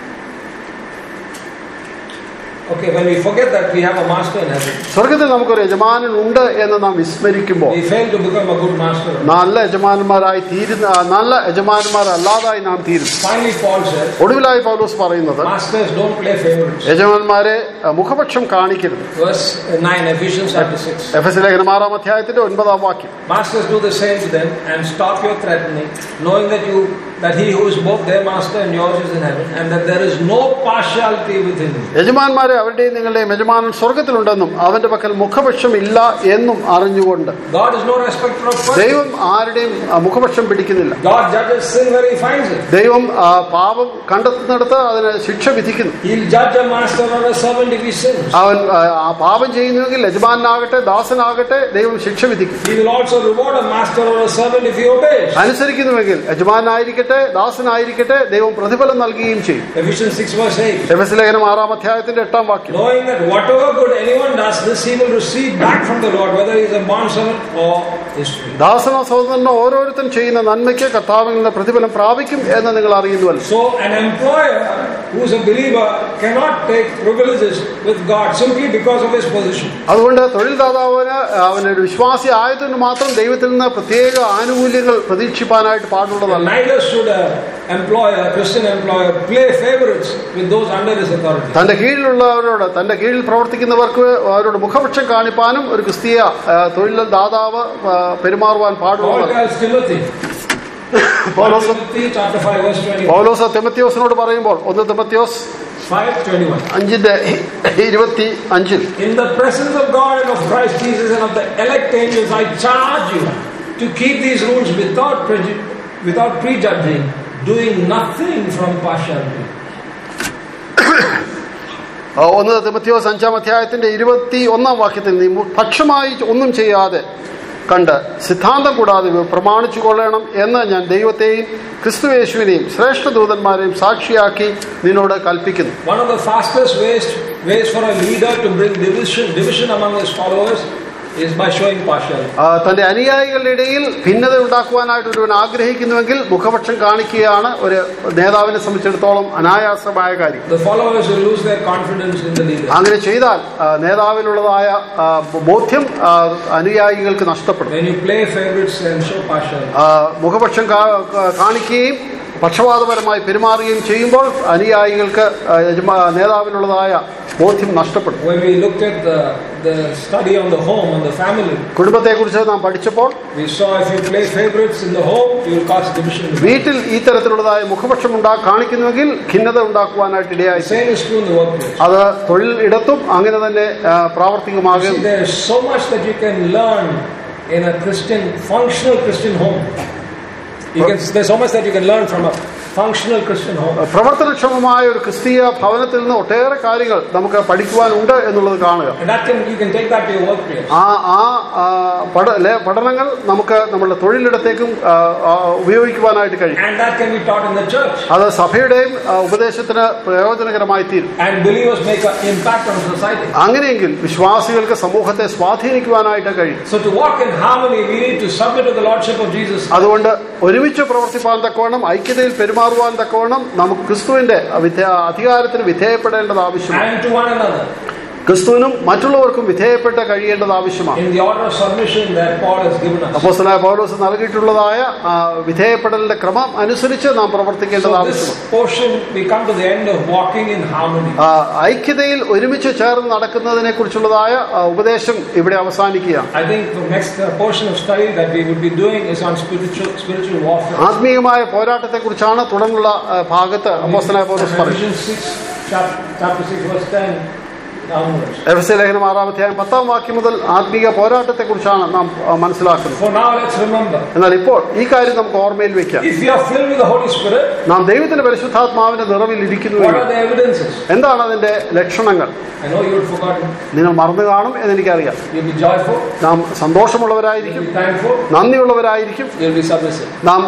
Speaker 1: Okay, when we forget that we have a master in heaven,
Speaker 2: സ്വർഗത്തിൽ നമുക്കൊരു യജമാനൻ ഉണ്ട് എന്ന് നാം വിസ്മരിക്കുമ്പോൾ
Speaker 1: we fail to become a good master.
Speaker 2: നല്ല യജമാനന്മാരായി തീരുന്ന ആ, നല്ല യജമാനന്മാരല്ലാതായി നാം തീരുന്നു
Speaker 1: Finally, Paul says,
Speaker 2: ഒടുവിലായി പൗലോസ് പറയുന്നത്
Speaker 1: Masters don't play favorites.
Speaker 2: യജമാന്മാരെ ആ, മുഖപക്ഷം കാണിക്കരുത്
Speaker 1: Verse 9, Ephesians chapter 6.
Speaker 2: Ephesus ലേഖനം ആറാം അധ്യായത്തിന്റെ ഒൻപതാം വാക്യം
Speaker 1: Masters do the same to them and stop your threatening, knowing that you that he who is both their master and yours is in heaven, and that there is no partiality within him.
Speaker 2: യജമാന്മാരെ അവരുടെയും നിങ്ങളുടെയും യജമാനൻ സ്വർഗത്തിലുണ്ടെന്നും അവന്റെ പക്കൽ മുഖപക്ഷം ഇല്ല എന്നും അറിഞ്ഞുകൊണ്ട്
Speaker 1: God is no respecter of persons.
Speaker 2: ദൈവം ആരുടെയും ആ, മുഖപക്ഷം പിടിക്കുന്നില്ല
Speaker 1: God judges sin where he finds it.
Speaker 2: ദൈവം ആ, പാപം കണ്ടെത്തുന്നിടത്ത് അതിന് ശിക്ഷ വിധിക്കുന്നു
Speaker 1: He'll judge a master or a servant if he sins.
Speaker 2: അവൻ ആ, ആ പാപം ചെയ്യുന്നുവെങ്കിൽ യജമാനാകട്ടെ ദാസനാകട്ടെ ദൈവം ശിക്ഷ വിധിക്കും
Speaker 1: He will also reward a master or a servant if he obeys.
Speaker 2: അനുസരിക്കുന്നുവെങ്കിൽ യജമാനായിരിക്കട്ടെ ദാസനായിരിക്കട്ടെ ദൈവം പ്രതിഫലം നൽകുകയും ചെയ്യും
Speaker 1: Ephesians 6 verse 8.
Speaker 2: എഫ് എസ് ലേഖനം ആറാം അധ്യായത്തിന്റെ എട്ടാം വാക്യം
Speaker 1: Knowing that whatever good anyone does, this he will receive back from the Lord, whether he is a bond servant or is free.
Speaker 2: ദാസനോ സഹോദരനോ ഓരോരുത്തരും ചെയ്യുന്ന നന്മയ്ക്ക് കർത്താവിൽ നിന്ന് പ്രതിഫലം പ്രാപിക്കും എന്ന് നിങ്ങൾ അറിയുന്നുവല്ലോ
Speaker 1: So an employer who is a believer cannot take privileges with God simply because of his position.
Speaker 2: അതുകൊണ്ട് തൊഴിൽദാതാവിന് അവനൊരു വിശ്വാസി ആയതിന് മാത്രം ദൈവത്തിൽ നിന്ന് പ്രത്യേക ആനുകൂല്യങ്ങൾ പ്രതീക്ഷിപ്പാനായിട്ട് പാടുള്ളതല്ല
Speaker 1: Neither should an employer, a Christian employer, play favorites with those under his authority.
Speaker 2: തന്റെ കീഴിലുള്ളവരോട് തന്റെ കീഴിൽ പ്രവർത്തിക്കുന്നവർക്ക് അവരോട് മുഖപക്ഷം കാണിപ്പാനും ഒരു ക്രിസ്തീയ ആ, തൊഴിൽ ദാതാവ് ആ, പെരുമാറുവാൻ
Speaker 1: Paul
Speaker 2: പാടുള്ളതല്ല
Speaker 1: tells Timothy, 1
Speaker 2: പൗലോസ്
Speaker 1: Timothy chapter 5 verse 21.
Speaker 2: പൗലോസ് തിമത്യോസിനോട് പറയുമ്പോൾ ഒന്ന് തിമത്യോസ്
Speaker 1: 5:21.
Speaker 2: അഞ്ചിന്റെ ഇരുപത്തി അഞ്ചിൽ
Speaker 1: In the presence of God and of Christ Jesus and of the elect angels, I charge you to keep these rules without preju- without prejudging, doing nothing from partiality.
Speaker 2: ആ, ഒന്ന് തിമത്യോസ് അഞ്ചാം അധ്യായത്തിന്റെ ഇരുപത്തി ഒന്നാം വാക്യത്തിൽ നീ മു- പക്ഷമായി ഒന്നും ചെയ്യാതെ കണ്ട് സിദ്ധാന്തം കൂടാതെ ഇവ പ്രമാണിച്ചു കൊള്ളണം എന്ന് ഞാൻ ദൈവത്തെയും ക്രിസ്തുയേശുവിനെയും ശ്രേഷ്ഠ ദൂതന്മാരെയും സാക്ഷിയാക്കി നിന്നോട് കൽപ്പിക്കുന്നു
Speaker 1: One of the fastest ways ways for a leader to bring division division among his followers is by showing partiality.
Speaker 2: ആ, തന്റെ അനുയായികളുടെ ഇടയിൽ ഭിന്നത ഉണ്ടാക്കുവാനായിട്ട് ഒരുവൻ ആഗ്രഹിക്കുന്നുവെങ്കിൽ മുഖപക്ഷം കാണിക്കുകയാണ് ഒരു നേതാവിനെ സംബന്ധിച്ചിടത്തോളം അനായാസമായ കാര്യം
Speaker 1: The followers will lose their confidence in the leader.
Speaker 2: അങ്ങനെ ചെയ്താൽ ആ, നേതാവിനുള്ളതായ ആ, ബോധ്യം ആ, അനുയായികൾക്ക് നഷ്ടപ്പെടും
Speaker 1: When you play favorites and show partiality,
Speaker 2: ആ, മുഖപക്ഷം കാ- കാ- കാണിക്കുകയും പക്ഷപാതപരമായി പെരുമാറുകയും ചെയ്യുമ്പോൾ അനുയായികൾക്ക് ആ, യജമാ- നേതാവിനുള്ളതായ ബോധ്യം നഷ്ടപ്പെടും
Speaker 1: when we looked at the, the study on the home, on the family,
Speaker 2: കുടുംബത്തെക്കുറിച്ച് നാം പഠിച്ചപ്പോൾ
Speaker 1: we saw if you play favorites in the home, you will cause division. in the family.
Speaker 2: വീട്ടിൽ ഈ തരത്തിലുള്ളതായ മുഖപക്ഷം ഉണ്ടാ കാണിക്കുന്നുവെങ്കിൽ ഭിന്നത ഉണ്ടാക്കുവാനായിട്ട്
Speaker 1: The
Speaker 2: ഇടയായി
Speaker 1: same is true in the workplace.
Speaker 2: അത് തൊഴിൽ ഇടത്തും അങ്ങനെ തന്നെ ആ, പ്രാവർത്തികമാകും
Speaker 1: See, there is so much that you can learn in a Christian, functional Christian home. You can, there's so much that you can learn from a functional Christian home.
Speaker 2: പ്രവർത്തനക്ഷമമായ ഒരു ക്രിസ്തീയ ഭവനത്തിൽ നിന്ന് ഒട്ടേറെ കാര്യങ്ങൾ നമുക്ക് പഠിക്കുവാനുണ്ട് എന്നുള്ളത് കാണുക
Speaker 1: And that can, you can take that to your workplace.
Speaker 2: ആ ആ ആ, പഠ ലെ- പഠനങ്ങൾ നമുക്ക് നമ്മളുടെ തൊഴിലിടത്തേക്കും ആ, ആ, ഉപയോഗിക്കുവാനായിട്ട് കഴിയും
Speaker 1: And that can be taught in the church.
Speaker 2: അത് സഭയുടെയും ആ, ഉപദേശത്തിന് പ്രയോജനകരമായി തീരും
Speaker 1: And believers make an impact on society.
Speaker 2: അങ്ങനെയെങ്കിൽ വിശ്വാസികൾക്ക് സമൂഹത്തെ സ്വാധീനിക്കുവാനായിട്ട് കഴിയും
Speaker 1: So to walk in harmony, we need to submit to the Lordship of Jesus.
Speaker 2: അതുകൊണ്ട് ഒരുമിച്ച് പ്രവർത്തിപ്പാൻ തക്കവണ്ണം ഐക്യതയിൽ പെരുമാറുവാൻ തക്കവണ്ണം നമുക്ക് ക്രിസ്തുവിന്റെ വിധേ- അധികാരത്തിന് വിധേയപ്പെടേണ്ടത് ആവശ്യമാണ്
Speaker 1: And to one another.
Speaker 2: ക്രിസ്തുവിനും മറ്റുള്ളവർക്കും വിധേയപ്പെട്ട് കഴിയേണ്ടത് ആവശ്യമാണ്
Speaker 1: In the order of submission that Paul has given us.
Speaker 2: അപ്പോസ്തലനായ പൗലോസ് നൽകിയിട്ടുള്ളതായ ആ, വിധേയപ്പെടലിന്റെ ക്രമം അനുസരിച്ച് നാം പ്രവർത്തിക്കേണ്ടത്
Speaker 1: So
Speaker 2: ആവശ്യമാണ്
Speaker 1: this portion, we come to the end of walking in harmony.
Speaker 2: ആ, ഐക്യതയിൽ ഒരുമിച്ച് ചേർന്ന് നടക്കുന്നതിനെ കുറിച്ചുള്ളതായ ഉപദേശം ഇവിടെ അവസാനിക്കുകയാണ്
Speaker 1: I think the next uh, portion of study that we would be doing is on spiritual spiritual warfare.
Speaker 2: ആത്മീയമായ പോരാട്ടത്തെ കുറിച്ചാണ് തുടർന്നുള്ള ആ, ഭാഗത്ത് അപ്പോസ്തലനായ പൗലോസ് പറയുന്നത്
Speaker 1: Ephesians 6, chap- chapter 6, verse 10 downwards.
Speaker 2: Ephesus ലേഖനം ആറാം അധ്യായം പത്താം വാക്യം മുതൽ ആത്മീയ പോരാട്ടത്തെ കുറിച്ചാണ് നാം ആ, മനസ്സിലാക്കുന്നത്
Speaker 1: For now, let's remember
Speaker 2: എന്നാൽ ഇപ്പോൾ ഈ കാര്യം നമുക്ക് ഓർമ്മയിൽ വെക്കാം
Speaker 1: if you are filled with the Holy Spirit,
Speaker 2: നാം ദൈവത്തിന്റെ പരിശുദ്ധാത്മാവിന്റെ നിറവിൽ
Speaker 1: what
Speaker 2: ഇരിക്കുന്നുവെങ്കിൽ
Speaker 1: are the evidences?
Speaker 2: എന്താണ് അതിന്റെ ലക്ഷണങ്ങൾ
Speaker 1: I know you had forgotten.
Speaker 2: നിങ്ങൾ മറന്നു കാണും എന്നെനിക്കറിയാം
Speaker 1: You'll be joyful,
Speaker 2: നാം സന്തോഷമുള്ളവരായിരിക്കും
Speaker 1: you'll be thankful,
Speaker 2: നന്ദിയുള്ളവരായിരിക്കും
Speaker 1: you'll be submissive.
Speaker 2: നാം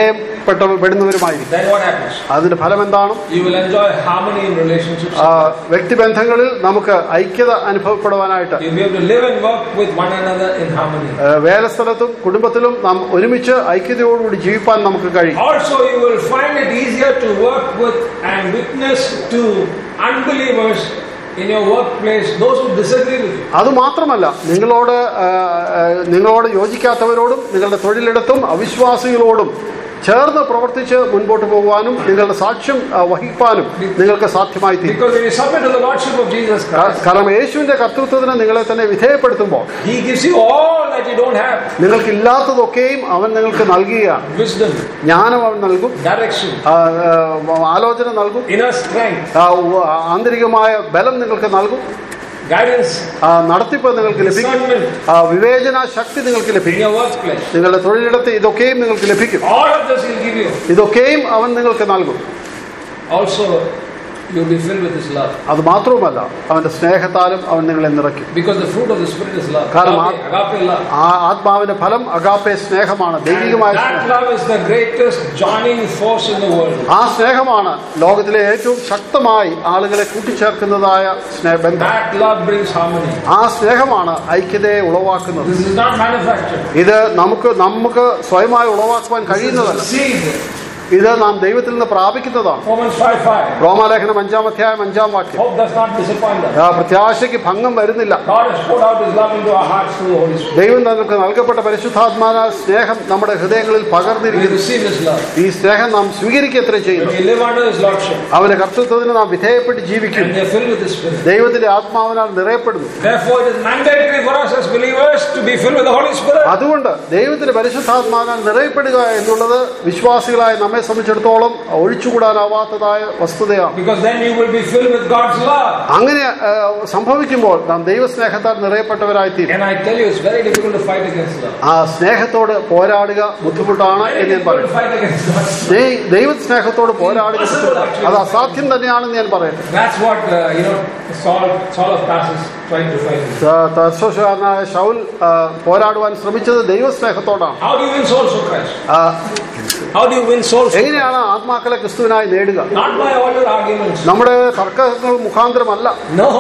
Speaker 2: വിധേയപ്പെട്ടപ്പെടുന്നവരുമായിരിക്കും
Speaker 1: Then what happens?
Speaker 2: അതിന്റെ ഫലം എന്താണ്
Speaker 1: You will enjoy harmony in relationships.
Speaker 2: ആ, വ്യക്തിബന്ധങ്ങളിൽ നമുക്ക് ഐക്യത അനുഭവപ്പെടുവാനായിട്ട്
Speaker 1: You'll be able to live and work with one another in harmony.
Speaker 2: ആ, വേലസ്ഥലത്തും കുടുംബത്തിലും നാം ഒരുമിച്ച് ഐക്യതയോടുകൂടി ജീവിപ്പാൻ നമുക്ക് കഴിയും
Speaker 1: Also, you will find it easier to work with and witness to unbelievers in your workplace, those who disagree with you.
Speaker 2: അത് മാത്രമല്ല നിങ്ങളോട് ആ, ആ, നിങ്ങളോട് യോജിക്കാത്തവരോടും നിങ്ങളുടെ തൊഴിലിടത്തും അവിശ്വാസികളോടും ചേർന്ന് പ്രവർത്തിച്ച് മുൻപോട്ട് പോകുവാനും നിങ്ങളുടെ സാക്ഷ്യം ആ, വഹിക്കാനും നിങ്ങൾക്ക് സാധ്യമായി തീരും
Speaker 1: Because when you submit to the Lordship of Jesus
Speaker 2: കാ-
Speaker 1: Christ,
Speaker 2: കാരണം യേശുവിന്റെ കർത്തൃത്വത്തിന് നിങ്ങളെ തന്നെ വിധേയപ്പെടുത്തുമ്പോൾ
Speaker 1: He gives you all that you don't have
Speaker 2: നിങ്ങൾക്കില്ലാത്തതൊക്കെയും അവൻ നിങ്ങൾക്ക് നൽകുകയാണ്
Speaker 1: wisdom,
Speaker 2: ജ്ഞാനം അവൻ നൽകും
Speaker 1: direction,
Speaker 2: ആ, ആ, ആലോചന നൽകും
Speaker 1: inner strength,
Speaker 2: ആ, ഉ- ആന്തരികമായ ബലം നിങ്ങൾക്ക് നൽകും
Speaker 1: guidance
Speaker 2: ആ, നടത്തിപ്പ് നിങ്ങൾക്ക് ലഭിക്കും
Speaker 1: Discernment.
Speaker 2: ആ, വിവേചന ശക്തി നിങ്ങൾക്ക്
Speaker 1: in
Speaker 2: ലഭിക്കും
Speaker 1: your workplace.
Speaker 2: നിങ്ങളുടെ തൊഴിലിടത്ത് ഇതൊക്കെയും നിങ്ങൾക്ക് ലഭിക്കും
Speaker 1: All of this He'll give you.
Speaker 2: ഇതൊക്കെയും അവൻ നിങ്ങൾക്ക് നൽകും
Speaker 1: Also, you'll be filled with His love.
Speaker 2: അത് മാത്രവുമല്ല അവന്റെ സ്നേഹത്താലും അവൻ നിങ്ങളെ നിറയ്ക്കും
Speaker 1: Because the fruit of the Spirit is love.
Speaker 2: കാരണം
Speaker 1: Agape, agape love.
Speaker 2: ആ ആത്മാവിന്റെ ഫലം അഗാപ്പെ സ്നേഹമാണ് ദൈവികമായ
Speaker 1: And that
Speaker 2: സ്നേഹം
Speaker 1: love is the greatest joining force in the world.
Speaker 2: ആ സ്നേഹമാണ് ലോകത്തിലെ ഏറ്റവും ശക്തമായി ആളുകളെ കൂട്ടിച്ചേർക്കുന്നതായ സ്നേഹബന്ധം
Speaker 1: That love brings harmony.
Speaker 2: ആ സ്നേഹമാണ് ഐക്യതയെ ഉളവാക്കുന്നത്
Speaker 1: This is not manufactured.
Speaker 2: ഇത് നമുക്ക് നമുക്ക് സ്വയമായി ഉളവാക്കുവാൻ
Speaker 1: This is
Speaker 2: കഴിയുന്നതല്ല
Speaker 1: received.
Speaker 2: ഇത് നാം ദൈവത്തിൽ നിന്ന് പ്രാപിക്കുന്നതാണ്
Speaker 1: Romans 5 5.
Speaker 2: റോമാലേഖനം അഞ്ചാം അധ്യായം അഞ്ചാം വാക്യം
Speaker 1: Hope does not disappoint us.
Speaker 2: ആ പ്രത്യാശയ്ക്ക് ഭംഗം വരുന്നില്ല
Speaker 1: God has poured out His love into our hearts through the Holy Spirit.
Speaker 2: ദൈവം നമുക്ക് നൽകപ്പെട്ട പരിശുദ്ധാത്മാന സ്നേഹം നമ്മുടെ ഹൃദയങ്ങളിൽ
Speaker 1: We
Speaker 2: പകർന്നിരിക്കുന്നു
Speaker 1: receive His love.
Speaker 2: ഈ സ്നേഹം നാം സ്വീകരിക്കത്ര
Speaker 1: When
Speaker 2: ചെയ്യുന്നു
Speaker 1: we live under His Lordship
Speaker 2: അവന്റെ കർത്തൃത്വത്തിന് നാം വിധേയപ്പെട്ട് ജീവിക്കും
Speaker 1: and we are filled with His Spirit.
Speaker 2: ദൈവത്തിന്റെ ആത്മാവിനാൽ നിറയപ്പെടുന്നു
Speaker 1: Therefore, it is mandatory for us as believers to be filled with the Holy Spirit.
Speaker 2: അതുകൊണ്ട് ദൈവത്തിന്റെ പരിശുദ്ധാത്മാവിനാൽ നിറയപ്പെടുക എന്നുള്ളത് വിശ്വാസികളായ നമ്മെ സംബന്ധിച്ചിടത്തോളം ഒഴിച്ചുകൂടാനാവാത്തതായ വസ്തുതയാണ്
Speaker 1: Because then you will be filled with God's love.
Speaker 2: അങ്ങനെ ആ, സംഭവിക്കുമ്പോൾ നാം ദൈവസ്നേഹത്താൽ നിറയപ്പെട്ടവരായി തീരും
Speaker 1: And I tell you, it's very difficult to fight against love.
Speaker 2: ആ സ്നേഹത്തോട് പോരാടുക ബുദ്ധിമുട്ടാണ്
Speaker 1: Very
Speaker 2: എന്ന് ഞാൻ
Speaker 1: difficult to
Speaker 2: പറയും
Speaker 1: fight against love.
Speaker 2: ദൈ- ദൈവസ്നേഹത്തോട് പോരാടുക ബുദ്ധിമുട്ടാണ്. അത് അസാധ്യം തന്നെയാണെന്ന് ഞാൻ പറയട്ടെ
Speaker 1: That's what, uh, you know, Saul, Saul of Tarsus trying to fight. with.
Speaker 2: ത- തർശോശുകാരനായ ശൗൽ ആ, പോരാടുവാൻ ശ്രമിച്ചത് ദൈവസ്നേഹത്തോടാണ്
Speaker 1: How do you win souls for Christ?
Speaker 2: ആ,
Speaker 1: How do you win souls? for
Speaker 2: എങ്ങനെയാണ് ആത്മാക്കളെ ക്രിസ്തുവിനായി നേടുക
Speaker 1: Not by all your arguments.
Speaker 2: നമ്മുടെ തർക്കങ്ങൾ മുഖാന്തരമല്ല
Speaker 1: No.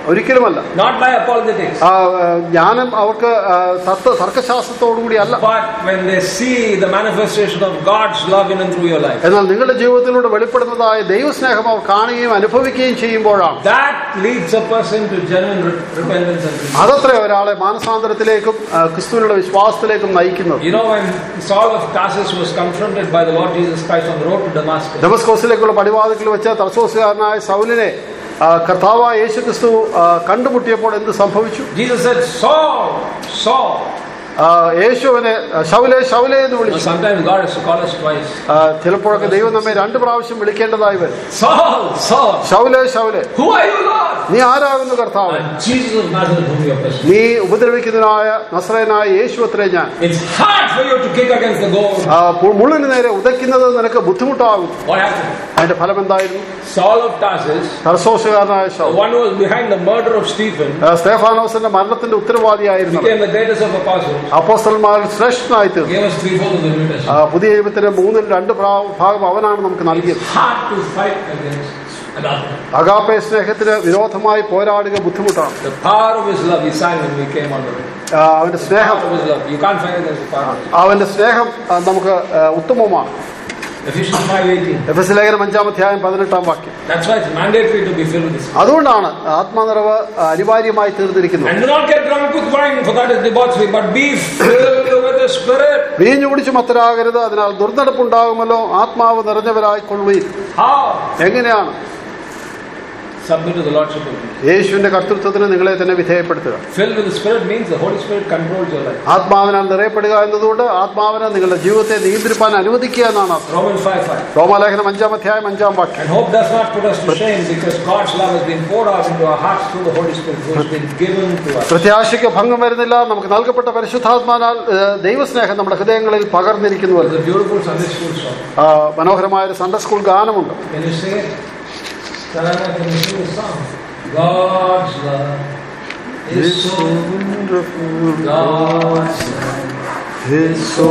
Speaker 2: ഒരിക്കലുമല്ല
Speaker 1: not by apologetics.
Speaker 2: ആ, ആ, ജ്ഞാനം അവർക്ക് ആ, തത്വ തർക്കശാസ്ത്രത്തോടുകൂടി അല്ല
Speaker 1: But when they see the manifestation of God's love in and through your life,
Speaker 2: എന്നാൽ നിങ്ങളുടെ ജീവിതത്തിലൂടെ വെളിപ്പെടുന്നതായ ദൈവസ്നേഹം അവർ കാണുകയും അനുഭവിക്കുകയും ചെയ്യുമ്പോഴാണ്
Speaker 1: that leads a person to genuine re- repentance and peace.
Speaker 2: അതത്ര ഒരാളെ മാനസാന്തരത്തിലേക്കും ആ, ക്രിസ്തുവിനുള്ള വിശ്വാസത്തിലേക്കും നയിക്കുന്നത്
Speaker 1: You know, when Saul of Tarsus was confronted by the Lord Jesus Christ on the road to Damascus,
Speaker 2: ഡെമസ്കോസിലേക്കുള്ള പടിവാതിക്കൽ വെച്ച തർസോസുകാരനായ സൗലിനെ ആ, കർത്താവായ യേശു ക്രിസ്തു ആ, കണ്ടുമുട്ടിയപ്പോൾ എന്ത് സംഭവിച്ചു
Speaker 1: Jesus said, Saul, Saul.
Speaker 2: ആ, യേശുവിനെ ആ, ശൗലേ ശൗലേ എന്ന്
Speaker 1: Now,
Speaker 2: വിളിച്ചു
Speaker 1: sometimes God has to call us twice.
Speaker 2: ആ, ചിലപ്പോഴൊക്കെ ദൈവം നമ്മെ രണ്ട് പ്രാവശ്യം വിളിക്കേണ്ടതായി വരും
Speaker 1: Saul, Saul,
Speaker 2: ശൗലേ ശൗലേ
Speaker 1: who are you, Lord?
Speaker 2: നീ ആരാകുന്നു കർത്താവ്
Speaker 1: And Jesus of Nazareth, whom you are pursuing.
Speaker 2: നീ ഉപദ്രവിക്കുന്നതിനായ നസ്രയനായ യേശു അത്രേ ഞാൻ
Speaker 1: It's hard for you to kick against the goal.
Speaker 2: ആ, പു- മുള്ളിന് നേരെ ഉദയ്ക്കുന്നത് നിനക്ക് ബുദ്ധിമുട്ടാകും
Speaker 1: What happened?
Speaker 2: അതിന്റെ ഫലം എന്തായിരുന്നു
Speaker 1: Saul of Tarsus,
Speaker 2: തർസോസുകാരനായ
Speaker 1: the
Speaker 2: Saul
Speaker 1: one who was behind the murder of Stephen,
Speaker 2: ആ, സ്തേഫാനോസിന്റെ മരണത്തിന്റെ ഉത്തരവാദിയായിരുന്നു
Speaker 1: became the greatest of apostles,
Speaker 2: അപ്പോസ്റ്റൽമാരിൽ ശ്രേഷ്ഠനായി തീർന്നു
Speaker 1: gave us three fourths of the New Testament.
Speaker 2: ആ, പുതിയ നിയമത്തിന്റെ മൂന്നിൽ രണ്ട് പ്രാ- ഭാഗം അവനാണ് നമുക്ക് നൽകിയത്
Speaker 1: It's hard to fight against another.
Speaker 2: Agape സ്നേഹത്തിന് വിരോധമായി പോരാടുക ബുദ്ധിമുട്ടാണ്
Speaker 1: The power of his love, he sang when we came on the road.
Speaker 2: ആ, അവന്റെ
Speaker 1: The
Speaker 2: സ്നേഹം
Speaker 1: power of his love. You can't fight against the power of his love.
Speaker 2: അവന്റെ സ്നേഹം ആ, നമുക്ക് ആ, ഉത്തമമാണ്
Speaker 1: Ephesians 5.18.
Speaker 2: എഫ് എസ് ലേഖനം അഞ്ചാം അധ്യായം പതിനെട്ടാം വാക്യം
Speaker 1: That's why it's mandatory to be filled with this.
Speaker 2: അതുകൊണ്ടാണ് ആത്മനിറവ് അനിവാര്യമായി തീർന്നിരിക്കുന്നത്
Speaker 1: And do not get drunk with wine, for that is debauchery, but be filled with the Spirit.
Speaker 2: വീഞ്ഞു കുടിച്ച് മത്തരാകരുത് അതിനാൽ ദുർനടപ്പുണ്ടാകുമല്ലോ ആത്മാവ് നിറഞ്ഞവരായി കൊള്ളുകയും
Speaker 1: How?
Speaker 2: എങ്ങനെയാണ്
Speaker 1: Submit to the Lordship of Jesus.
Speaker 2: യേശുവിന്റെ കർത്തൃത്വത്തിന് നിങ്ങളെ തന്നെ വിധേയപ്പെടുത്തുക
Speaker 1: Filled with the Spirit means the Holy Spirit controls your life.
Speaker 2: ആത്മാവിനാൽ നിറയപ്പെടുക എന്നതുകൊണ്ട് ആത്മാവിനെ നിങ്ങളുടെ ജീവിതത്തെ നിയന്ത്രിപ്പാൻ അനുവദിക്കുക എന്നാണ് അർത്ഥം
Speaker 1: Romans 5.5.
Speaker 2: റോമാലേഖനം അഞ്ചാം അധ്യായം അഞ്ചാം വാക്യം
Speaker 1: And hope does not put us to shame because God's love has been poured out into our hearts through the Holy Spirit who has been given to us.
Speaker 2: പ്രത്യാശയ്ക്ക് ഭംഗം വരുന്നില്ല നമുക്ക് നൽകപ്പെട്ട പരിശുദ്ധാത്മാനാൽ ഏഹ്, ദൈവസ്നേഹം നമ്മുടെ ഹൃദയങ്ങളിൽ പകർന്നിരിക്കുന്നുവല്ലോ
Speaker 1: It's a beautiful Sunday school song.
Speaker 2: ആ, മനോഹരമായ ഒരു സൺഡേ സ്കൂൾ ഗാനമുണ്ട്
Speaker 1: Can you sing it? Sarana, can you sing the song? God's love is so God's love is so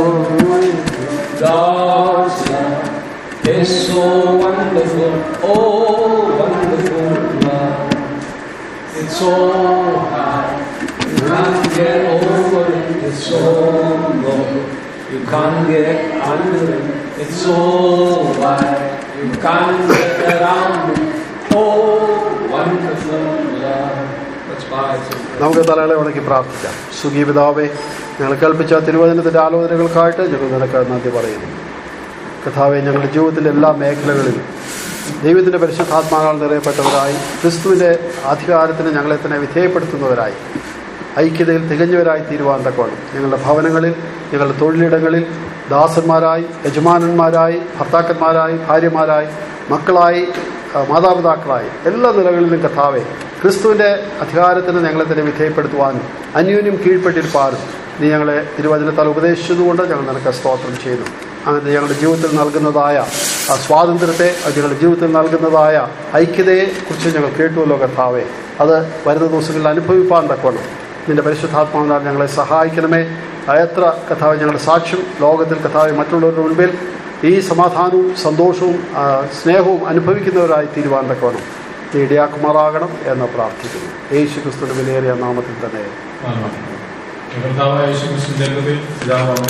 Speaker 1: God's love is so wonderful. Oh, wonderful love. It's so high. You can't get over it. It's so low. You can't get under it. It's so wide. You can't get around it. Oh, wonderful love. Let's bow our heads.
Speaker 2: നമുക്ക് തലകളെ ഉടക്കി പ്രാർത്ഥിക്കാം സുഖി പിതാവേ ഞങ്ങൾ കൽപ്പിച്ച തിരുവചനത്തിന്റെ ആലോചനകൾക്കായിട്ട് ഞങ്ങൾ നിനക്ക് നന്ദി പറയുന്നു കഥാവെ ഞങ്ങളുടെ ജീവിതത്തിലെ എല്ലാ മേഖലകളിലും ദൈവത്തിന്റെ പരിശുദ്ധാത്മാക്കൾ നിറയപ്പെട്ടവരായി ക്രിസ്തുവിന്റെ അധികാരത്തിന് ഞങ്ങളെ തന്നെ വിധേയപ്പെടുത്തുന്നവരായി ഐക്യതയിൽ തികഞ്ഞവരായി തീരുവാൻ തക്കോണം ഞങ്ങളുടെ ഭവനങ്ങളിൽ ഞങ്ങളുടെ തൊഴിലിടങ്ങളിൽ ദാസന്മാരായി യജമാനന്മാരായി ഭർത്താക്കന്മാരായി ഭാര്യമാരായി മക്കളായി ആ, മാതാപിതാക്കളായി എല്ലാ നിലകളിലും കഥാവെ ക്രിസ്തുവിന്റെ അധികാരത്തിന് ഞങ്ങളെ തന്നെ വിധേയപ്പെടുത്തുവാനും അന്യോന്യം കീഴ്പ്പെട്ടിരിപ്പാനും നീ ഞങ്ങളെ തിരുവചനത്താൽ ഉപദേശിച്ചതുകൊണ്ട് ഞങ്ങൾ നിനക്ക് സ്തോത്രം ചെയ്യുന്നു അങ്ങനെ ഞങ്ങളുടെ ജീവിതത്തിൽ നൽകുന്നതായ ആ സ്വാതന്ത്ര്യത്തെ അത് ഞങ്ങളുടെ ജീവിതത്തിൽ നൽകുന്നതായ ഐക്യതയെ കുറിച്ച് ഞങ്ങൾ കേട്ടുവല്ലോ കർത്താവെ അത് വരുന്ന ദിവസങ്ങളിൽ അനുഭവിപ്പാൻ തക്കോണം നിന്റെ പരിശുദ്ധാത്മാവിനാൽ ഞങ്ങളെ സഹായിക്കണമേ ആ എത്ര കഥാവ് ഞങ്ങളുടെ സാക്ഷ്യം ലോകത്തിൽ കഥാവ് മറ്റുള്ളവരുടെ മുൻപിൽ ഈ സമാധാനവും സന്തോഷവും ആ, സ്നേഹവും അനുഭവിക്കുന്നവരായി തീരുവാൻ തക്കോണം നീ ഇടയാക്കുമാറാകണം എന്ന് പ്രാർത്ഥിക്കുന്നു യേശു ക്രിസ്തുവിന്റെ വിലയേറിയ നാമത്തിൽ തന്നെ
Speaker 3: കർത്താവായ യേശുക്രിസ്തുവിന്റെ കൃപയിൽ പിതാവായ